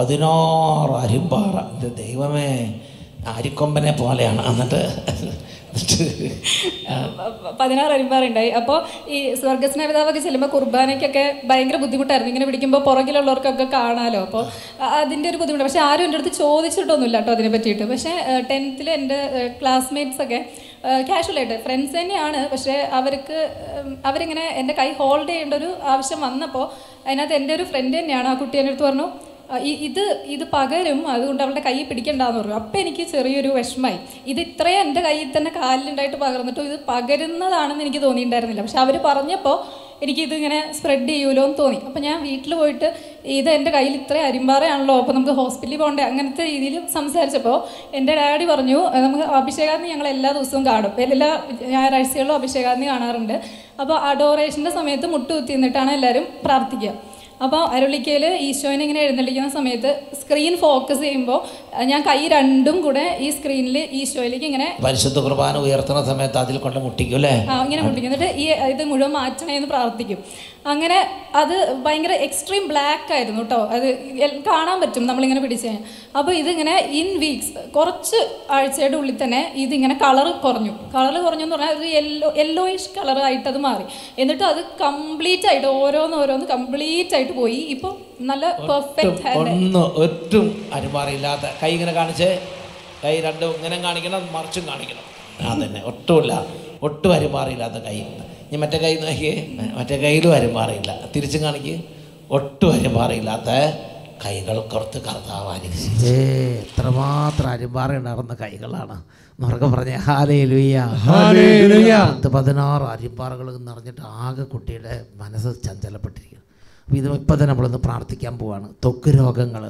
പതിനാറ് അരിമ്പാറ ഇത് ദൈവമേ അരിക്കൊമ്പനെ പോലെയാണ് എന്നിട്ട് എന്നിട്ട് ആ, പതിനാറ് അരിമ്പാറുണ്ടായി അപ്പോൾ ഈ സ്വർഗസ്നേഹിതാവൊക്കെ ചെല്ലുമ്പോൾ കുർബാനയ്ക്കൊക്കെ ഭയങ്കര ബുദ്ധിമുട്ടായിരുന്നു ഇങ്ങനെ പിടിക്കുമ്പോൾ പുറകിലുള്ളവർക്കൊക്കെ കാണാമല്ലോ അപ്പോൾ അതിൻ്റെ ഒരു ബുദ്ധിമുട്ട് പക്ഷേ ആരും എൻ്റെ അടുത്ത് ചോദിച്ചിട്ടൊന്നുമില്ല കേട്ടോ അതിനെ പറ്റിയിട്ട് പക്ഷേ ടെൻത്തിൽ എൻ്റെ ക്ലാസ്മേറ്റ്സ് ഒക്കെ കാഷ്വലായിട്ട് ഫ്രണ്ട്സ് തന്നെയാണ് പക്ഷേ അവർക്ക് ഉം, അവരിങ്ങനെ എൻ്റെ കൈ ഹോൾഡ് ചെയ്യേണ്ട ഒരു ആവശ്യം വന്നപ്പോൾ അതിനകത്ത് എൻ്റെ ഒരു ഫ്രണ്ട് തന്നെയാണ് ആ കുട്ടി എൻ്റെ അടുത്ത് പറഞ്ഞു ആ, ഇ- ഇത് ഇത് പകരും അതുകൊണ്ട് അവളുടെ കൈ പിടിക്കണ്ടെന്ന് പറഞ്ഞു അപ്പം എനിക്ക് ചെറിയൊരു വിഷമായി ഇത് ഇത്രയും എൻ്റെ കയ്യിൽ തന്നെ കാലിലുണ്ടായിട്ട് പകർന്നിട്ടും ഇത് പകരുന്നതാണെന്ന് എനിക്ക് തോന്നിയിട്ടുണ്ടായിരുന്നില്ല പക്ഷെ അവർ പറഞ്ഞപ്പോൾ എനിക്കിത് ഇങ്ങനെ സ്പ്രെഡ് ചെയ്യുമല്ലോ എന്ന് തോന്നി അപ്പം ഞാൻ വീട്ടിൽ പോയിട്ട് ഇത് എൻ്റെ കയ്യിൽ ഇത്രയും അരിമ്പാറയാണല്ലോ അപ്പോൾ നമുക്ക് ഹോസ്പിറ്റലിൽ പോകണ്ടേ അങ്ങനത്തെ രീതിയിൽ സംസാരിച്ചപ്പോൾ എൻ്റെ ഡാഡി പറഞ്ഞു "ഏ, നമുക്ക് അഭിഷേകാഗ്നി ഞങ്ങൾ എല്ലാ ദിവസവും കാണും എല്ലാ ഞായറാഴ്ചകളിലും അഭിഷേകാഗ്നി കാണാറുണ്ട് അപ്പോൾ അഡോറേഷൻ്റെ സമയത്ത് മുട്ടുകുത്തി നിന്നിട്ടാണ് എല്ലാവരും പ്രാർത്ഥിക്കുക അപ്പോൾ അരുളിക്കയിൽ ഈശോനെ ഇങ്ങനെ എഴുന്നള്ളിക്കുന്ന സമയത്ത് സ്ക്രീൻ ഫോക്കസ് ചെയ്യുമ്പോൾ ഞാൻ കൈ രണ്ടും കൂടെ ഈ സ്ക്രീനിൽ ഈശോയിലേക്ക് ഇങ്ങനെ പരിശുദ്ധ കുർബാന ഉയർത്തുന്ന സമയത്ത് അതിൽ കൊണ്ട് മുട്ടിക്കും അല്ലേ ആ, ഇങ്ങനെ മുട്ടിക്കും എന്നിട്ട് ഈ ഇത് മുഴുവൻ മാറ്റണേ എന്ന് പ്രാർത്ഥിക്കും അങ്ങനെ അത് ഭയങ്കര എക്സ്ട്രീം ബ്ലാക്ക് ആയിരുന്നു കേട്ടോ അത് എൽ- കാണാൻ പറ്റും നമ്മളിങ്ങനെ പിടിച്ച് കഴിഞ്ഞാൽ അപ്പോൾ ഇതിങ്ങനെ ഇൻ വീക്സ് കുറച്ച് ആഴ്ചയുടെ ഉള്ളിൽ തന്നെ ഇതിങ്ങനെ കളർ കുറഞ്ഞു കളർ കുറഞ്ഞു എന്ന് പറഞ്ഞാൽ ഒരു യെല്ലോ യെല്ലോയിഷ് കളർ ആയിട്ട് അത് മാറി എന്നിട്ട് അത് കംപ്ലീറ്റ് ആയിട്ട് ഓരോന്ന് ഓരോന്ന് കംപ്ലീറ്റ് ആയിട്ട് പോയി ഇപ്പോൾ നല്ല പെർഫെക്റ്റ് ഹാൻഡ് ഒന്ന് ഒട്ടും അരിമാറിയില്ലാത്ത കൈ ഇങ്ങനെ കാണിച്ച് കൈ രണ്ടും ഇങ്ങനെ കാണിക്കണം മറിച്ചും കാണിക്കണം അതന്നെ ഒട്ടുമില്ല ഒട്ടും അരിമാറിയില്ലാത്ത കൈ ഇനി മറ്റേ കൈ നോക്കിയേ മറ്റേ കയ്യിലും അരിമാറിയില്ല തിരിച്ചും കാണിക്ക് ഒട്ടും അരിമാറിയില്ലാത്ത കൈകൾ കുറത്ത് കർത്താവാനിരിച്ചു ഏ എത്രമാത്രം അരിമ്പാറ ഉണ്ടായിരുന്ന കൈകളാണ് എന്നൊക്കെ പറഞ്ഞ ഹാലേ ലുയ്യ ഹല്ലേലൂയ. പത്ത് പതിനാറ് അരിമ്പാറകൾ നിറഞ്ഞിട്ട് ആകെ കുട്ടിയുടെ മനസ്സ് ചഞ്ചലപ്പെട്ടിരിക്കുന്നു അപ്പോൾ ഇത് ഇപ്പം തന്നെ നമ്മളൊന്ന് പ്രാർത്ഥിക്കാൻ പോവാണ് ത്വക്ക് രോഗങ്ങൾ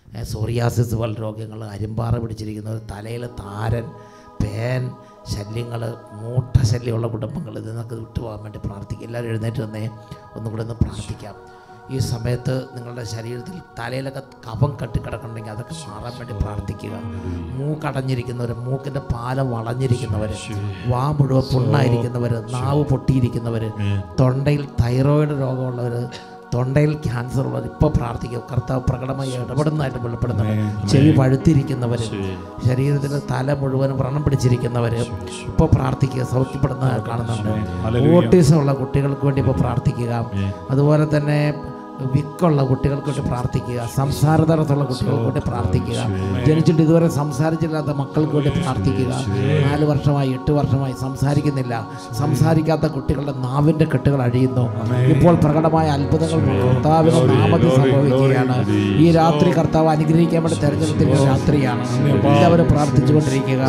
ഏ, സോറിയാസിസ് പോലുള്ള രോഗങ്ങൾ അരിമ്പാറ പിടിച്ചിരിക്കുന്നവർ തലയിൽ താരൻ പേൻ ശല്യങ്ങൾ മൂട്ട ശല്യമുള്ള കുടുംബങ്ങൾ ഇതിൽ നിന്നൊക്കെ വിട്ടുപോകാൻ വേണ്ടി പ്രാർത്ഥിക്കുക എല്ലാവരും എഴുന്നേറ്റ് വന്നേ ഒന്നുകൂടെ ഒന്ന് പ്രാർത്ഥിക്കാം ഈ സമയത്ത് നിങ്ങളുടെ ശരീരത്തിൽ തലയിലൊക്കെ കഫം കെട്ടിക്കിടക്കുന്നുണ്ടെങ്കിൽ അതൊക്കെ മാറാൻ വേണ്ടി പ്രാർത്ഥിക്കുക മൂക്കടഞ്ഞിരിക്കുന്നവർ മൂക്കിൻ്റെ പാലം വളഞ്ഞിരിക്കുന്നവർ വാ മുഴുവൻ പുണ്ണായിരിക്കുന്നവർ നാവ് പൊട്ടിയിരിക്കുന്നവർ തൊണ്ടയിൽ തൈറോയിഡ് രോഗമുള്ളവർ തൊണ്ടയിൽ ക്യാൻസർ ഉള്ളവർ ഇപ്പോൾ പ്രാർത്ഥിക്കുക കർത്താവ് പ്രകടമായി ഇടപെടുന്നതായിട്ട് വെളിപ്പെടുന്നവർ ചെവി പഴുത്തിരിക്കുന്നവർ ശരീരത്തിൽ തല മുഴുവൻ വ്രണം പിടിച്ചിരിക്കുന്നവർ ഇപ്പോൾ പ്രാർത്ഥിക്കുക സൗഖ്യപ്പെടുന്ന കാണുന്നുണ്ട് ഓട്ടീസം ഉള്ള കുട്ടികൾക്ക് വേണ്ടി ഇപ്പോൾ പ്രാർത്ഥിക്കുക അതുപോലെ തന്നെ വിക്കുള്ള കുട്ടികൾക്ക് വേണ്ടി പ്രാർത്ഥിക്കുക സംസാര തടസ്സമുള്ള കുട്ടികൾക്ക് വേണ്ടി പ്രാർത്ഥിക്കുക ജനിച്ചിട്ട് ഇതുവരെ സംസാരിച്ചില്ലാത്ത മക്കൾക്ക് വേണ്ടി പ്രാർത്ഥിക്കുക നാല് വർഷമായി എട്ട് വർഷമായി സംസാരിക്കുന്നില്ല സംസാരിക്കാത്ത കുട്ടികളുടെ നാവിൻ്റെ കെട്ടുകൾ അഴിയുന്നു ഇപ്പോൾ പ്രകടമായ അത്ഭുതങ്ങൾ കർത്താവിന്റെ നാമത്തിൽ സംഭവിക്കുകയാണ് ഈ രാത്രി കർത്താവ് അനുഗ്രഹിക്കാൻ വേണ്ടി തെരഞ്ഞെടുത്തിരിക്കുന്ന രാത്രിയാണ് എല്ലാവരും പ്രാർത്ഥിച്ചുകൊണ്ടിരിക്കുക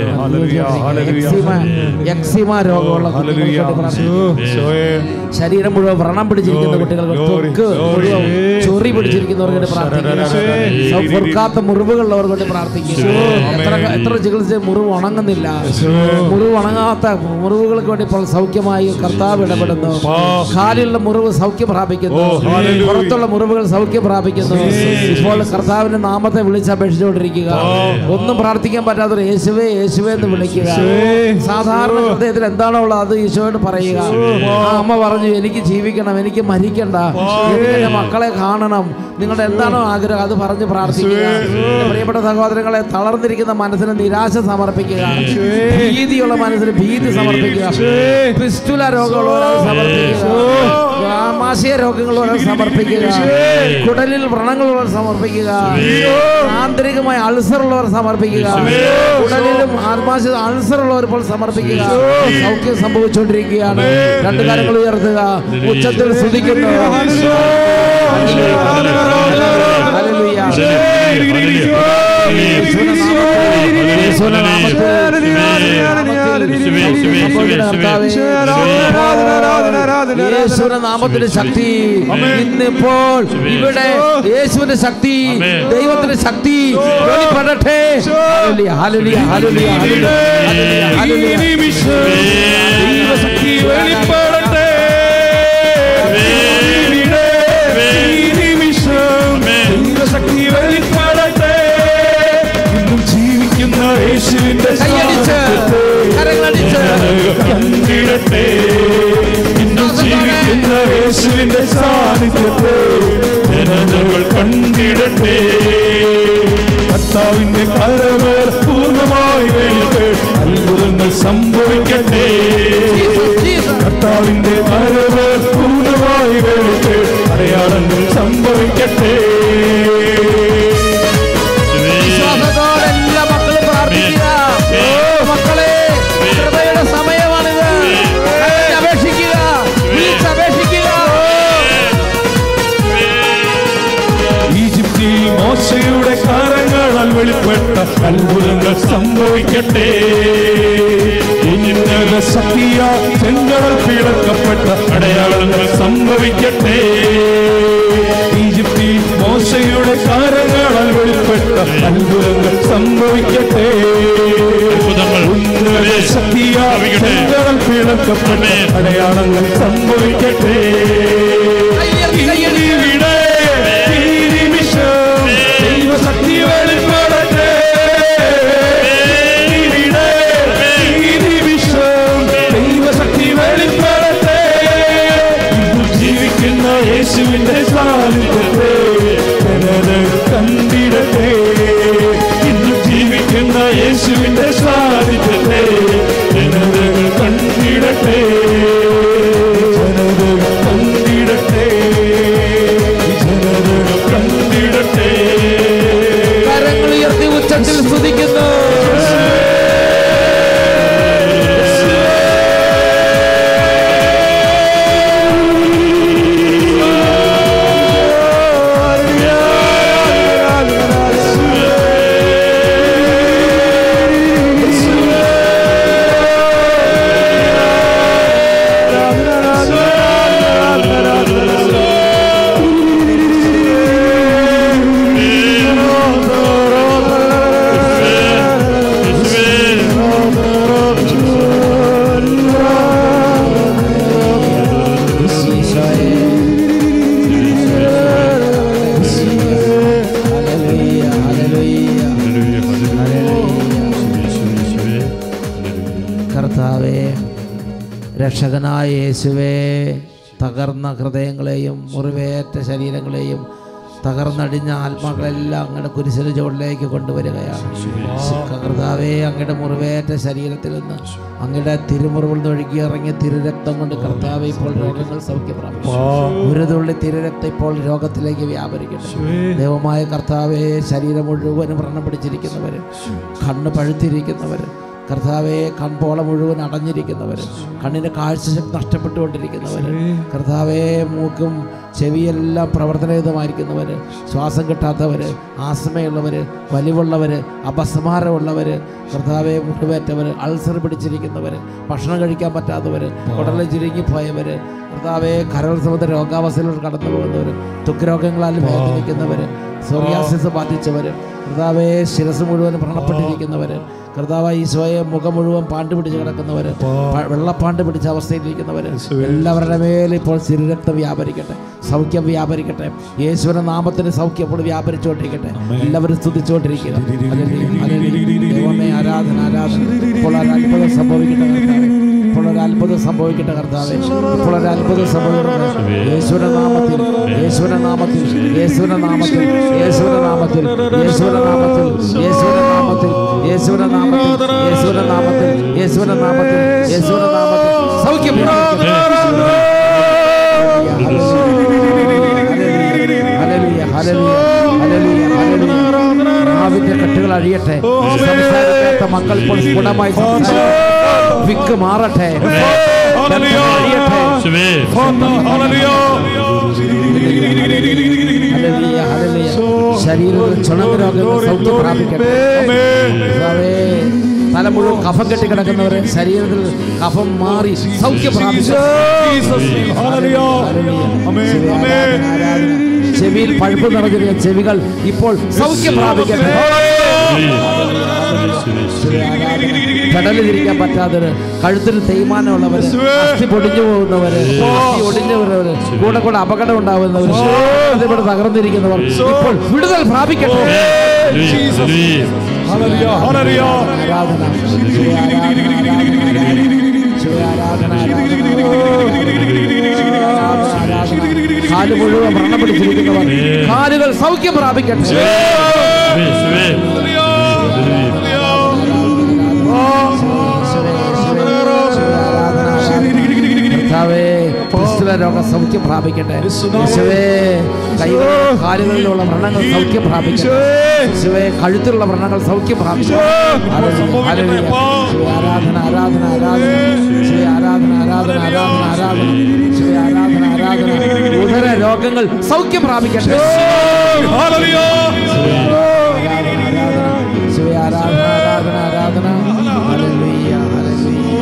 എക്സിമ എക്സിമ രോഗമുള്ള കുട്ടികൾക്ക് വേണ്ടി പ്രാർത്ഥിക്കുക ശരീരം മുഴുവൻ വ്രണം പിടിച്ചിരിക്കുന്ന കുട്ടികൾക്ക് തൊക്ക് മുഴുവൻ ചൊറി പിടിച്ചിരിക്കുന്നവർക്ക് വേണ്ടി പ്രാർത്ഥിക്കുക പൊറുക്കാത്ത മുറിവുകളുള്ളവർക്ക് വേണ്ടി പ്രാർത്ഥിക്കുക എത്ര എത്ര ചികിത്സ മുറിവ് ഉണങ്ങുന്നില്ല മുറിവ് ഉണങ്ങാത്ത മുറിവുകൾക്ക് വേണ്ടി ഇപ്പോൾ സൗഖ്യമായി കർത്താവ് ഇടപെടുന്നു കാലിലുള്ള മുറിവ് സൗഖ്യം പ്രാപിക്കുന്നു പുറത്തുള്ള മുറിവുകൾ സൗഖ്യം പ്രാപിക്കുന്നു ഇപ്പോൾ കർത്താവിന്റെ നാമത്തെ വിളിച്ചപേക്ഷിച്ചുകൊണ്ടിരിക്കുക ഒന്നും പ്രാർത്ഥിക്കാൻ പറ്റാത്തൊരു യേശുവേ യേശുവേ എന്ന് വിളിക്കുക സാധാരണ ഹൃദയത്തിൽ എന്താണോ ഉള്ളത് അത് ഈശോയോട് പറയുക ആ അമ്മ പറഞ്ഞു എനിക്ക് ജീവിക്കണം എനിക്ക് മരിക്കണ്ട എനിക്ക് എന്റെ മക്കളെ കാണണം നിങ്ങളുടെ എന്താണോ ആഗ്രഹം അത് പറഞ്ഞ് പ്രാർത്ഥിക്കുക എന്റെ പ്രിയപ്പെട്ട സഹോദരങ്ങളെ തളർന്നിരിക്കുന്ന മനസ്സിന് നിരാശ സമർപ്പിക്കുക ഭീതിയുള്ള മനസ്സിന് ഭീതി സമർപ്പിക്കുക പിസ്റ്റുല രോഗമുള്ളവരെ സമർപ്പിക്കുക ആമാശയ രോഗങ്ങളുള്ളവരെ സമർപ്പിക്കുക കുടലിൽ വ്രണങ്ങളുള്ളവർ സമർപ്പിക്കുക ആന്തരികമായ അൾസർ ഉള്ളവർ സമർപ്പിക്കുക കുടലിലും ആത്മാശയ അൾസർ ഉള്ളവർ ഇപ്പോൾ സമർപ്പിക്കുക സൗഖ്യം സംഭവിച്ചുകൊണ്ടിരിക്കുകയാണ് രണ്ട് കാര്യങ്ങൾ ഉയർത്തുക ഉച്ചത്തിൽ സ്തുതിക്കുന്നു ഹല്ലേലൂയ. യേശുവിന്റെ യേശുവിന്റെ നാമത്തിന്റെ ശക്തി ഇന്നിപ്പോൾ ഇവിടെ യേശുവിന്റെ ശക്തി ദൈവത്തിന്റെ ശക്തി വെളിപ്പെടട്ടെ ഹല്ലേലൂയ, ഹല്ലേലൂയ, ഹല്ലേലൂയ, ഹല്ലേലൂയ, ഹല്ലേലൂയ. ദൈവശക്തി വെളിപ്പെടട്ടെ ഈ നിമിഷം ദൈവശക്തി വെളിപ്പെടട്ടെ ഇന്നും ജീവിക്കുന്ന യേശുവിന്റെ സാന്നിധ്യത്തെ കണ്ടിടട്ടെ ഇന്നും ജീവിക്കുന്ന യേശുവിന്റെ സാന്നിധ്യത്തെ ജനതകൾ കണ്ടിടട്ടെ കർത്താവിന്റെ കരവേർ പൂർണ്ണമായി വെളിപ്പേ അത്ഭുതങ്ങൾ സംഭവിക്കട്ടെ കർത്താവിന്റെ കരവേർ പൂർണ്ണമായി വെളിപ്പേ അടയാളങ്ങൾ സംഭവിക്കട്ടെ വിശ്വാസത്തോടെ എല്ലാ മക്കളും പ്രാർത്ഥിക്കുക ഓ മക്കളെ കൃപയുടെ സമയമാണിത് കരഞ്ഞ് അപേക്ഷിക്കുക വിളിച്ചപേക്ഷിക്കുക ഈജിപ്തിൽ മോശയുടെ കരങ്ങളാൽ വെളിപ്പെട്ട അത്ഭുതങ്ങൾ സംഭവിക്കട്ടെ ഉന്നത ശക്തിയ ചെങ്കടൽ പിളർക്കപ്പെട്ട അടയാളങ്ങൾ സംഭവിക്കട്ടെ ഈജിപ്തിൽ മോശയുടെ കരങ്ങളാൽ വെളിപ്പെട്ട അത്ഭുതങ്ങൾ സംഭവിക്കട്ടെ ഉന്നത ശക്തിയ ചെങ്കടൽ പിളർക്കപ്പെട്ട അടയാളങ്ങൾ സംഭവിക്കട്ടെ ഇവിടെ ഈ നിമിഷം ദൈവശക്തി വെളിപ്പെടട്ടെ ഇവിടെ ഈ നിമിഷം ദൈവശക്തി വെളിപ്പെടട്ടെ ഇന്നും ജീവിക്കുന്ന യേശുവിന്റെ സാന്നിധ്യത്തെ ജനതകൾ കണ്ടിടട്ടെ ഇന്നും ജീവിക്കുന്ന യേശുവിന്റെ സാന്നിധ്യത്തെ ജനതകൾ കണ്ടിടട്ടെ ജനതകൾ കണ്ടിടട്ടെ യേശുവേ തകർന്ന ഹൃദയങ്ങളെയും മുറിവേറ്റ ശരീരങ്ങളെയും തകർന്നടിഞ്ഞ ആത്മാക്കളെല്ലാം അങ്ങയുടെ കുരിശിന് ചുവടിലേക്ക് കൊണ്ടുവരികയാണ് കർത്താവേ അങ്ങയുടെ മുറിവേറ്റ ശരീരത്തിൽ നിന്ന് അങ്ങയുടെ തിരുമുറിവിൽ നിന്ന് ഒഴുകി ഇറങ്ങിയ തിരുരക്തം കൊണ്ട് കർത്താവെ ഇപ്പോൾ രോഗങ്ങൾ സൗഖ്യം പ്രാപിച്ചു ഒരു തുള്ളി തിരുരക്തം ഇപ്പോൾ രോഗത്തിലേക്ക് വ്യാപരിക്കട്ടെ ദൈവമായ കർത്താവെ ശരീരം മുഴുവനും വ്രണം പിടിച്ചിരിക്കുന്നവർ കണ്ണ് പഴുത്തിരിക്കുന്നവർ കർത്താവെ കൺപോള മുഴുവൻ അടഞ്ഞിരിക്കുന്നവർ കണ്ണിൻ്റെ കാഴ്ചശക്തി നഷ്ടപ്പെട്ടുകൊണ്ടിരിക്കുന്നവർ കർത്താവെ മൂക്കും ചെവിയെല്ലാം പ്രവർത്തനരഹിതമായിരിക്കുന്നവർ ശ്വാസം കിട്ടാത്തവർ ആസ്മയുള്ളവർ വലിവുള്ളവർ അപസ്മാരമുള്ളവർ കർത്താവെ മുട്ടുപേറ്റവർ അൾസർ പിടിച്ചിരിക്കുന്നവർ ഭക്ഷണം കഴിക്കാൻ പറ്റാത്തവർ ഉടലിൽ ചുരുങ്ങിപ്പോയവർ കർത്താവെ കരൾ സമുദ്ര രോഗാവസ്ഥയിലൂടെ കടന്നു പോകുന്നവർ തുക്കരോഗങ്ങളാൽ വേദനിക്കുന്നവർ സോറിയാസിസ് ബാധിച്ചവർ കർത്താവെ ശിരസ് മുഴുവൻ വ്രണപ്പെട്ടിരിക്കുന്നവർ കർത്താവ് ഈശോയെ മുഖം മുഴുവൻ പാണ്ട് പിടിച്ച് കിടക്കുന്നവർ വെള്ളപ്പാണ്ട് പിടിച്ച അവസ്ഥയിലിരിക്കുന്നവർ എല്ലാവരുടെ മേലും ഇപ്പോൾ സിരരക്തം വ്യാപരിക്കട്ടെ സൗഖ്യം വ്യാപരിക്കട്ടെ യേശുവിന്റെ നാമത്തിന് സൗഖ്യം ഇപ്പോൾ വ്യാപരിച്ചുകൊണ്ടിരിക്കട്ടെ എല്ലാവരും സ്തുതിച്ചുകൊണ്ടിരിക്കുക ഹല്ലേലൂയ, ഹല്ലേലൂയ. ദൈവമേ ആരാധന ആരാധന ഇപ്പോൾ ഒരു അത്ഭുതം സംഭവിക്കട്ടെ കർത്താവേ. ഇപ്പോൾ ഒരു അത്ഭുതം സംഭവിക്കട്ടെ കർത്താവേ ഇപ്പോൾ ഒരു അത്ഭുതം സംഭവിക്കട്ടെ യേശുവിന്റെ നാമത്തിൽ യേശുവിന്റെ നാമത്തിൽ യേശുവിന്റെ നാമത്തിൽ യേശുവിന്റെ നാമത്തിൽ യേശുവിന്റെ നാമത്തിൽ യേശുവിന്റെ നാമത്തിൽ യേശുവിന്റെ നാമത്തിൽ യേശുവിന്റെ നാമത്തിൽ യേശുവിന്റെ നാമത്തിൽ യേശുവിന്റെ നാമത്തിൽ സൗഖ്യം ഹല്ലേലൂയ, ഹല്ലേലൂയ, ഹല്ലേലൂയ, ഹല്ലേലൂയ. നാവിന്റെ കെട്ടുകൾ അഴിയട്ടെ സംസാരിക്കാത്ത മക്കൾ ഇപ്പോൾ സ്ഫുടമായി സംസാരിക്കട്ടെ. വിക്ക് മാറട്ടെ ബന്ധങ്ങൾ അഴിയട്ടെ. Hallelujah, hallelujah. ശരീരത്തിൽ ചുണങ്ങ് രോഗങ്ങൾ സൗഖ്യം പ്രാപിക്കട്ടെ കർത്താവേ, തല മുഴുവൻ കഫം കെട്ടി കിടക്കുന്നവരെ ശരീരത്തിൽ കഫം മാറി സൗഖ്യം പ്രാപിക്കട്ടെ ഹല്ലേലൂയ. ശരി, ആരാധന, ആരാധന. ചെവിയിൽ പഴുപ്പ് നിറഞ്ഞിരിക്കുന്ന ചെവികൾ ഇപ്പോൾ സൗഖ്യം പ്രാപിക്കട്ടെ കടലിൽ ഇരിക്കാൻ പറ്റാത്തവര് കഴുത്തിന് തേയ്മാനമുള്ളവര് അസ്ഥി പൊടിഞ്ഞു പോകുന്നവര് അസ്ഥി ഒടിഞ്ഞവരവര് കൂടെ കൂടെ അപകടം ഉണ്ടാവുന്നവർ ഇവിടെ തകർന്നിരിക്കുന്നവർ ഇപ്പോൾ വിടുതൽ പ്രാപിക്കട്ടെ ആരാധന ശരി, ആരാധന, ആരാധന, ആരാധന. ശരി, ആരാധന, ആരാധന, ആരാധന. കാല് മുഴുവൻ വ്രണം പിടിച്ചിരിക്കുന്നവർ കാലുകൾ സൗഖ്യം പ്രാപിക്കട്ടെ കർത്താവേ ക്രിസ്തുവ രോഗം സൗഖ്യം പ്രാപിക്കട്ടെ യേശുവേ കൈകളിലും കാലുകളിലുള്ള വ്രണങ്ങൾ സൗഖ്യം പ്രാപിക്കട്ടെ യേശുവേ കഴുത്തിലുള്ള വ്രണങ്ങൾ സൗഖ്യം പ്രാപിക്കട്ടെ ഹല്ലേലൂയ, ഹല്ലേലൂയ. യേശുവേ, ആരാധന ആരാധന ആരാധന യേശുവേ, ആരാധന ആരാധന ആരാധന ആരാധന യേശുവേ, ആരാധന ആരാധന ഉദര രോഗങ്ങൾ സൗഖ്യം പ്രാപിക്കട്ടെ യേശുവേ, ആരാധന ആരാധന ആരാധന ഹല്ലേലൂയ, ഹല്ലേലൂയ,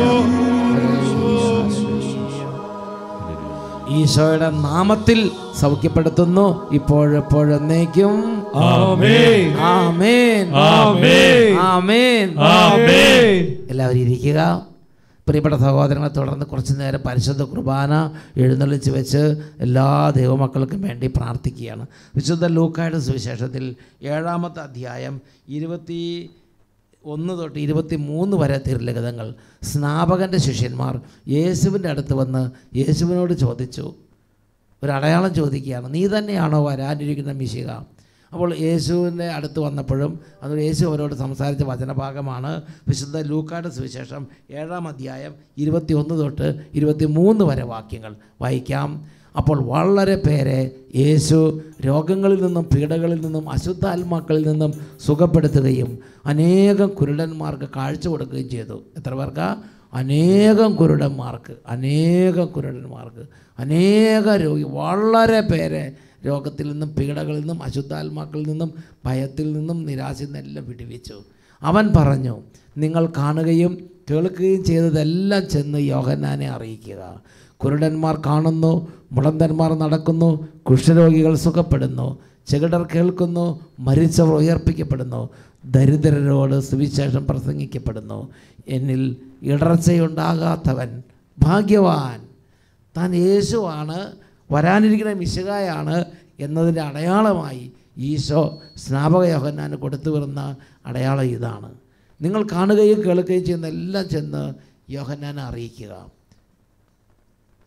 ഈശോയുടെ നാമത്തിൽ സൗഖ്യപ്പെടുത്തുന്നു ഇപ്പോഴെപ്പോഴെന്നേക്കും ആമേൻ. ആമേൻ ആമേൻ. ആമേൻ ആമേൻ. എല്ലാവരും ഇരിക്കുക പ്രിയപ്പെട്ട സഹോദരങ്ങളെ തുടർന്ന് കുറച്ച് നേരം പരിശുദ്ധ കുർബാന എഴുന്നള്ളിച്ച് വെച്ച് എല്ലാ ദൈവമക്കൾക്കും വേണ്ടി പ്രാർത്ഥിക്കുകയാണ് വിശുദ്ധ ലൂക്കായുടെ സുവിശേഷത്തിൽ ഏഴാമത്തെ അധ്യായം ഇരുപത്തി ഒന്ന് തൊട്ട് ഇരുപത്തി മൂന്ന് വരെ തിരുലഗതങ്ങൾ സ്നാപകൻ്റെ ശിഷ്യന്മാർ യേശുവിൻ്റെ അടുത്ത് വന്ന് യേശുവിനോട് ചോദിച്ചു ഒരു അടയാളം ചോദിക്കുകയാണ് നീ തന്നെയാണോ വരാനിരിക്കുന്ന മിശിക അപ്പോൾ യേശുവിൻ്റെ അടുത്ത് വന്നപ്പോഴും അത് യേശു അവരോട് സംസാരിച്ച വചനഭാഗമാണ് വിശുദ്ധ ലൂക്കാട് സുവിശേഷം ഏഴാം അധ്യായം ഇരുപത്തി ഒന്ന് തൊട്ട് ഇരുപത്തി മൂന്ന് വരെ വാക്യങ്ങൾ വായിക്കാം അപ്പോൾ വളരെ പേരെ യേശു രോഗങ്ങളിൽ നിന്നും പീഡകളിൽ നിന്നും അശുദ്ധാത്മാക്കളിൽ നിന്നും സുഖപ്പെടുത്തുകയും അനേകം കുരുടന്മാർക്ക് കാഴ്ച കൊടുക്കുകയും ചെയ്തു എത്ര പേർക്കാ അനേകം കുരുടന്മാർക്ക് അനേകം കുരുടന്മാർക്ക് അനേക രോഗി വളരെ പേരെ രോഗത്തിൽ നിന്നും പീഡകളിൽ നിന്നും അശുദ്ധാത്മാക്കളിൽ നിന്നും ഭയത്തിൽ നിന്നും നിരാശയിൽ നിന്നെല്ലാം വിടുവിച്ചു അവൻ പറഞ്ഞു നിങ്ങൾ കാണുകയും കേൾക്കുകയും ചെയ്തതെല്ലാം ചെന്ന് യോഹന്നാനെ അറിയിക്കുക കുരുടന്മാർ കാണുന്നു മുടന്തന്മാർ നടക്കുന്നു കുഷ്ഠരോഗികൾ സുഖപ്പെടുന്നു ചെകിടർ കേൾക്കുന്നു മരിച്ചവർ ഉയർപ്പിക്കപ്പെടുന്നു ദരിദ്രരോട് സുവിശേഷം പ്രസംഗിക്കപ്പെടുന്നു എന്നിൽ ഇടർച്ചയുണ്ടാകാത്തവൻ ഭാഗ്യവാൻ താൻ യേശുവാണ് വരാനിരിക്കുന്ന മിശികായാണ് എന്നതിൻ്റെ അടയാളമായി ഈശോ സ്നാപക യോഹന്നാന് കൊടുത്തു വരുന്ന അടയാളം ഇതാണ് നിങ്ങൾ കാണുകയും കേൾക്കുകയും ചെയ്യുന്ന എല്ലാം ചെന്ന് യോഹന്നാനെ അറിയിക്കുക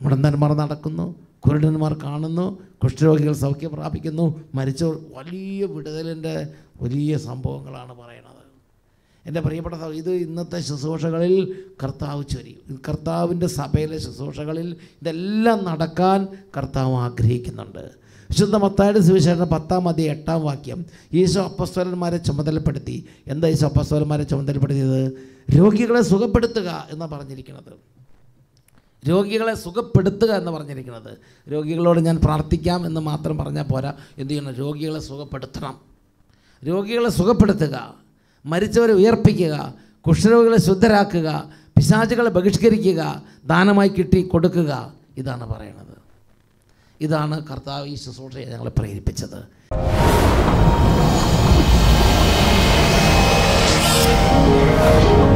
മുടന്തന്മാർ നടക്കുന്നു കുരുടന്മാർ കാണുന്നു കുഷ്ഠരോഗികൾ സൗഖ്യം പ്രാപിക്കുന്നു മരിച്ചവർ വലിയ വിടുതലിൻ്റെ വലിയ സംഭവങ്ങളാണ് പറയണത് എൻ്റെ പ്രിയപ്പെട്ട സഹോ- ഇത് ഇന്നത്തെ ശുശ്രൂഷകളിൽ കർത്താവ് ചൊരി കർത്താവിൻ്റെ സഭയിലെ ശുശ്രൂഷകളിൽ ഇതെല്ലാം നടക്കാൻ കർത്താവ് ആഗ്രഹിക്കുന്നുണ്ട് വിശുദ്ധ മത്തായുടെ സുവിശേഷം പത്താം മതി എട്ടാം വാക്യം ഈശോ അപ്പസ്വലന്മാരെ ചുമതലപ്പെടുത്തി എന്താ ഈശോ അപ്പസ്വലന്മാരെ ചുമതലപ്പെടുത്തിയത് രോഗികളെ സുഖപ്പെടുത്തുക എന്നാണ് പറഞ്ഞിരിക്കുന്നത് രോഗികളെ സുഖപ്പെടുത്തുക എന്ന് പറഞ്ഞിരിക്കുന്നത് രോഗികളോട് ഞാൻ പ്രാർത്ഥിക്കാം എന്ന് മാത്രം പറഞ്ഞാൽ പോരാ എന്ത് ചെയ്യണം രോഗികളെ സുഖപ്പെടുത്തണം രോഗികളെ സുഖപ്പെടുത്തുക മരിച്ചവരെ ഉയർപ്പിക്കുക കുഷ്ഠരോഗികളെ ശുദ്ധരാക്കുക പിശാചുകളെ ബഹിഷ്കരിക്കുക ദാനമായി കിട്ടി കൊടുക്കുക ഇതാണ് പറയണത് ഇതാണ് കർത്താവ് ഈ ശുശ്രൂഷയെ ഞങ്ങളെ പ്രേരിപ്പിച്ചത് Amen.